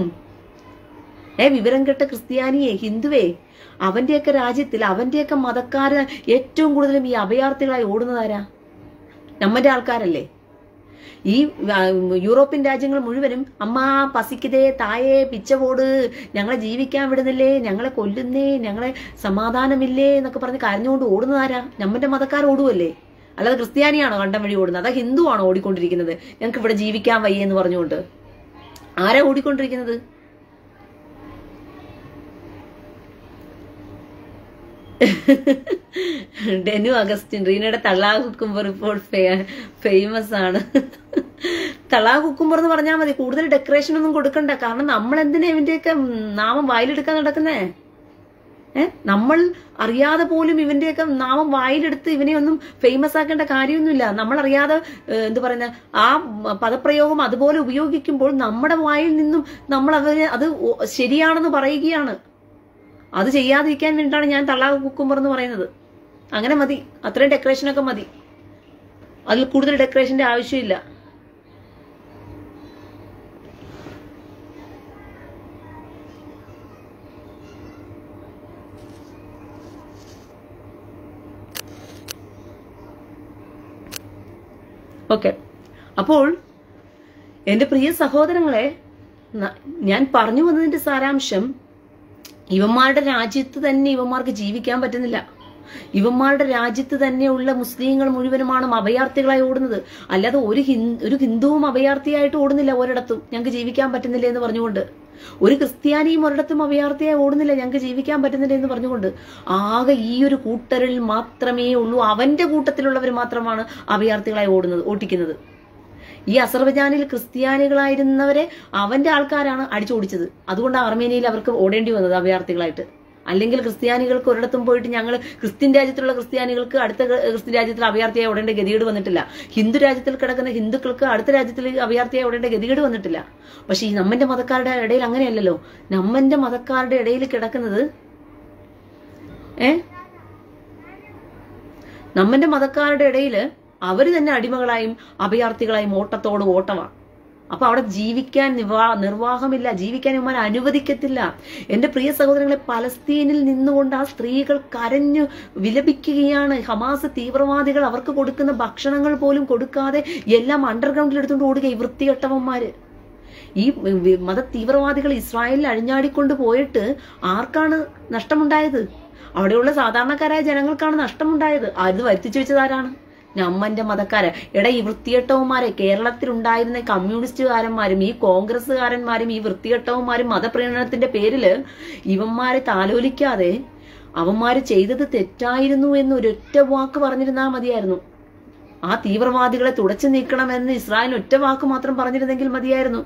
ഏ വിവരം കെട്ട ക്രിസ്ത്യാനിയെ ഹിന്ദുവേ അവന്റെയൊക്കെ രാജ്യത്തിൽ അവന്റെയൊക്കെ മതക്കാര് ഏറ്റവും കൂടുതലും ഈ അഭയാർത്ഥികളായി ഓടുന്നതാരാ നമ്മന്റെ ആൾക്കാരല്ലേ ഈ ആ, യൂറോപ്യൻ രാജ്യങ്ങൾ മുഴുവനും അമ്മ പസിക്കതേ തായേ പിച്ചപോട് ഞങ്ങളെ ജീവിക്കാൻ വിടുന്നില്ലേ ഞങ്ങളെ കൊല്ലുന്നേ ഞങ്ങളെ സമാധാനമില്ലേ എന്നൊക്കെ പറഞ്ഞ് കരഞ്ഞുകൊണ്ട് ഓടുന്നതാരാ നമ്മന്റെ മതക്കാർ ഓടുവല്ലേ അല്ലാതെ ക്രിസ്ത്യാനിയാണോ കണ്ടം വഴി ഓടുന്നത് അതാ ഹിന്ദു ആണോ ഓടിക്കൊണ്ടിരിക്കുന്നത് ഞങ്ങൾക്ക് ഇവിടെ ജീവിക്കാൻ വയ്യ എന്ന് പറഞ്ഞുകൊണ്ട് ആരാ ഓടിക്കൊണ്ടിരിക്കുന്നത് ഡെനു അഗസ്റ്റിൻ റീനയുടെ തള്ളാ കുക്കുംബർ ഇപ്പോൾ ഫേമസ് ആണ് തള്ളാ കുക്കുംബർ എന്ന് പറഞ്ഞാൽ മതി കൂടുതൽ ഡെക്കറേഷൻ ഒന്നും കൊടുക്കണ്ട കാരണം നമ്മൾ എന്തിനാ ഇവന്റെയൊക്കെ നാമം വായിലെടുക്കാൻ നടക്കുന്നേ ഏ നമ്മൾ അറിയാതെ പോലും ഇവന്റെയൊക്കെ നാമം വായിലെടുത്ത് ഇവനെ ഒന്നും ഫേമസ് ആക്കേണ്ട കാര്യമൊന്നുമില്ല നമ്മൾ അറിയാതെ ഏഹ്, എന്ത് പറയുന്ന ആ പദപ്രയോഗം അതുപോലെ ഉപയോഗിക്കുമ്പോൾ നമ്മുടെ വായിൽ നിന്നും നമ്മൾ അതിനെ അത് ഒ- ശരിയാണെന്ന് പറയുകയാണ് അത് ചെയ്യാതിരിക്കാൻ വേണ്ടിയിട്ടാണ് ഞാൻ തള്ളാ കുക്കുംബർ എന്ന് പറയുന്നത് അങ്ങനെ മതി അത്രയും ഡെക്കറേഷനൊക്കെ മതി അതിൽ കൂടുതൽ ഡെക്കറേഷന്റെ ആവശ്യമില്ല ഓക്കെ അപ്പോൾ എന്റെ പ്രിയ സഹോദരങ്ങളെ ന- ഞാൻ പറഞ്ഞു വന്നതിന്റെ സാരാംശം ഇവന്മാരുടെ രാജ്യത്ത് തന്നെ ഇവന്മാർക്ക് ജീവിക്കാൻ പറ്റുന്നില്ല ഇവന്മാരുടെ രാജ്യത്ത് തന്നെയുള്ള മുസ്ലിങ്ങൾ മുഴുവനുമാണ് അഭയാർത്ഥികളായി ഓടുന്നത് അല്ലാതെ ഒരു ഹിന്ദു ഒരു ഹിന്ദുവും അഭയാർത്ഥിയായിട്ട് ഓടുന്നില്ല ഒരിടത്തും ഞങ്ങൾക്ക് ജീവിക്കാൻ പറ്റുന്നില്ല എന്ന് പറഞ്ഞുകൊണ്ട് ഒരു ക്രിസ്ത്യാനിയും ഒരിടത്തും അഭയാർത്ഥിയായി ഓടുന്നില്ല ഞങ്ങൾക്ക് ജീവിക്കാൻ പറ്റുന്നില്ല എന്ന് പറഞ്ഞുകൊണ്ട് ആകെ ഈ ഒരു കൂട്ടരിൽ മാത്രമേ ഉള്ളൂ അവന്റെ കൂട്ടത്തിലുള്ളവർ മാത്രമാണ് അഭയാർത്ഥികളായി ഓടുന്നത് ഓട്ടിക്കുന്നത് ഈ അസർബൈജാനിൽ ക്രിസ്ത്യാനികളായിരുന്നവരെ അവന്റെ ആൾക്കാരാണ് അടിച്ചോടിച്ചത് അതുകൊണ്ട് അർമേനിയയിൽ അവർക്ക് ഓടേണ്ടി വന്നത് അഭയാർത്ഥികളായിട്ട് അല്ലെങ്കിൽ ക്രിസ്ത്യാനികൾക്ക് ഒരിടത്തും പോയിട്ട് ഞങ്ങൾ ക്രിസ്ത്യൻ രാജ്യത്തിലുള്ള ക്രിസ്ത്യാനികൾക്ക് അടുത്ത ക്രിസ്ത്യൻ രാജ്യത്തിൽ അഭയാർത്ഥിയായി ഓടേണ്ട ഗതികേട് വന്നിട്ടില്ല ഹിന്ദു രാജ്യത്തിൽ കിടക്കുന്ന ഹിന്ദുക്കൾക്ക് അടുത്ത രാജ്യത്തിൽ അഭയാർത്ഥിയായി ഓടേണ്ട ഗതികേട് വന്നിട്ടില്ല പക്ഷെ ഈ നമ്മന്റെ മതക്കാരുടെ ഇടയിൽ അങ്ങനെയല്ലല്ലോ നമ്മന്റെ മതക്കാരുടെ ഇടയിൽ കിടക്കുന്നത് ഏ നമ്മന്റെ മതക്കാരുടെ ഇടയിൽ അവര് തന്നെ അടിമകളായും അഭയാർത്ഥികളായും ഓട്ടത്തോട് ഓട്ടമാണ് അപ്പൊ അവിടെ ജീവിക്കാൻ നിവാ നിർവാഹമില്ല ജീവിക്കാൻ ഇവന്മാർ അനുവദിക്കത്തില്ല എന്റെ പ്രിയ സഹോദരങ്ങളെ പലസ്തീനിൽ നിന്നുകൊണ്ട് ആ സ്ത്രീകൾ കരഞ്ഞു വിലപിക്കുകയാണ് ഹമാസ് തീവ്രവാദികൾ അവർക്ക് കൊടുക്കുന്ന ഭക്ഷണങ്ങൾ പോലും കൊടുക്കാതെ എല്ലാം അണ്ടർഗ്രൗണ്ടിൽ എടുത്തുകൊണ്ട് ഓടുക ഈ വൃത്തികെട്ടവന്മാര് ഈ വി- മത തീവ്രവാദികൾ ഇസ്രായേലിൽ അഴിഞ്ഞാടിക്കൊണ്ട് പോയിട്ട് ആർക്കാണ് നഷ്ടമുണ്ടായത് അവിടെയുള്ള സാധാരണക്കാരായ ജനങ്ങൾക്കാണ് നഷ്ടമുണ്ടായത് അത് വരുത്തിച്ചു വെച്ചതാരാണ് നമ്മന്റെ മതക്കാര് എടാ ഈ വൃത്തികെട്ടവന്മാരെ കേരളത്തിലുണ്ടായിരുന്ന കമ്മ്യൂണിസ്റ്റുകാരന്മാരും ഈ കോൺഗ്രസ്സുകാരന്മാരും ഈ വൃത്തികെട്ടവന്മാരും മതപ്രീണനത്തിന്റെ പേരില് ഇവന്മാരെ താലോലിക്കാതെ അവന്മാര് ചെയ്തത് തെറ്റായിരുന്നു എന്ന് ഒരൊറ്റ വാക്ക് പറഞ്ഞിരുന്നാൽ മതിയായിരുന്നു ആ തീവ്രവാദികളെ തുടച്ചു നീക്കണമെന്ന് ഇസ്രായേൽ ഒറ്റ വാക്ക് മാത്രം പറഞ്ഞിരുന്നെങ്കിൽ മതിയായിരുന്നു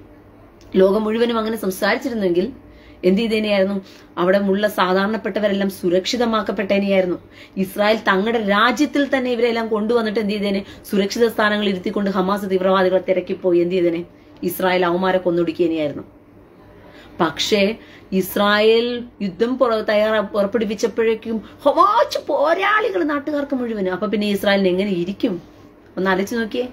ലോകം മുഴുവനും അങ്ങനെ സംസാരിച്ചിരുന്നെങ്കിൽ എന്ത് ചെയ്തേനെയായിരുന്നു അവിടെ ഉള്ള സാധാരണപ്പെട്ടവരെല്ലാം സുരക്ഷിതമാക്കപ്പെട്ടേനെയായിരുന്നു ഇസ്രായേൽ തങ്ങളുടെ രാജ്യത്തിൽ തന്നെ ഇവരെല്ലാം കൊണ്ടുവന്നിട്ട് എന്ത് ചെയ്തേനെ സുരക്ഷിത സ്ഥാനങ്ങൾ ഇരുത്തിക്കൊണ്ട് ഹമാസ് തീവ്രവാദികളെ തിരക്കിപ്പോയി എന്ത് ചെയ്തേനെ ഇസ്രായേൽ അവമാരെ കൊന്നൊടുക്കിയനെയായിരുന്നു പക്ഷേ ഇസ്രായേൽ യുദ്ധം പുറ- തയ്യാറ പുറപ്പെടുവിച്ചപ്പോഴേക്കും ഹവാച്ച് പോരാളികൾ നാട്ടുകാർക്ക് മുഴുവനും അപ്പൊ പിന്നെ ഇസ്രായേലിന് എങ്ങനെ ഇരിക്കും ഒന്ന് അലച്ചു നോക്കിയേ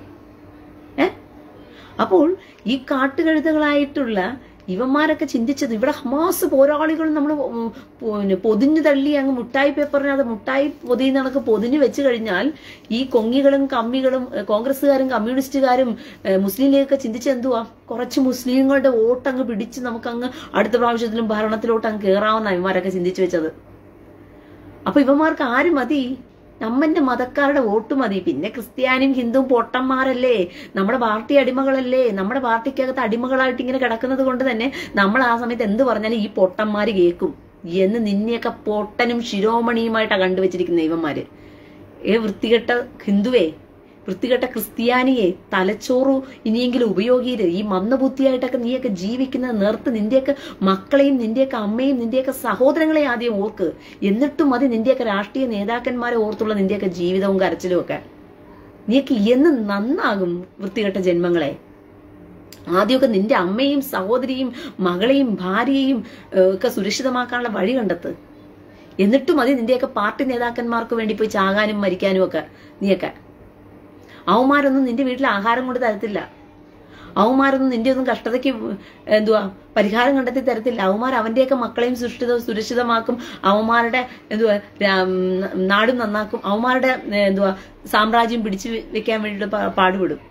ഏ അപ്പോൾ ഈ കാട്ടുകഴുതകളായിട്ടുള്ള ഇവന്മാരൊക്കെ ചിന്തിച്ചത് ഇവിടെ ഹമാസ് പോരാളികൾ നമ്മൾ പൊതിഞ്ഞു തള്ളി അങ്ങ് മുട്ടായി പേപ്പറിനകത്ത് മുട്ടായി പൊതിയുന്ന കണക്ക് പൊതിഞ്ഞു വെച്ച് കഴിഞ്ഞാൽ ഈ കൊങ്ങികളും കമ്മികളും ഏഹ്, കോൺഗ്രസ്സുകാരും കമ്മ്യൂണിസ്റ്റുകാരും ഏഹ്, മുസ്ലിം ലീഗൊക്കെ ചിന്തിച്ചത് എന്തുവാ കുറച്ച് മുസ്ലിങ്ങളുടെ വോട്ടങ്ങ് പിടിച്ച് നമുക്കങ്ങ് അടുത്ത പ്രാവശ്യത്തിലും ഭരണത്തിലോട്ട് അങ്ങ് കയറാവുന്ന ഇവന്മാരൊക്കെ ചിന്തിച്ചു വെച്ചത് അപ്പൊ ഇവന്മാർക്ക് ആര് മതി നമ്മന്റെ മതക്കാരുടെ വോട്ട് മതി പിന്നെ ക്രിസ്ത്യാനിയും ഹിന്ദുവും പൊട്ടന്മാരല്ലേ നമ്മുടെ പാർട്ടി അടിമകളല്ലേ നമ്മുടെ പാർട്ടിക്കകത്ത് അടിമകളായിട്ട് ഇങ്ങനെ കിടക്കുന്നത് കൊണ്ട് തന്നെ നമ്മൾ ആ സമയത്ത് എന്ത് പറഞ്ഞാലും ഈ പൊട്ടന്മാര് കേൾക്കും എന്ന് നിന്നെയൊക്കെ പൊട്ടനും ശിരോമണിയുമായിട്ടാണ് കണ്ടുവച്ചിരിക്കുന്ന ഇവന്മാര് ഏ വൃത്തികെട്ട ഹിന്ദുവേ വൃത്തികെട്ട ക്രിസ്ത്യാനിയെ തലച്ചോറു ഇനിയെങ്കിലും ഉപയോഗിക്കരുത് ഈ മന്ദബുദ്ധിയായിട്ടൊക്കെ നീയൊക്കെ ജീവിക്കുന്നത് നേർത്ത് നിന്റെയൊക്കെ മക്കളെയും നിന്റെയൊക്കെ അമ്മയും നിന്റെയൊക്കെ സഹോദരങ്ങളെ ആദ്യം ഓർക്ക് എന്നിട്ടും മതി നിന്റെയൊക്കെ രാഷ്ട്രീയ നേതാക്കന്മാരെ ഓർത്തുള്ള നിന്റെയൊക്കെ ജീവിതവും കരച്ചിലും ഒക്കെ നീയൊക്കെ എന്ന് നന്നാകും വൃത്തികെട്ട ജന്മങ്ങളെ ആദ്യമൊക്കെ നിന്റെ അമ്മയും സഹോദരിയും മകളെയും ഭാര്യയെയും ഏഹ്, ഒക്കെ സുരക്ഷിതമാക്കാനുള്ള വഴി കണ്ടെത്ത് എന്നിട്ടും മതി നിന്റെയൊക്കെ പാർട്ടി നേതാക്കന്മാർക്ക് വേണ്ടി പോയി ചാകാനും മരിക്കാനും ഒക്കെ നീയൊക്കെ അവന്മാരൊന്നും നിന്റെ വീട്ടിൽ ആഹാരം കൊണ്ട് തരത്തില്ല അവന്മാരൊന്നും നിന്റെ ഒന്നും കഷ്ടതയ്ക്ക് എന്തുവാ പരിഹാരം കണ്ടെത്തി തരത്തില്ല അവന്മാർ അവന്റെയൊക്കെ മക്കളെയും സുരക്ഷിത സുരക്ഷിതമാക്കും അവന്മാരുടെ എന്തുവാ രാ- നാടും നന്നാക്കും അവന്മാരുടെ ഏ, എന്തുവാ സാമ്രാജ്യം പിടിച്ചു വെക്കാൻ വേണ്ടിയിട്ട് പാ- പാടുപെടും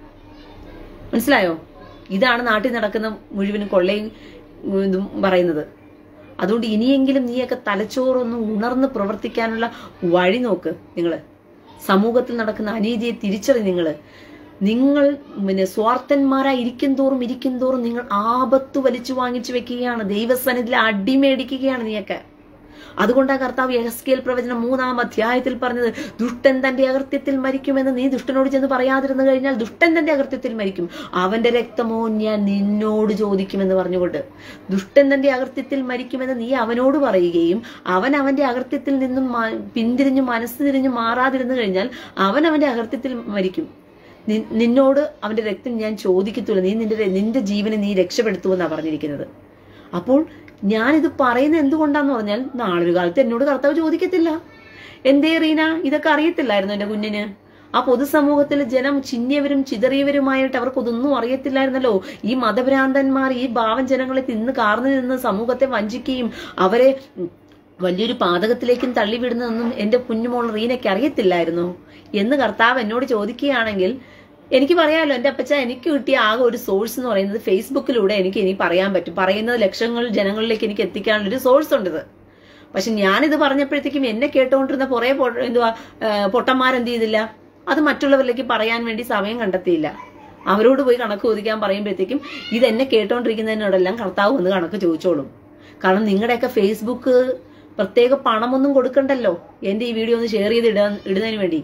മനസ്സിലായോ ഇതാണ് നാട്ടിൽ നടക്കുന്ന മുഴുവനും കൊള്ളയും ഉം, ഇതും പറയുന്നത് അതുകൊണ്ട് ഇനിയെങ്കിലും നീയൊക്കെ തലച്ചോറൊന്ന് ഉണർന്ന് പ്രവർത്തിക്കാനുള്ള വഴി നോക്ക് നിങ്ങള് സമൂഹത്തിൽ നടക്കുന്ന അനീതിയെ തിരിച്ചറി നിങ്ങള് നിങ്ങൾ പിന്നെ സ്വാർത്ഥന്മാരായി ഇരിക്കും തോറും ഇരിക്കും തോറും നിങ്ങൾ ആപത്ത് വലിച്ചു വാങ്ങിച്ചു വെക്കുകയാണ് ദൈവസന്നിധിയിൽ അടിമേടിക്കുകയാണ് നീയൊക്കെ അതുകൊണ്ടാണ് കർത്താവ് യഹസ്കേൽ പ്രവചനം മൂന്നാം അധ്യായത്തിൽ പറഞ്ഞത് ദുഷ്ടൻ തന്റെ അകൃത്യത്തിൽ മരിക്കുമെന്ന് നീ ദുഷ്ടനോട് ചെന്ന് പറയാതിരുന്നു കഴിഞ്ഞാൽ ദുഷ്ടൻ തന്റെ അകൃത്യത്തിൽ മരിക്കും അവന്റെ രക്തമോ ഞാൻ നിന്നോട് ചോദിക്കുമെന്ന് പറഞ്ഞുകൊണ്ട് ദുഷ്ടൻ തന്റെ അകൃത്യത്തിൽ മരിക്കുമെന്ന് നീ അവനോട് പറയുകയും അവൻ അവന്റെ അകൃത്യത്തിൽ നിന്നും മ- പിന്തിരിഞ്ഞു മനസ്സ് തിരിഞ്ഞു മാറാതിരുന്നു കഴിഞ്ഞാൽ അവൻ അവന്റെ അകൃത്യത്തിൽ മരിക്കും നി- നിന്നോട് അവന്റെ രക്തം ഞാൻ ചോദിക്കത്തുള്ളൂ നീ നിന്റെ നിന്റെ ജീവനെ നീ രക്ഷപ്പെടുത്തുമെന്നാണ് പറഞ്ഞിരിക്കുന്നത് അപ്പോൾ ഞാനിത് പറയുന്നത് എന്തുകൊണ്ടാന്ന് പറഞ്ഞാൽ നാളൊരു കാലത്ത് എന്നോട് കർത്താവ് ചോദിക്കത്തില്ല എന്തേ റീന ഇതൊക്കെ അറിയത്തില്ലായിരുന്നു എന്റെ കുഞ്ഞിന് ആ പൊതുസമൂഹത്തിൽ ജനം ചിന്നിയവരും ചിതറിയവരുമായിട്ട് അവർക്കൊതൊന്നും അറിയത്തില്ലായിരുന്നല്ലോ ഈ മതഭ്രാന്തന്മാർ ഈ ഭാവം ജനങ്ങളെ തിന്ന് കാർന്നു നിന്ന് സമൂഹത്തെ വഞ്ചിക്കുകയും അവരെ ഉം, വലിയൊരു പാതകത്തിലേക്കും തള്ളിവിടുന്നതൊന്നും എന്റെ കുഞ്ഞുമോൾ റീനയ്ക്ക് അറിയത്തില്ലായിരുന്നു എന്ന് കർത്താവ് എന്നോട് ചോദിക്കുകയാണെങ്കിൽ എനിക്ക് പറയാമല്ലോ എന്റെ അപ്പച്ച എനിക്ക് കിട്ടിയ ആകെ ഒരു സോഴ്സ് എന്ന് പറയുന്നത് ഫേസ്ബുക്കിലൂടെ എനിക്ക് ഇനി പറയാൻ പറ്റും പറയുന്നത് ലക്ഷങ്ങൾ ജനങ്ങളിലേക്ക് എനിക്ക് എത്തിക്കാനുള്ള ഒരു സോഴ്സ് ഉണ്ടത് പക്ഷെ ഞാനിത് പറഞ്ഞപ്പോഴത്തേക്കും എന്നെ കേട്ടുകൊണ്ടിരുന്ന കുറെ എന്തുവാ ആ, പൊട്ടന്മാരെന്ത് ചെയ്തില്ല അത് മറ്റുള്ളവരിലേക്ക് പറയാൻ വേണ്ടി സമയം കണ്ടെത്തിയില്ല അവരോട് പോയി കണക്ക് ചോദിക്കാൻ പറയുമ്പോഴത്തേക്കും ഇത് എന്നെ കേട്ടോണ്ടിരിക്കുന്നതിനോടെല്ലാം കർത്താവ് വന്ന് കണക്ക് ചോദിച്ചോളും കാരണം നിങ്ങളുടെയൊക്കെ ഫേസ്ബുക്ക് പ്രത്യേക പണമൊന്നും കൊടുക്കണ്ടല്ലോ എന്റെ ഈ വീഡിയോ ഒന്ന് ഷെയർ ചെയ്ത് ഇടാൻ ഇടുന്നതിന് വേണ്ടി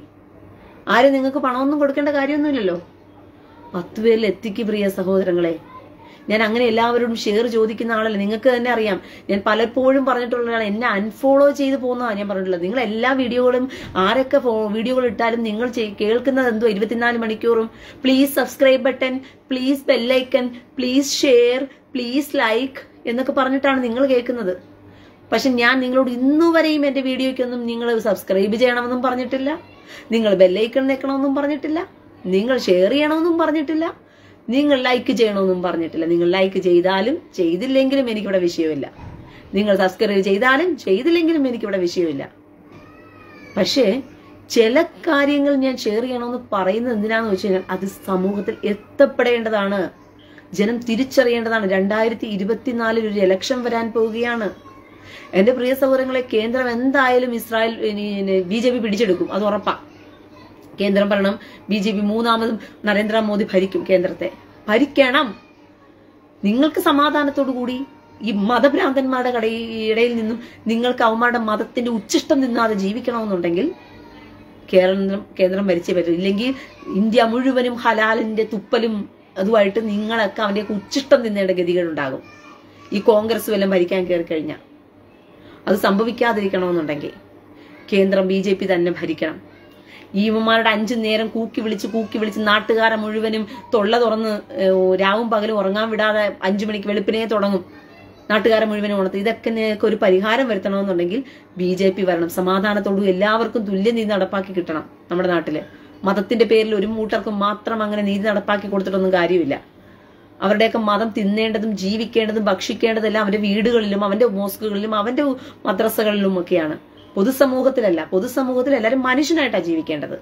ആരും നിങ്ങൾക്ക് പണമൊന്നും കൊടുക്കേണ്ട കാര്യമൊന്നുമില്ലല്ലോ പത്ത് പേരിൽ എത്തിക്ക് പ്രിയ സഹോദരങ്ങളെ ഞാൻ അങ്ങനെ എല്ലാവരോടും ഷെയർ ചോദിക്കുന്ന ആളല്ല നിങ്ങൾക്ക് തന്നെ അറിയാം ഞാൻ പലപ്പോഴും പറഞ്ഞിട്ടുള്ളതാണ് എന്നെ അൺഫോളോ ചെയ്ത് പോകുന്നതാണ് ഞാൻ പറഞ്ഞിട്ടുള്ളത് നിങ്ങൾ എല്ലാ വീഡിയോകളും ആരൊക്കെ വീഡിയോകൾ ഇട്ടാലും നിങ്ങൾ ചെയ്- കേൾക്കുന്നത് എന്തോ ഇരുപത്തിനാല് മണിക്കൂറും please subscribe button please bell icon please share please like എന്നൊക്കെ പറഞ്ഞിട്ടാണ് നിങ്ങൾ കേൾക്കുന്നത് പക്ഷെ ഞാൻ നിങ്ങളോട് ഇന്നുവരെയും എന്റെ വീഡിയോയ്ക്കൊന്നും നിങ്ങൾ സബ്സ്ക്രൈബ് ചെയ്യണമെന്നും പറഞ്ഞിട്ടില്ല നിങ്ങൾ ബെല്ലൈക്കൺ നിൽക്കണമെന്നും പറഞ്ഞിട്ടില്ല നിങ്ങൾ ഷെയർ ചെയ്യണമെന്നും പറഞ്ഞിട്ടില്ല നിങ്ങൾ ലൈക്ക് ചെയ്യണമെന്നും പറഞ്ഞിട്ടില്ല നിങ്ങൾ ലൈക്ക് ചെയ്താലും ചെയ്തില്ലെങ്കിലും എനിക്കിവിടെ വിഷയമില്ല നിങ്ങൾ സബ്സ്ക്രൈബ് ചെയ്താലും ചെയ്തില്ലെങ്കിലും എനിക്കിവിടെ വിഷയമില്ല പക്ഷേ ചില കാര്യങ്ങൾ ഞാൻ ഷെയർ ചെയ്യണമെന്ന് പറയുന്നത് എന്തിനാന്ന് വെച്ച് കഴിഞ്ഞാൽ അത് സമൂഹത്തിൽ എത്തപ്പെടേണ്ടതാണ് ജനം തിരിച്ചറിയേണ്ടതാണ് രണ്ടായിരത്തി ഇരുപത്തിനാലിൽ ഒരു ഇലക്ഷൻ വരാൻ പോവുകയാണ് എന്റെ പ്രിയ സഹോദരങ്ങളെ കേന്ദ്രം എന്തായാലും ഇസ്രായേൽ ബി ജെ പി പിടിച്ചെടുക്കും അത് ഉറപ്പാ കേന്ദ്രം ഭരണം ബി ജെ പി മൂന്നാമതും നരേന്ദ്രമോദി ഭരിക്കും കേന്ദ്രത്തെ ഭരിക്കണം നിങ്ങൾക്ക് സമാധാനത്തോടു കൂടി ഈ മതഭ്രാന്തന്മാരുടെ കടയി- ഇടയിൽ നിന്നും നിങ്ങൾക്ക് അവന്മാരുടെ മതത്തിന്റെ ഉച്ചിഷ്ടം നിന്നാതെ ജീവിക്കണമെന്നുണ്ടെങ്കിൽ കേന്ദ്രം കേന്ദ്രം ഭരിച്ചേ പറ്റും ഇല്ലെങ്കിൽ ഇന്ത്യ മുഴുവനും ഹലാലിന്റെ തുപ്പലും അതുമായിട്ട് നിങ്ങളൊക്കെ അവന്റെ ഉച്ചിഷ്ടം നിന്നേണ്ട ഗതികളുണ്ടാകും ഈ കോൺഗ്രസ് വല്ലതും ഭരിക്കാൻ കയറി കഴിഞ്ഞാൽ അത് സംഭവിക്കാതിരിക്കണമെന്നുണ്ടെങ്കിൽ കേന്ദ്രം ബി ജെ പി തന്നെ ഭരിക്കണം ഈ ഇവന്മാരുടെ അഞ്ചു നേരം കൂക്കി വിളിച്ച് കൂക്കി വിളിച്ച് നാട്ടുകാരെ മുഴുവനും തൊള്ള തുറന്ന് ഏഹ്, രാവും പകലും ഉറങ്ങാൻ വിടാതെ അഞ്ചു മണിക്ക് വെളുപ്പിനെ തുടങ്ങും നാട്ടുകാരെ മുഴുവനും ഉണർത്തി ഇതൊക്കെ നിങ്ങൾക്ക് ഒരു പരിഹാരം വരുത്തണമെന്നുണ്ടെങ്കിൽ ബി ജെ പി വരണം സമാധാനത്തോടും എല്ലാവർക്കും തുല്യനീതി നടപ്പാക്കി കിട്ടണം നമ്മുടെ നാട്ടില് മതത്തിന്റെ പേരിൽ ഒരു മൂട്ടർക്കും മാത്രം അങ്ങനെ നീതി നടപ്പാക്കി കൊടുത്തിട്ടൊന്നും കാര്യമില്ല അവരുടെയൊക്കെ മതം തിന്നേണ്ടതും ജീവിക്കേണ്ടതും ഭക്ഷിക്കേണ്ടതെല്ലാം അവന്റെ വീടുകളിലും അവന്റെ മോസ്കുകളിലും അവന്റെ മദ്രസകളിലും ഒക്കെയാണ് പൊതുസമൂഹത്തിലല്ല പൊതുസമൂഹത്തിൽ എല്ലാവരും മനുഷ്യനായിട്ടാണ് ജീവിക്കേണ്ടത്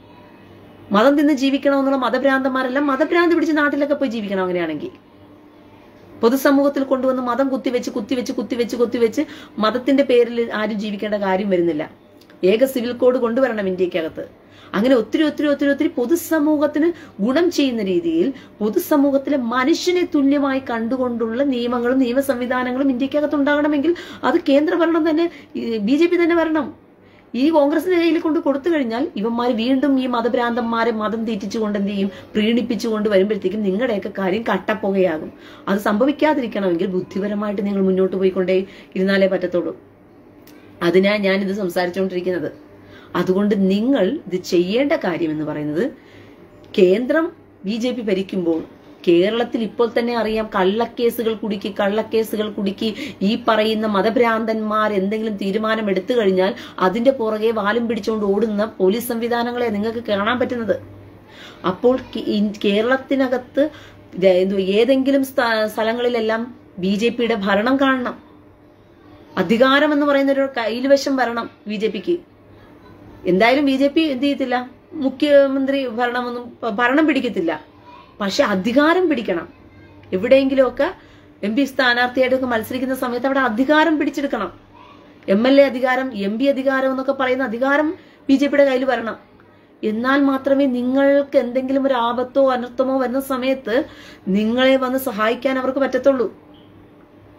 മതം തിന്ന് ജീവിക്കണമെന്നുള്ള മതഭ്രാന്തന്മാരെല്ലാം മതഭ്രാന്തി പിടിച്ച് നാട്ടിലൊക്കെ പോയി ജീവിക്കണം അങ്ങനെയാണെങ്കിൽ പൊതുസമൂഹത്തിൽ കൊണ്ടുവന്ന് മതം കുത്തിവെച്ച് കുത്തിവെച്ച് കുത്തിവെച്ച് കുത്തിവെച്ച് മതത്തിന്റെ പേരിൽ ആരും ജീവിക്കേണ്ട കാര്യം വരുന്നില്ല ഏക സിവിൽ കോഡ് കൊണ്ടുവരണം ഇന്ത്യക്കകത്ത് അങ്ങനെ ഒത്തിരി ഒത്തിരി ഒത്തിരി ഒത്തിരി പൊതുസമൂഹത്തിന് ഗുണം ചെയ്യുന്ന രീതിയിൽ പൊതുസമൂഹത്തിലെ മനുഷ്യനെ തുല്യമായി കണ്ടുകൊണ്ടുള്ള നിയമങ്ങളും നിയമ സംവിധാനങ്ങളും ഇന്ത്യക്കകത്ത് ഉണ്ടാകണമെങ്കിൽ അത് കേന്ദ്ര ഭരണം തന്നെ ബി ജെ പി തന്നെ വരണം ഈ കോൺഗ്രസിന്റെ കയ്യിൽ കൊണ്ട് കൊടുത്തു കഴിഞ്ഞാൽ ഇവന്മാർ വീണ്ടും ഈ മതഭ്രാന്തന്മാരെ മതം തെറ്റിച്ചുകൊണ്ട് എന്ത് ചെയ്യും പ്രീണിപ്പിച്ചുകൊണ്ട് വരുമ്പോഴത്തേക്കും നിങ്ങളുടെയൊക്കെ കാര്യം കട്ടപ്പുകയാകും അത് സംഭവിക്കാതിരിക്കണമെങ്കിൽ ബുദ്ധിപരമായിട്ട് നിങ്ങൾ മുന്നോട്ട് പോയിക്കൊണ്ടേ ഇരുന്നാലേ പറ്റത്തുള്ളൂ അതിനാ ഞാൻ ഇത് സംസാരിച്ചുകൊണ്ടിരിക്കുന്നത് അതുകൊണ്ട് നിങ്ങൾ ഇത് ചെയ്യേണ്ട കാര്യം എന്ന് പറയുന്നത് കേന്ദ്രം ബി ജെ പി ഭരിക്കുമ്പോൾ കേരളത്തിൽ ഇപ്പോൾ തന്നെ അറിയാം കള്ളക്കേസുകൾ കുടുക്കി കള്ളക്കേസുകൾ കുടുക്കി ഈ പറയുന്ന മതഭ്രാന്തന്മാർ എന്തെങ്കിലും തീരുമാനം എടുത്തു കഴിഞ്ഞാൽ അതിന്റെ പുറകെ വാലും പിടിച്ചുകൊണ്ട് ഓടുന്ന പോലീസ് സംവിധാനങ്ങളെ നിങ്ങൾക്ക് കാണാൻ പറ്റുന്നത് അപ്പോൾ കേ- ഇൻ- കേരളത്തിനകത്ത് ഇത് എന്തുവാ, ഏതെങ്കിലും സ്ഥ- സ്ഥലങ്ങളിലെല്ലാം ബി ജെ പിയുടെ ഭരണം കാണണം അധികാരം എന്ന് പറയുന്ന ഒരു കയ്യിൽവശം വരണം ബി ജെ പിക്ക് എന്തായാലും ബി ജെ പി എന്ത് ചെയ്യത്തില്ല മുഖ്യമന്ത്രി ഭരണമൊന്നും ഭരണം പിടിക്കത്തില്ല പക്ഷെ അധികാരം പിടിക്കണം എവിടെയെങ്കിലുമൊക്കെ എം പി സ്ഥാനാർത്ഥിയായിട്ടൊക്കെ മത്സരിക്കുന്ന സമയത്ത് അവിടെ അധികാരം പിടിച്ചെടുക്കണം എം എൽ എ അധികാരം എം പി അധികാരം എന്നൊക്കെ പറയുന്ന അധികാരം ബി ജെ പിയുടെ കയ്യിൽ വരണം എന്നാൽ മാത്രമേ നിങ്ങൾക്ക് എന്തെങ്കിലും ഒരു ആപത്തോ അനർത്ഥമോ വരുന്ന സമയത്ത് നിങ്ങളെ വന്ന് സഹായിക്കാൻ അവർക്ക് പറ്റത്തുള്ളൂ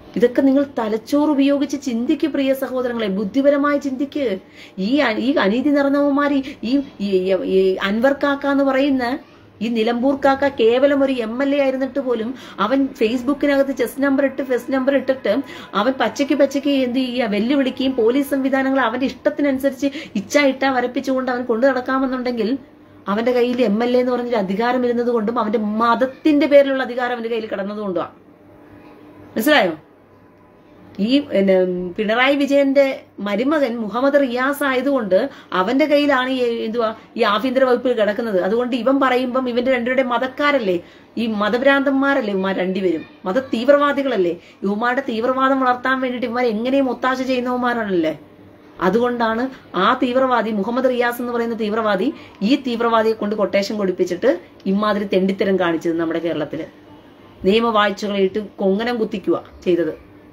ഇതൊക്കെ നിങ്ങൾ തലച്ചോറ് ഉപയോഗിച്ച് ചിന്തിക്ക് പ്രിയ സഹോദരങ്ങളെ ബുദ്ധിപരമായി ചിന്തിക്ക് ഈ അ- ഈ അനീതി നിറഞ്ഞവന്മാര് ഈ ഈ- ഈ അൻവർ കാക്ക എന്ന് പറയുന്ന ഈ നിലമ്പൂർ കാക്ക കേവലം ഒരു എം എൽ എ ആയിരുന്നിട്ട് പോലും അവൻ ഫേസ്ബുക്കിനകത്ത് ചെസ് നമ്പർ ഇട്ട് ഫെസ് നമ്പർ ഇട്ടിട്ട് അവൻ പച്ചയ്ക്ക് പച്ചയ്ക്ക് എന്ത് ചെയ്യുക വെല്ലുവിളിക്കുകയും പോലീസ് സംവിധാനങ്ങൾ അവന്റെ ഇഷ്ടത്തിനനുസരിച്ച് ഇച്ഛ ഇട്ട വരപ്പിച്ചുകൊണ്ട് അവൻ കൊണ്ടു നടക്കാമെന്നുണ്ടെങ്കിൽ അവന്റെ കയ്യിൽ എം എൽ എ എന്ന് പറഞ്ഞൊരു അധികാരം ഇരുന്നത് കൊണ്ടും അവന്റെ മതത്തിന്റെ പേരിലുള്ള അധികാരം അവന്റെ കയ്യിൽ കിടന്നതുകൊണ്ടുമാണ് മനസ്സിലായോ ഈ പിന്നെ, പിണറായി വിജയന്റെ മരുമകൻ മുഹമ്മദ് റിയാസ് ആയതുകൊണ്ട് അവന്റെ കയ്യിലാണ് ഈ എന്തുവാ ഈ ആഭ്യന്തര വകുപ്പ് കിടക്കുന്നത് അതുകൊണ്ട് ഇവൻ പറയുമ്പം ഇവന്റെ രണ്ടുപേരുടെ മതക്കാരല്ലേ ഈ മതഭ്രാന്തന്മാരല്ലേ ഇവന്മാർ രണ്ടുപേരും മത തീവ്രവാദികളല്ലേ ഇവന്മാരുടെ തീവ്രവാദം വളർത്താൻ വേണ്ടിയിട്ട് ഇവന്മാർ എങ്ങനെയും ഒത്താശ ചെയ്യുന്നവന്മാരാണല്ലേ അതുകൊണ്ടാണ് ആ തീവ്രവാദി മുഹമ്മദ് റിയാസ് എന്ന് പറയുന്ന തീവ്രവാദി ഈ തീവ്രവാദിയെ കൊണ്ട് കൊട്ടേഷൻ കൊടുപ്പിച്ചിട്ട് ഇമാതിരി തെണ്ടിത്തരം കാണിച്ചത് നമ്മുടെ കേരളത്തില് നിയമവാഴ്ചകളിട്ട് കൊങ്ങനം കുത്തിക്കുക ചെയ്തത്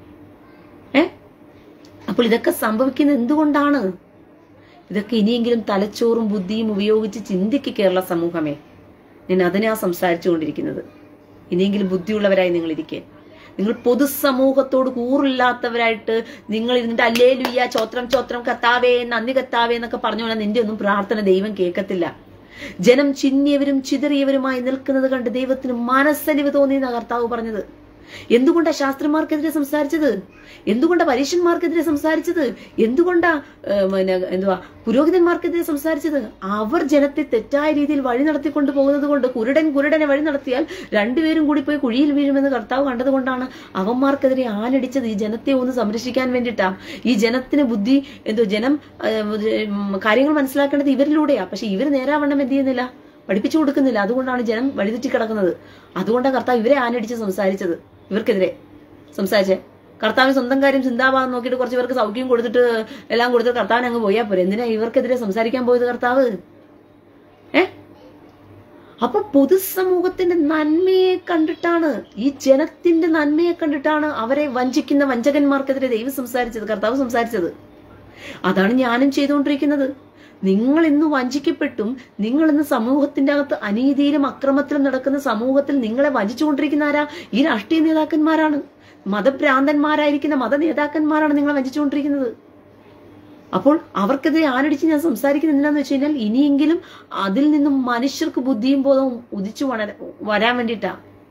ഏ അപ്പോൾ ഇതൊക്കെ സംഭവിക്കുന്നത് എന്തുകൊണ്ടാണ് ഇതൊക്കെ ഇനിയെങ്കിലും തലച്ചോറും ബുദ്ധിയും ഉപയോഗിച്ച് ചിന്തിക്ക് കേരള സമൂഹമേ ഞാൻ അതിനാ സംസാരിച്ചുകൊണ്ടിരിക്കുന്നത് ഇനിയെങ്കിലും ബുദ്ധിയുള്ളവരായി നിങ്ങൾ ഇരിക്കേ നിങ്ങൾ പൊതുസമൂഹത്തോട് കൂറില്ലാത്തവരായിട്ട് നിങ്ങൾ ഇരുന്നിട്ട് അല്ലേ ലുയ്യ ചോത്രം ചോത്രം കത്താവേ നന്ദി കത്താവേ എന്നൊക്കെ പറഞ്ഞു പറഞ്ഞാൽ നിന്റെ ഒന്നും പ്രാർത്ഥന ദൈവം കേൾക്കത്തില്ല ജനം ചിന്നിയവരും ചിതറിയവരുമായി നിൽക്കുന്നത് കണ്ട് ദൈവത്തിന് മനസ്സലിവ് തോന്നിയെന്ന കർത്താവ് പറഞ്ഞത് എന്തുകൊണ്ടാ ശാസ്ത്രന്മാർക്കെതിരെ സംസാരിച്ചത് എന്തുകൊണ്ടാ പരീക്ഷന്മാർക്കെതിരെ സംസാരിച്ചത് എന്തുകൊണ്ടാ ഏഹ്, പിന്നെ എന്തുവാ പുരോഹിതന്മാർക്കെതിരെ സംസാരിച്ചത് അവർ ജനത്തെ തെറ്റായ രീതിയിൽ വഴി നടത്തിക്കൊണ്ട് പോകുന്നത് കൊണ്ട് കുരുടൻ കുരുടനെ വഴി നടത്തിയാൽ രണ്ടുപേരും കൂടി പോയി കുഴിയിൽ വീഴുമെന്ന് കർത്താവ് കണ്ടതുകൊണ്ടാണ് അവന്മാർക്കെതിരെ ആലടിച്ചത് ഈ ജനത്തെ ഒന്ന് സംരക്ഷിക്കാൻ വേണ്ടിയിട്ടാ ഈ ജനത്തിന് ബുദ്ധി എന്തോ ജനം ഏഹ്, ഉം, കാര്യങ്ങൾ മനസ്സിലാക്കേണ്ടത് ഇവരിലൂടെയാ പക്ഷെ ഇവർ നേരാവണ്ണം എന്ത് ചെയ്യുന്നില്ല പഠിപ്പിച്ചു കൊടുക്കുന്നില്ല അതുകൊണ്ടാണ് ജനം വഴിതെറ്റി കിടക്കുന്നത് അതുകൊണ്ടാണ് കർത്താവ് ഇവരെ ആനടിച്ച് സംസാരിച്ചത് ഇവർക്കെതിരെ സംസാരിച്ചേ കർത്താവിന് സ്വന്തം കാര്യം ചിന്താഭാഗം നോക്കിയിട്ട് കുറച്ച് പേർക്ക് സൗഖ്യം കൊടുത്തിട്ട് എല്ലാം കൊടുത്തിട്ട് കർത്താവിന് അങ്ങ് പോയാൽ പോരെ എന്തിനാ ഇവർക്കെതിരെ സംസാരിക്കാൻ പോയത് കർത്താവ് ഏ അപ്പൊ പൊതുസമൂഹത്തിന്റെ നന്മയെ കണ്ടിട്ടാണ് ഈ ജനത്തിന്റെ നന്മയെ കണ്ടിട്ടാണ് അവരെ വഞ്ചിക്കുന്ന വഞ്ചകന്മാർക്കെതിരെ ദൈവം സംസാരിച്ചത് കർത്താവ് സംസാരിച്ചത് അതാണ് ഞാനും ചെയ്തുകൊണ്ടിരിക്കുന്നത് നിങ്ങൾ ഇന്ന് വഞ്ചിക്കപ്പെട്ടും നിങ്ങൾ ഇന്ന് സമൂഹത്തിന്റെ അകത്ത് അനീതിയിലും അക്രമത്തിലും നടക്കുന്ന സമൂഹത്തിൽ നിങ്ങളെ വഞ്ചിച്ചുകൊണ്ടിരിക്കുന്ന ആരാ ഈ രാഷ്ട്രീയ നേതാക്കന്മാരാണ് മതഭ്രാന്തന്മാരായിരിക്കുന്ന മത നേതാക്കന്മാരാണ് നിങ്ങളെ വഞ്ചിച്ചുകൊണ്ടിരിക്കുന്നത് അപ്പോൾ അവർക്കെതിരെ ആനടിച്ച് ഞാൻ സംസാരിക്കുന്നത് എന്തിനാന്ന് വെച്ച് കഴിഞ്ഞാൽ ഇനിയെങ്കിലും അതിൽ നിന്നും മനുഷ്യർക്ക് ബുദ്ധിയും ബോധവും ഉദിച്ചു വളര വരാൻ വേണ്ടിയിട്ടാ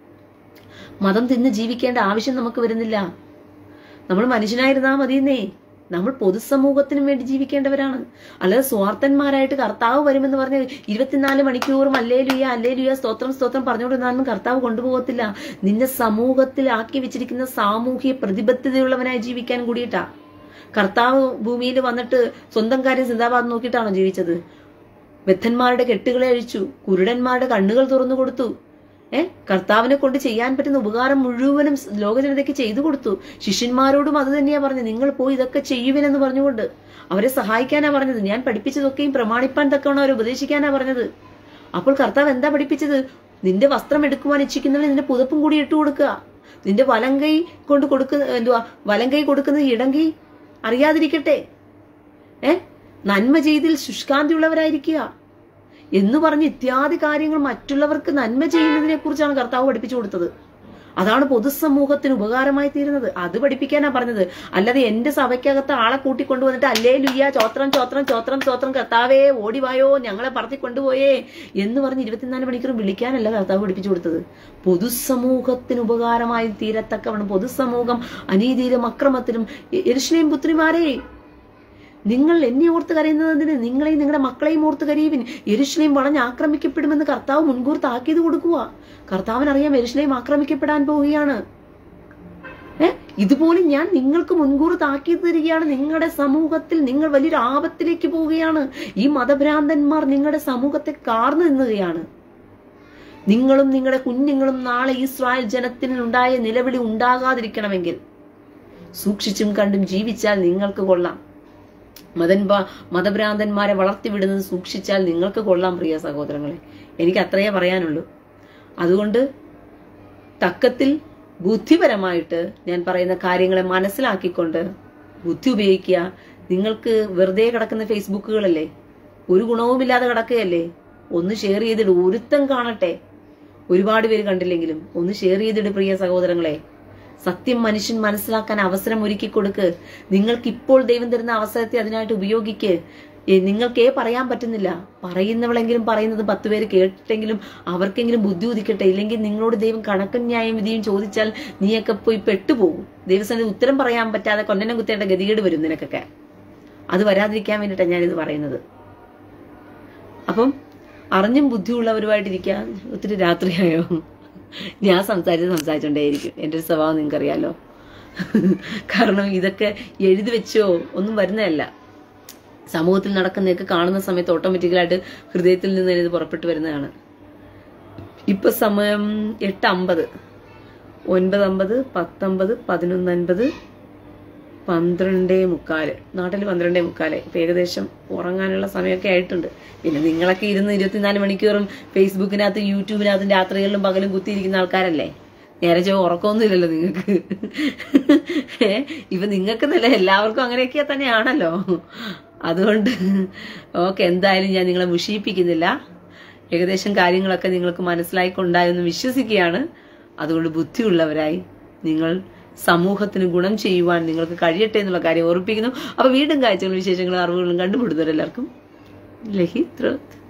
മതം തിന്ന് ജീവിക്കേണ്ട ആവശ്യം നമുക്ക് വരുന്നില്ല നമ്മൾ മനുഷ്യനായിരുന്നാ മതിയെന്നേ നമ്മൾ പൊതുസമൂഹത്തിനും വേണ്ടി ജീവിക്കേണ്ടവരാണ് അല്ലാതെ സ്വാർത്ഥന്മാരായിട്ട് കർത്താവ് വരുമെന്ന് പറഞ്ഞ് ഇരുപത്തിനാല് മണിക്കൂറും അല്ലേ ലുയ അല്ലേ ലുയ സ്തോത്രം സ്തോത്രം പറഞ്ഞുകൊണ്ടിരുന്നാലും കർത്താവ് കൊണ്ടുപോകത്തില്ല നിന്നെ സമൂഹത്തിൽ ആക്കി വെച്ചിരിക്കുന്ന സാമൂഹിക പ്രതിബദ്ധതയുള്ളവനായി ജീവിക്കാൻ കൂടിയിട്ടാ കർത്താവ് ഭൂമിയിൽ വന്നിട്ട് സ്വന്തം കാര്യം സിന്ദാബാദ് നോക്കിയിട്ടാണോ ജീവിച്ചത് ബദ്ധന്മാരുടെ കെട്ടുകളെ അഴിച്ചു കുരുടന്മാരുടെ കണ്ണുകൾ തുറന്നു കൊടുത്തു ഏ കർത്താവിനെ കൊണ്ട് ചെയ്യാൻ പറ്റുന്ന ഉപകാരം മുഴുവനും ലോകജനതയ്ക്ക് ചെയ്തു കൊടുത്തു ശിഷ്യന്മാരോടും അത് തന്നെയാ പറഞ്ഞത് നിങ്ങൾ പോയി ഇതൊക്കെ ചെയ്യുവിനെന്ന് പറഞ്ഞുകൊണ്ട് അവരെ സഹായിക്കാനാ പറഞ്ഞത് ഞാൻ പഠിപ്പിച്ചതൊക്കെയും പ്രമാണിപ്പാൻ തക്കവണ്ണം അവരെ ഉപദേശിക്കാനാ പറഞ്ഞത് അപ്പോൾ കർത്താവ് എന്താ പഠിപ്പിച്ചത് നിന്റെ വസ്ത്രം എടുക്കുവാൻ ഇച്ഛിക്കുന്നവന് നിന്റെ പുതപ്പും കൂടി ഇട്ടു കൊടുക്കുക നിന്റെ വലം കൈ കൊണ്ട് കൊടുക്കുന്ന എന്തുവാ വലം കൈ കൊടുക്കുന്നത് ഇടം കൈ അറിയാതിരിക്കട്ടെ ഏ നന്മ ചെയ്തിൽ ശുഷ്കാന്തിയുള്ളവരായിരിക്കുക എന്ന് പറഞ്ഞ് ഇത്യാദി കാര്യങ്ങൾ മറ്റുള്ളവർക്ക് നന്മ ചെയ്യുന്നതിനെ കുറിച്ചാണ് കർത്താവ് പഠിപ്പിച്ചു കൊടുത്തത് അതാണ് പൊതുസമൂഹത്തിന് ഉപകാരമായി തീരുന്നത് അത് പഠിപ്പിക്കാനാ പറഞ്ഞത് അല്ലാതെ എന്റെ സഭയ്ക്കകത്ത് ആളെ കൂട്ടിക്കൊണ്ടുവന്നിട്ട് അല്ലേ ലുയ്യ ചോത്രം ചോത്രം ചോത്രം ചോത്രം കർത്താവേ ഓടിവായോ ഞങ്ങളെ പറത്തി കൊണ്ടുപോയേ എന്ന് പറഞ്ഞ് ഇരുപത്തിനാല് മണിക്കൂർ വിളിക്കാനല്ല കർത്താവ് പഠിപ്പിച്ചു കൊടുത്തത് പൊതുസമൂഹത്തിന് ഉപകാരമായി തീരത്തക്കവണ്ണം പൊതുസമൂഹം അനീതിയിലും അക്രമത്തിലും എരിശ്ലേം പുത്രിമാരെ നിങ്ങൾ എന്നെ ഓർത്ത് കരയുന്നതിന് നിങ്ങളെയും നിങ്ങളുടെ മക്കളെയും ഓർത്ത് കരയുവിൻ എരുഷലേം വളഞ്ഞ് ആക്രമിക്കപ്പെടുമെന്ന് കർത്താവ് മുൻകൂർ താക്കീത് കൊടുക്കുക കർത്താവിനറിയാം എരുഷലേം ആക്രമിക്കപ്പെടാൻ പോവുകയാണ് ഏ ഇതുപോലെ ഞാൻ നിങ്ങൾക്ക് മുൻകൂർ താക്കീത് തരികയാണ് നിങ്ങളുടെ സമൂഹത്തിൽ നിങ്ങൾ വലിയൊരു ആപത്തിലേക്ക് പോവുകയാണ് ഈ മതഭ്രാന്തന്മാർ നിങ്ങളുടെ സമൂഹത്തെ കാർന്നു നിന്നുകയാണ് നിങ്ങളും നിങ്ങളുടെ കുഞ്ഞുങ്ങളും നാളെ ഇസ്രായേൽ ജനത്തിന് ഉണ്ടായ നിലവിളി ഉണ്ടാകാതിരിക്കണമെങ്കിൽ സൂക്ഷിച്ചും കണ്ടും ജീവിച്ചാൽ നിങ്ങൾക്ക് കൊള്ളാം മതൻ മതഭ്രാന്തന്മാരെ വളർത്തിവിടുന്നത് സൂക്ഷിച്ചാൽ നിങ്ങൾക്ക് കൊള്ളാം പ്രിയ സഹോദരങ്ങളെ എനിക്ക് അത്രയേ പറയാനുള്ളൂ അതുകൊണ്ട് തക്കത്തിൽ ബുദ്ധിപരമായിട്ട് ഞാൻ പറയുന്ന കാര്യങ്ങളെ മനസ്സിലാക്കിക്കൊണ്ട് ബുദ്ധി ഉപയോഗിക്കുക നിങ്ങൾക്ക് വെറുതെ കിടക്കുന്ന ഫേസ്ബുക്കുകളല്ലേ ഒരു ഗുണവുമില്ലാതെ കിടക്കുകയല്ലേ ഒന്ന് ഷെയർ ചെയ്തിട്ട് ഒരുത്തം കാണട്ടെ ഒരുപാട് പേര് കണ്ടില്ലെങ്കിലും ഒന്ന് ഷെയർ ചെയ്തിട്ട് പ്രിയ സഹോദരങ്ങളെ സത്യം മനുഷ്യൻ മനസ്സിലാക്കാൻ അവസരം ഒരുക്കി കൊടുക്ക് നിങ്ങൾക്ക് ഇപ്പോൾ ദൈവം തരുന്ന അവസരത്തെ അതിനായിട്ട് ഉപയോഗിക്ക് ഏ, നിങ്ങൾക്കേ പറയാൻ പറ്റുന്നില്ല പറയുന്നവളെങ്കിലും പറയുന്നത് പത്ത് പേര് കേട്ടിട്ടെങ്കിലും അവർക്കെങ്കിലും ബുദ്ധി ഉദിക്കട്ടെ ഇല്ലെങ്കിൽ നിങ്ങളോട് ദൈവം കണക്കും ന്യായം വിധിയും ചോദിച്ചാൽ നീയൊക്കെ പോയി പെട്ടുപോകും ദൈവസ്ഥാനത്ത് ഉത്തരം പറയാൻ പറ്റാതെ കൊന്നനം കുത്തേണ്ട ഗതികേട് വരും നിനക്കൊക്കെ അത് വരാതിരിക്കാൻ വേണ്ടിയിട്ടാണ് ഞാനിത് പറയുന്നത് അപ്പം അറിഞ്ഞും ബുദ്ധിയുള്ളവരുമായിട്ടിരിക്കാൻ ഒത്തിരി രാത്രിയായോ ഞാൻ സംസാരിച്ച് സംസാരിച്ചോണ്ടേയിരിക്കും എൻ്റെ ഒരു സ്വഭാവം നിങ്ങൾക്കറിയാലോ കാരണം ഇതൊക്കെ എഴുതി വെച്ചോ ഒന്നും വരുന്നതല്ല സമൂഹത്തിൽ നടക്കുന്നതൊക്കെ കാണുന്ന സമയത്ത് ഓട്ടോമാറ്റിക്കലായിട്ട് ഹൃദയത്തിൽ നിന്ന് തന്നെ ഇത് പുറപ്പെട്ടു വരുന്നതാണ് ഇപ്പൊ സമയം എട്ട് അമ്പത് ഒൻപത് അമ്പത് പത്തൊമ്പത് പതിനൊന്ന് അൻപത് പന്ത്രണ്ടേ മുക്കാല് നാട്ടിൽ പന്ത്രണ്ടേ മുക്കാല് ഇപ്പൊ ഏകദേശം ഉറങ്ങാനുള്ള സമയമൊക്കെ ആയിട്ടുണ്ട് പിന്നെ നിങ്ങളൊക്കെ ഇരുന്ന് ഇരുപത്തിനാല് മണിക്കൂറും ഫേസ്ബുക്കിനകത്ത് യൂട്യൂബിനകത്തും രാത്രികളിലും പകലും കുത്തിയിരിക്കുന്ന ആൾക്കാരല്ലേ നേരെ ചോ ഉറക്കമൊന്നുമില്ലല്ലോ നിങ്ങൾക്ക് ഏ ഇപ്പൊ നിങ്ങൾക്കെന്നല്ല എല്ലാവർക്കും അങ്ങനെയൊക്കെ തന്നെയാണല്ലോ അതുകൊണ്ട് ഓക്കെ എന്തായാലും ഞാൻ നിങ്ങളെ മുഷിയിപ്പിക്കുന്നില്ല ഏകദേശം കാര്യങ്ങളൊക്കെ നിങ്ങൾക്ക് മനസ്സിലായിക്കൊണ്ടായെന്ന് വിശ്വസിക്കുകയാണ് അതുകൊണ്ട് ബുദ്ധിയുള്ളവരായി നിങ്ങൾ സമൂഹത്തിന് ഗുണം ചെയ്യുവാൻ നിങ്ങൾക്ക് കഴിയട്ടെ എന്നുള്ള കാര്യം ഓർപ്പിക്കുന്നു അപ്പൊ വീണ്ടും കാഴ്ചകളും വിശേഷങ്ങളും അറിവുകളും കണ്ടുപിടുന്നവരെല്ലാവർക്കും ലഹി ത്രോത്ത്